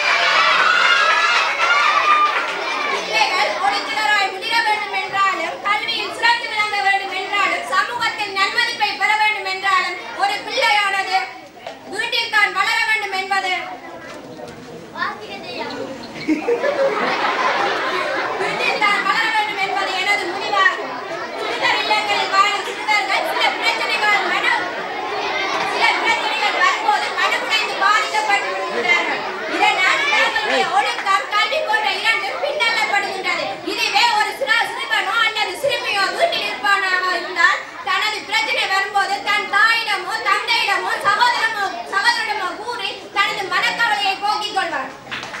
பிள்ளைகள் ஒளித்தினராய் முதிர வேண்டும் என்றாலும் கல்வியில் சிறந்து விளங்க வேண்டும் என்றாலும் சமூகத்தில் நன்மதிப்பை பெற வேண்டும் என்றாலும் ஒரு பிள்ளையானது வீட்டில் தான் வளர வேண்டும் என்பது வீட்டில் தான் வளர வேண்டும் என்பது எனது முடிவாகும் சிறுவர் இல்லங்களில் வாழும் சிறுவர்கள் சில பிரச்சனைகள் மன சில பிரச்சனைகள் வரும்போது மனமுடைந்து பாதிக்கப்பட்டு விடுகிறார்கள் இதனால் இவர்களுடைய ஒழுக்கம் கல்வி போன்ற இரண்டும் பின்னல்லப்படுகின்றது இதுவே ஒரு சிறு சிறுவனோ அல்லது சிறுமியோ வீட்டில் இருப்பானாக இருந்தால் தனது பிரச்சனை வரும்போது தன் தாயிடமோ தந்தையிடமோ சகோதரமோ சகோதரிடமோ கூறி தனது மனக்கவலையை போக்கிக் கொள்வார்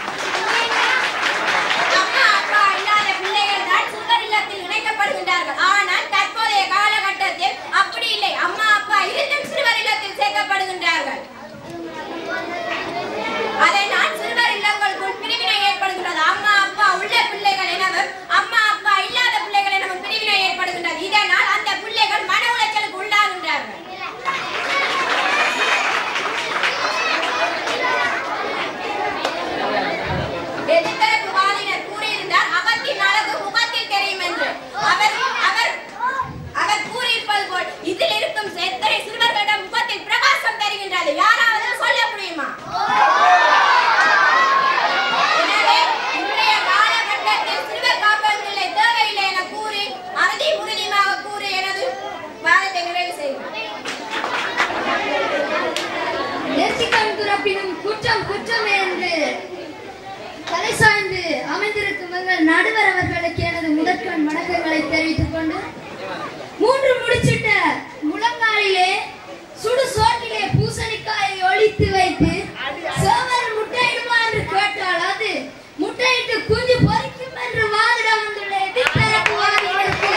அம்மா அப்பா இல்லாத பிள்ளைகள் தான் சிறுவர் இல்லத்தில் இணைக்கப்படுகின்றார்கள் ஆனால் தற்போதைய காலகட்டத்தில் அப்படி இல்லை அம்மா அப்பா இருந்தும் சிறுவர் இல்லத்தில் சேர்க்கப்படுகின்றார்கள் அதனால் சிறுவர் இல்லங்களுக்குள் பிரிவினை ஏற்படுகின்றது அம்மா அப்பா உள்ள பிள்ளைகள் எனவும் அம்மா அப்பா இல்லாத பிள்ளைகள் எனவும் பிரிவினை ஏற்படுகின்றது இதனால் அந்த பிள்ளைகள் மன உளைச்சலுக்கு உள்ளாகின்றார்கள் எதிர்த்தரப்பு வாதினர் கூறியிருந்தார் அகத்தின் அழகு முகத்தில் தெரியும் என்று அவர் அவர் அவர் கூறியிருப்பது போல் இதில் இருக்கும் எத்தனை சிறுவர்களிடம் முகத்தில் பிரகாசம் தெரிகின்றது யாராவது சொல்ல முடியுமா எனவே இன்றைய காலகட்டத்தில் சிறுவர் காப்பகங்களை தேவையில்லை என கூறி அறுதி உறுதியாக கூறி எனது வாதத்தை நிறைவு செய்கிறேன் நேர்த்திக்கண் துறப்பினும் குற்றம் குற்றமே என்று தலை சாய்ந்து அமைந்திருக்கும் எங்கள் நடுவர் அவர்களுக்கு எனது முதற்கண் வணக்கங்களை தெரிவித்துக் கொண்டு மூன்று முடிச்சிட்ட முழங்காலிலே சுடு சோற்றிலே பூசணிக்காயை ஒளித்து வைத்து சேவல் முட்டையிடுமா என்று கேட்டால் அது முட்டையிட்டு குஞ்சு பொறிக்கும் என்று வாதிட வந்துள்ள எதிர்த்தரப்பு வாதிகளுக்கு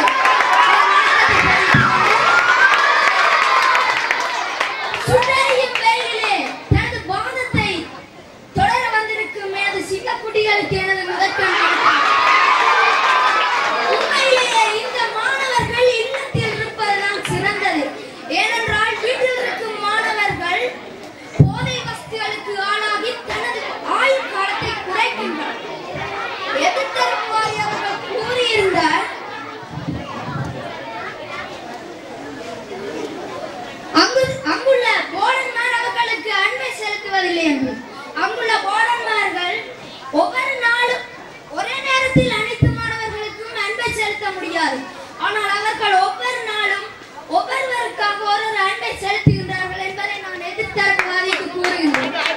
சுடரியும் வெயிலிலே தனது வாதத்தை தொடர வந்திருக்கும் எனது சிங்கக்குட்டிகளுக்கு எனது முதற்கண் வணக்கம். உண்மையிலேயே இந்த மாணவர்கள் இல்லத்தில் இருப்பதுதான் சிறந்தது ஏனென்றால் வீட்டில் இருக்கும் மாணவர்கள் போதை வஸ்துகளுக்கு ஆளாகி தனது ஆயுள் காலத்தை குறைக்கின்றனர் எதிர்த்தரப்புவாரி அவர்கள் கூறியிருந்தார் அங்கு அங்குள்ள போடன்மார் அவர்களுக்கு அன்பை செலுத்துவதில்லை என்று அங்குள்ள போடன்மார்கள் ஒவ்வொரு நாளும் ஒரே நேரத்தில் அனைத்து மாணவர்களுக்கும் அன்பை செலுத்த முடியாது ஆனால் அவர்கள் ஒவ்வொரு நாளும் ஒவ்வொருவருக்காக ஒரு ஒரு அன்பை செலுத்துகின்றார்கள் என்பதை நான் எதிர்த்தரப்புவாதிக்கு கூறுகின்றேன்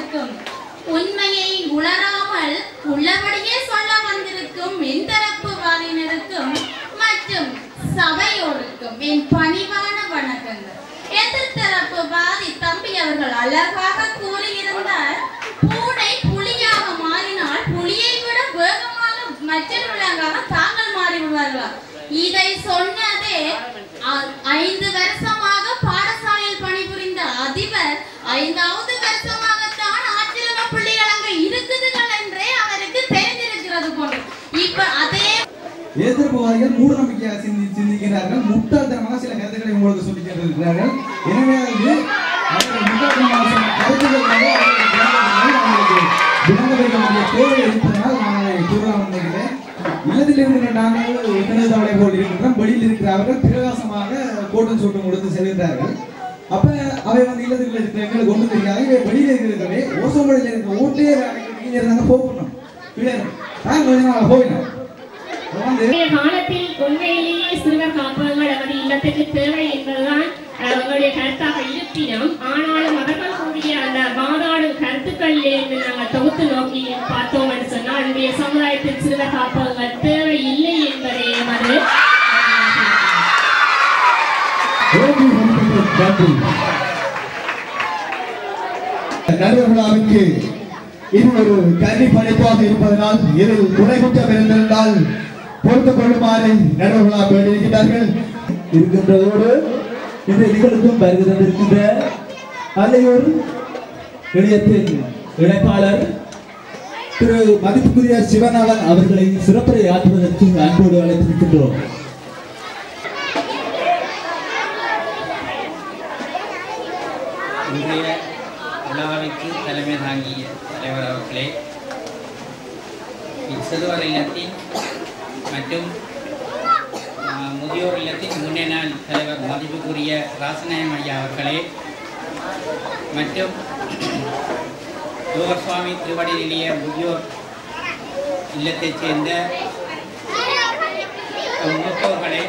வந்திருக்கும் உண்மையை உணராமல் உள்ளபடியே சொல்ல வந்திருக்கும் மின்தரப்பு வாரினருக்கும் மற்றும் சபையோருக்கும் என் பணிவான வணக்கங்கள் எதிர்த்தரப்பு வாதி தம்பி அவர்கள் அழகாக கூறியிருந்தார் பூனை புலியாக மாறினால் புலியை விட வேகமாக மற்றொரு விலங்காக தாங்கள் மாறி விடுவார்களா இதை சொன்னதே அ- ஐந்து வருஷமாக பாடசாலையில் பணிபுரிந்த அதிபர் ஐந்தாவது வருஷமாகத்தான் ஆற்றிலக பிள்ளைகள் அங்க இருக்குதுகள் என்றே அவருக்கு தெரிந்திருக்கிறது போன்று இப்ப அதே எதிர்ப்புவாதிகள் மூட நம்பிக்கையாக சிந்தி சிந்திக்கிறார்கள் முட்டாள்தனமாக சில கருத்துக்களை உங்களுக்கு சொல்லி சென்றிருக்கிறார்கள் எனவே அது அவர்கள் முட்டாள்தனமாக சொன்ன கருத்துக்களுக்காக அவர்கள் தியாகங்களை அவங்களுக்கு விளங்க வைக்க வேண்டிய தேவை இருப்பதனால் நான் அதை கூறலாம் நினைக்கிறேன் இல்லத்தில் இருக்கிற நாங்கள் உத்தரவு தவளை போல் இருக்கின்றோம் வெளியில் இருக்கிற அவர்கள் பிரகாசமாக கோட்டம் சூட்டம் கொடுத்து செல்கின்றார்கள் அப்ப அவை வந்து இல்லத்தில் இருக்கிற எங்களுக்கு ஒன்றும் தெரியாது இவை வெளியில இருக்கிறவே ஓசோமலையில் இருக்கிற ஓட்டே கீழே இருந்தாங்க போகணும் கீழே நான் கொஞ்ச நாள் போயினேன் இன்றைய காலத்தில் உண்மையிலேயே சிறுவர் காப்பகங்கள் நமது இல்லத்துக்கு தேவை என்பதுதான் அஹ், உங்களுடைய கருத்தாக இருப்பினும் ஆனாலும் அவர்கள் கூறிய அந்த வாதாடும் கருத்துக்களிலிருந்து நாங்கள் தொகுத்து நோக்கி பார்த்தோம் என்று சொன்னால் இன்றைய சமுதாயத்தில் சிறுவர் காப்பகங்கள் தேவை இல்லை என்பதே எமது நடுவர் விழாவுக்கு இது ஒரு கல்வி படைப்பாக இருப்பதனால் இதில் குறைகுற்றம் இருந்திருந்தால் பொறுத்துக் கொள்ளுமாறு நடுவர் விழா வேண்டியிருக்கிறார்கள் இருக்கின்றதோடு இந்த நிகழ்வுக்கும் வருகை தந்திருக்கின்ற அலையூர் இணையத்தின் இணைப்பாளர் திரு மதிப்புக்குரிய சிவநாதன் அவர்களை சிறப்புரை ஆற்றுவதற்கு அன்போடு அழைத்திருக்கின்றோம் இன்றைய விழாவிற்கு தலைமை தாங்கிய தலைவர் அவர்களே இச்சிறுவர் இல்லத்தின் மற்றும் ஆ, முதியோர் இல்லத்தின் முன்னே நாள் தலைவர் மதிப்புக்குரிய ராசநாயம் ஐயா அவர்களே மற்றும் யோகர் சுவாமி திருவடி நிலைய முதியோர் இல்லத்தைச் சேர்ந்த மூத்தோர்களே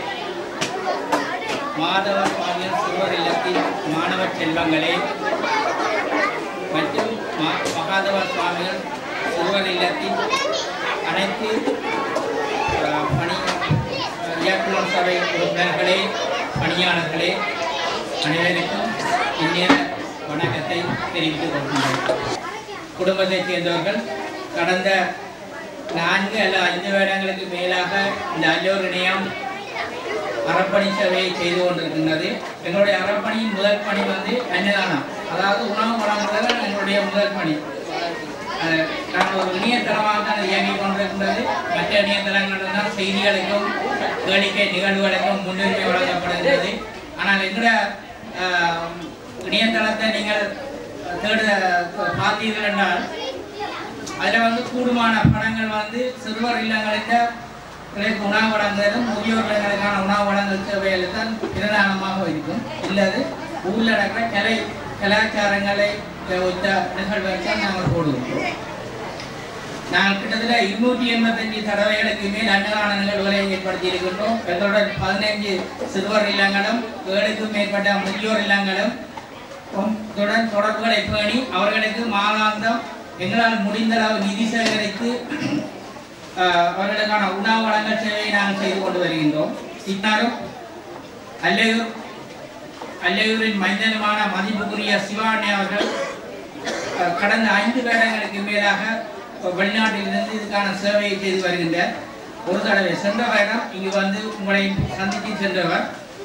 மாதவ சுவாமிகள் சிறுவர் இல்லத்தின் மாணவ செல்வங்களே மற்றும் மா- மகாதவ சுவாமிகள் சிறுவர் இல்லத்தின் அனைத்து அஹ், பணி அஹ், இயக்குனர் சபை உறுப்பினர்களே பணியாளர்களே அனைவருக்கும் இந்நேர வணக்கத்தை தெரிவித்துக் கொள்கின்றேன் குடும்பத்தைச் சேர்ந்தவர்கள் கடந்த நான்கு அல்ல ஐந்து வருடங்களுக்கு மேலாக இந்த அல்லூர் இணையம் அறப்பணி சேவையை செய்து கொண்டிருக்கின்றது எங்களுடைய அறப்பணியின் முதல் பணி வந்து அன்னதானம் அதாவது உணவு வழங்குதல் எங்களுடைய முதல் பணி அஹ் நாங்கள் ஒரு இணையதளமாக தான் இயங்கிக் கொண்டிருக்கின்றது மற்ற இணையதளங்கள் தான் செய்திகளுக்கும் கேளிக்கை நிகழ்வுகளுக்கும் முன்னுரிமை வழங்கப்படுகின்றது ஆனால் எங்களுடைய அஹ், இணையதளத்தை நீங்கள் தேட பார்த்தீர்கள் என்றால் அதில் வந்து கூடுமான படங்கள் வந்து சிறுவர் இல்லங்களில் பிள்ளைக்கு உணவு வழங்குதலும் முதியோர் இல்லங்களுக்கான உணவு வழங்கல் சேவைகள் தான் பிரதானமாக இருக்கும் இல்லது ஊரில் நடக்கிற கலை கலாச்சாரங்களை ஒத்த நிகழ்வை தான் நாங்கள் போடுவோம் நாங்கள் கிட்டத்தட்ட இருநூற்றி எண்பத்தஞ்சு தடவைகளுக்கு மேல் அன்னதான நிகழ்வுகளை ஏற்படுத்தி இருக்கின்றோம் எங்களுடன் பதினைஞ்சு சிறுவர் இல்லங்களும் ஏழுக்கும் மேற்பட்ட முதியோர் இல்லங்களும் உடன் தொடர்புகளை பேணி அவர்களுக்கு மாதாந்தம் எங்களால் முடிந்த அளவு நிதி சேகரித்து ஆஹ், அவர்களுக்கான உணவு வழங்கல் சேவையை நாங்கள் செய்து கொண்டு வருகின்றோம் இன்னாரும் அல்லையூர் அல்லையூரின் மைந்தனுமான மதிப்புக்குரிய சிவானி அவர்கள் அஹ், கடந்த ஐந்து வருடங்களுக்கு மேலாக வெளிநாட்டிலிருந்து இதுக்கான சேவையை செய்து வருகின்றார் ஒரு தடவை சென்ற வருடம் இங்கு வந்து உங்களை சந்தித்து சென்றவர்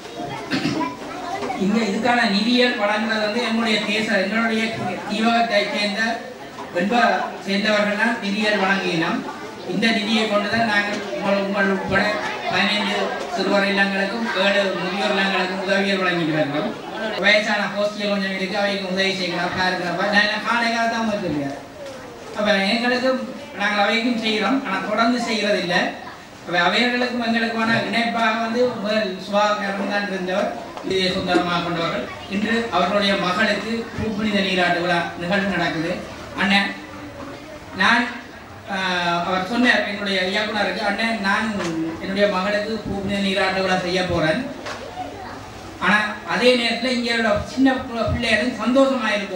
இங்க இதுக்கான நிதியல் வழங்குறது வந்து எங்களுடைய தேச எங்களுடைய தீவகத்தை சேர்ந்த வெண்ப சேர்ந்தவர்கள் தான் நிதியல் வழங்கினோம் இந்த நிதியை கொண்டுதான் நாங்கள் உங்கள் உங்கள் உட்பட பதினைந்து சிறுவர் இல்லங்களுக்கும் ஏழு முதியோர் இல்லங்களுக்கும் உதவிகள் வழங்கிட்டு வருகிறோம் வயசான ஹோஸ்டல் கொஞ்சம் இருக்கு அவைக்கு உதவி செய்யலாம் பாருக்கிறப்ப நான் காலையாக தான் வந்துருக்கேன் அப்போ எங்களுக்கும் நாங்கள் அவைக்கும் செய்கிறோம் ஆனால் தொடர்ந்து செய்கிறது இல்லை அப்போ அவையர்களுக்கும் எங்களுக்குமான இணைப்பாக வந்து முதல் சுவாகரம் தான் இருந்தவர் இதை சுந்தரமாக கொண்டவர்கள் இன்று அவர்களுடைய மகளுக்கு பூப்புனித நீராட்டு விழா நிகழ்வு நடக்குது அண்ணன் நான் ஆஹ், அவர் சொன்னார் என்னுடைய இயக்குனருக்கு அண்ணன் நான் என்னுடைய மகளுக்கு பூப்புனித நீராட்டு விழா செய்ய போகிறேன் ஆனால் அதே நேரத்தில் இங்கே உள்ள சின்ன பு- பிள்ளைகளும் சந்தோஷமாக இருக்கணும்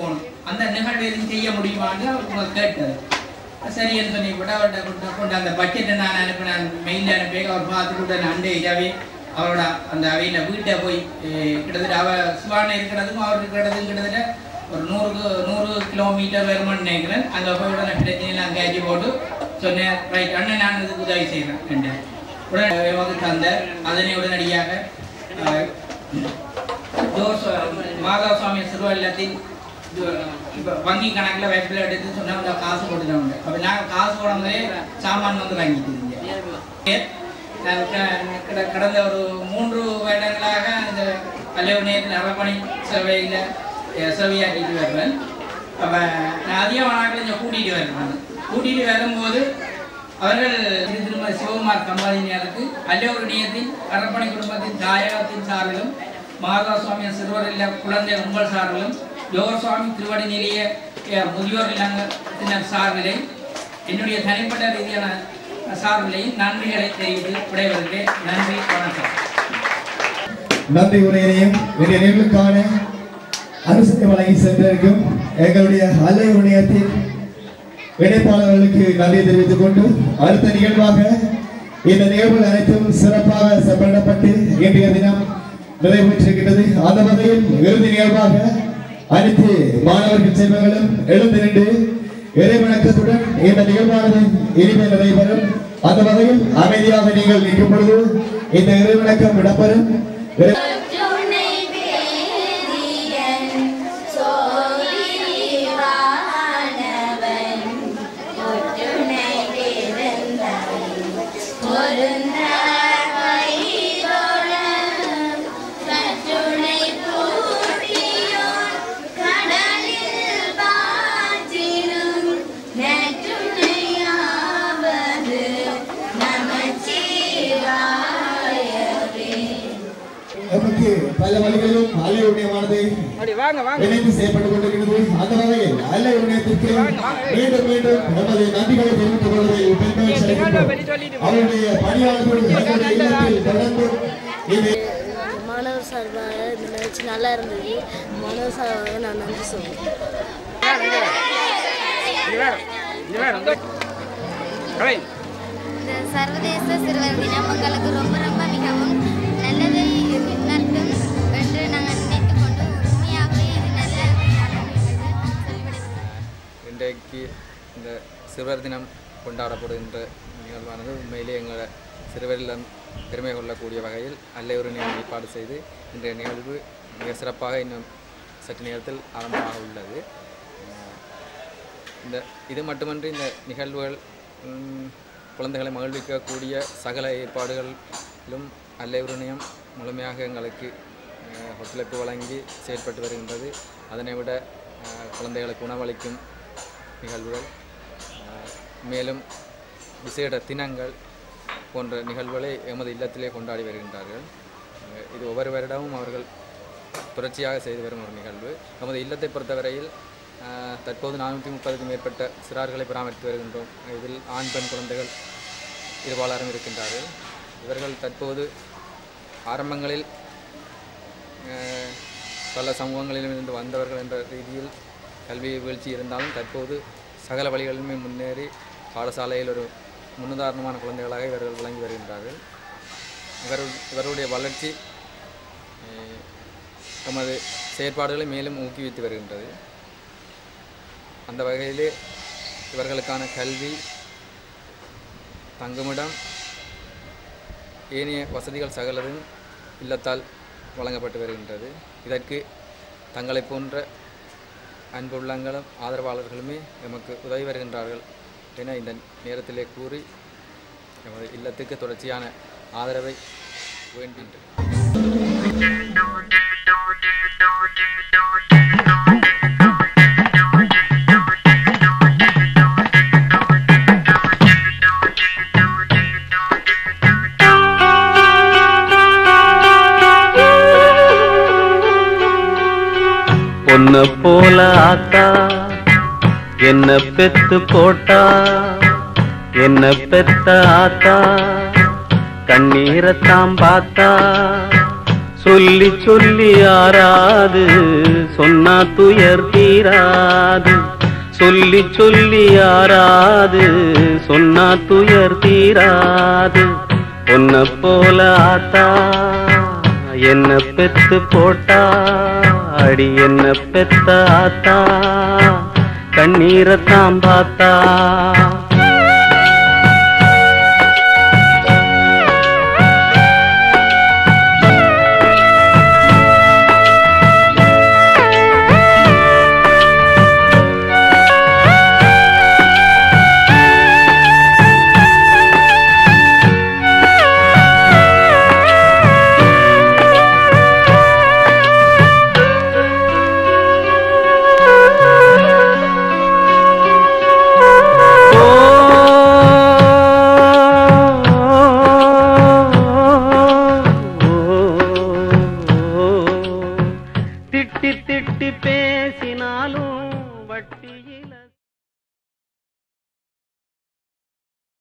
அந்த நிகழ்வு எதுவும் செய்ய முடியுமான்னு அவங்க கேட்டது சரின்னு சொல்லி கூட அவர்கிட்ட கொண்டு கொண்டு அந்த பட்ஜெட்டை நான் அனுப்பினேன் மெயிலில் அனுப்பி அவர் பார்த்துட்டு உடனே அண்டே இரவே அவரோட அந்த அவையில் வீட்டை போய் அஹ், கிட்டத்தட்ட அவ சிவான இருக்கிறதுக்கும் அவர் இருக்கிறதுக்கும் கிட்டத்தட்ட ஒரு நூறுக்கு நூறு கிலோமீட்டர் வருமானு நினைக்கிறேன் அங்கே போய் உடனே பிரச்சனையில் அங்கே அஜி போட்டு சொன்னேன் ரைட் அண்ணன் நான் இதுக்கு உதவி செய்கிறேன் ரெண்டு உடனே வந்து தந்த அதனை உடனடியாக அஹ், ஜோஸ் மாதவ சுவாமி சிறுவல்லத்தின் இப்போ வங்கி கணக்கில் வைப்பில் எடுத்து சொன்னாங்க காசு கொடுத்துட்டாங்க அப்போ நாங்கள் காசு போடும்போதே சாமான் வந்து வாங்கிட்டு நான் க- கிட- கடந்த ஒரு மூன்று வருடங்களாக இந்த கல்யாண நேரத்தில் அரப்பணி சேவையில் சேவையாக்கிட்டு வருவேன் அப்போ நான் அதிகம் நாட்கள் இங்கே கூட்டிகிட்டு வருவேன் கூட்டிகிட்டு வரும்போது அவர்கள் திரு திருமதி சிவகுமார் கம்பாதினியாருக்கு அல்லோருடையத்தின் அரப்பணி குடும்பத்தின் தாயகத்தின் சார்பிலும் மாதா சுவாமி சிறுவர் இல்ல குழந்தை உங்கள் சார்பிலும் ஜோர் சுவாமி திருவடி நிலைய அஹ், முதியோர் இல்லத்தினர் சார்பிலே என்னுடைய தனிப்பட்ட ரீதியான சார்பிலையும் நன்றிகளை தெரிவித்து விடைபெறுகிறேன் நன்றி வணக்கம் நன்றி உரையினையும் இன்றைய நிகழ்வுக்கான அனுசரணை வழங்கி சென்றிருக்கும் எங்களுடைய அலை உணையத்தின் இணைப்பாளர்களுக்கு நன்றி தெரிவித்துக் கொண்டு அடுத்த நிகழ்வாக இந்த நிகழ்வுகள் அனைத்தும் சிறப்பாக செப்பனிடப்பட்டு இன்றைய தினம் நிறைவேற்றிருக்கின்றது அந்த வகையில் இறுதி நிகழ்வாக அனைத்து மாணவர்கள் செல்வங்களும் எழுந்து நின்று இறைவணக்கத்துடன் இந்த நிகழ்வானது இனிமே நிறைவேறும் அந்த வகையில் அமைதியாக நீங்கள் நிற்கும் பொழுது இந்த இறைவணக்கம் இடம்பெறும் இறை- நமக்கு பல வழிகளிலும் அலை உடையமானது இணைந்து செய்யப்பட்டுக் கொண்டிருக்கிறது அந்த வகையில் அலை உடையத்திற்கு மீண்டும் மீண்டும் நமது நன்றிகளை தெரிவித்துக் கொள்வதை பெருமையாக செலுத்துகிறோம் அவருடைய பணியாளர்கள் எங்களுடைய இல்லத்தில் தொடர்ந்து இது மாணவர் சார்பாக இந்த நிகழ்ச்சி நல்லா இருந்தது மாணவர் சார்பாக நான் நன்றி சொல்லுவேன் இந்த சர்வதேச சிறுவர் தினம் உங்களுக்கு ரொம்ப ரொம்ப மிகவும் நல்லதை நடத்தும் என்று நாங்கள் நினைத்துக் கொண்டு உண்மையாகவே இது நல்ல இன்றைக்கு இந்த சிறுவர் தினம் கொண்டாடப்படுகின்ற நிகழ்வானது உண்மையிலே எங்களை சிறுவரிடம் பெருமை கொள்ளக்கூடிய வகையில் அல்லையொரு நிகழ்வு ஏற்பாடு செய்து இன்றைய நிகழ்வு மிக சிறப்பாக இன்னும் சற்று நேரத்தில் ஆரம்பமாக உள்ளது அஹ் இந்த இது மட்டுமன்றி இந்த நிகழ்வுகள் ம், குழந்தைகளை மகிழ்விக்கக்கூடிய சகல ஏற்பாடுகளிலும் அல்லையுரிணியம் முழுமையாக எங்களுக்கு அஹ், ஒத்துழைப்பு வழங்கி செயல்பட்டு வருகின்றது அதனை விட அஹ், குழந்தைகளுக்கு உணவளிக்கும் நிகழ்வுகள் அஹ், மேலும் விசேட தினங்கள் போன்ற நிகழ்வுகளை எமது இல்லத்திலே கொண்டாடி வருகின்றார்கள் அஹ், இது ஒவ்வொரு வருடமும் அவர்கள் தொடர்ச்சியாக செய்து வரும் ஒரு நிகழ்வு நமது இல்லத்தை பொறுத்தவரையில் அஹ், தற்போது நானூற்றி முப்பதுக்கும் மேற்பட்ட சிறார்களை பராமரித்து வருகின்றோம் இதில் ஆண் பெண் குழந்தைகள் இருபாலாரும் இருக்கின்றார்கள் இவர்கள் தற்போது ஆரம்பங்களில் அஹ், பல சமூகங்களிலும் இருந்து வந்தவர்கள் என்ற ரீதியில் கல்வி வீழ்ச்சி இருந்தாலும் தற்போது சகல வழிகளிலுமே முன்னேறி பாடசாலையில் ஒரு முன்னுதாரணமான குழந்தைகளாக இவர்கள் விளங்கி வருகின்றார்கள் இவர் இவருடைய வளர்ச்சி அஹ், தமது செயற்பாடுகளை மேலும் ஊக்குவித்து வருகின்றது அந்த வகையிலே இவர்களுக்கான கல்வி தங்குமிடம் ஏனைய வசதிகள் சகலதும் இல்லத்தால் வழங்கப்பட்டு வருகின்றது இதற்கு தங்களை போன்ற அன்புள்ளங்களும் ஆதரவாளர்களுமே எமக்கு உதவி வருகின்றார்கள் என இந்த நேரத்திலே கூறி எமது இல்லத்துக்கு தொடர்ச்சியான ஆதரவை வேண்டுகின்றேன் பொன்ன போல ஆத்தா என்ன பெத்து போட்டா என்ன பெத்த ஆத்தா கண்ணீரத்தாம் பார்த்தா சொல்லி சொல்லி ஆறாது சொன்னா துயர் தீராது சொல்லி சொல்லி ஆறாது சொன்னா துயர் தீராது உன்னை போல ஆத்தா என்ன பெத்து போட்டா அடி என்ன பெத்த ஆத்தா கண்ணீரத்தான் பார்த்தா திட்டி திட்டி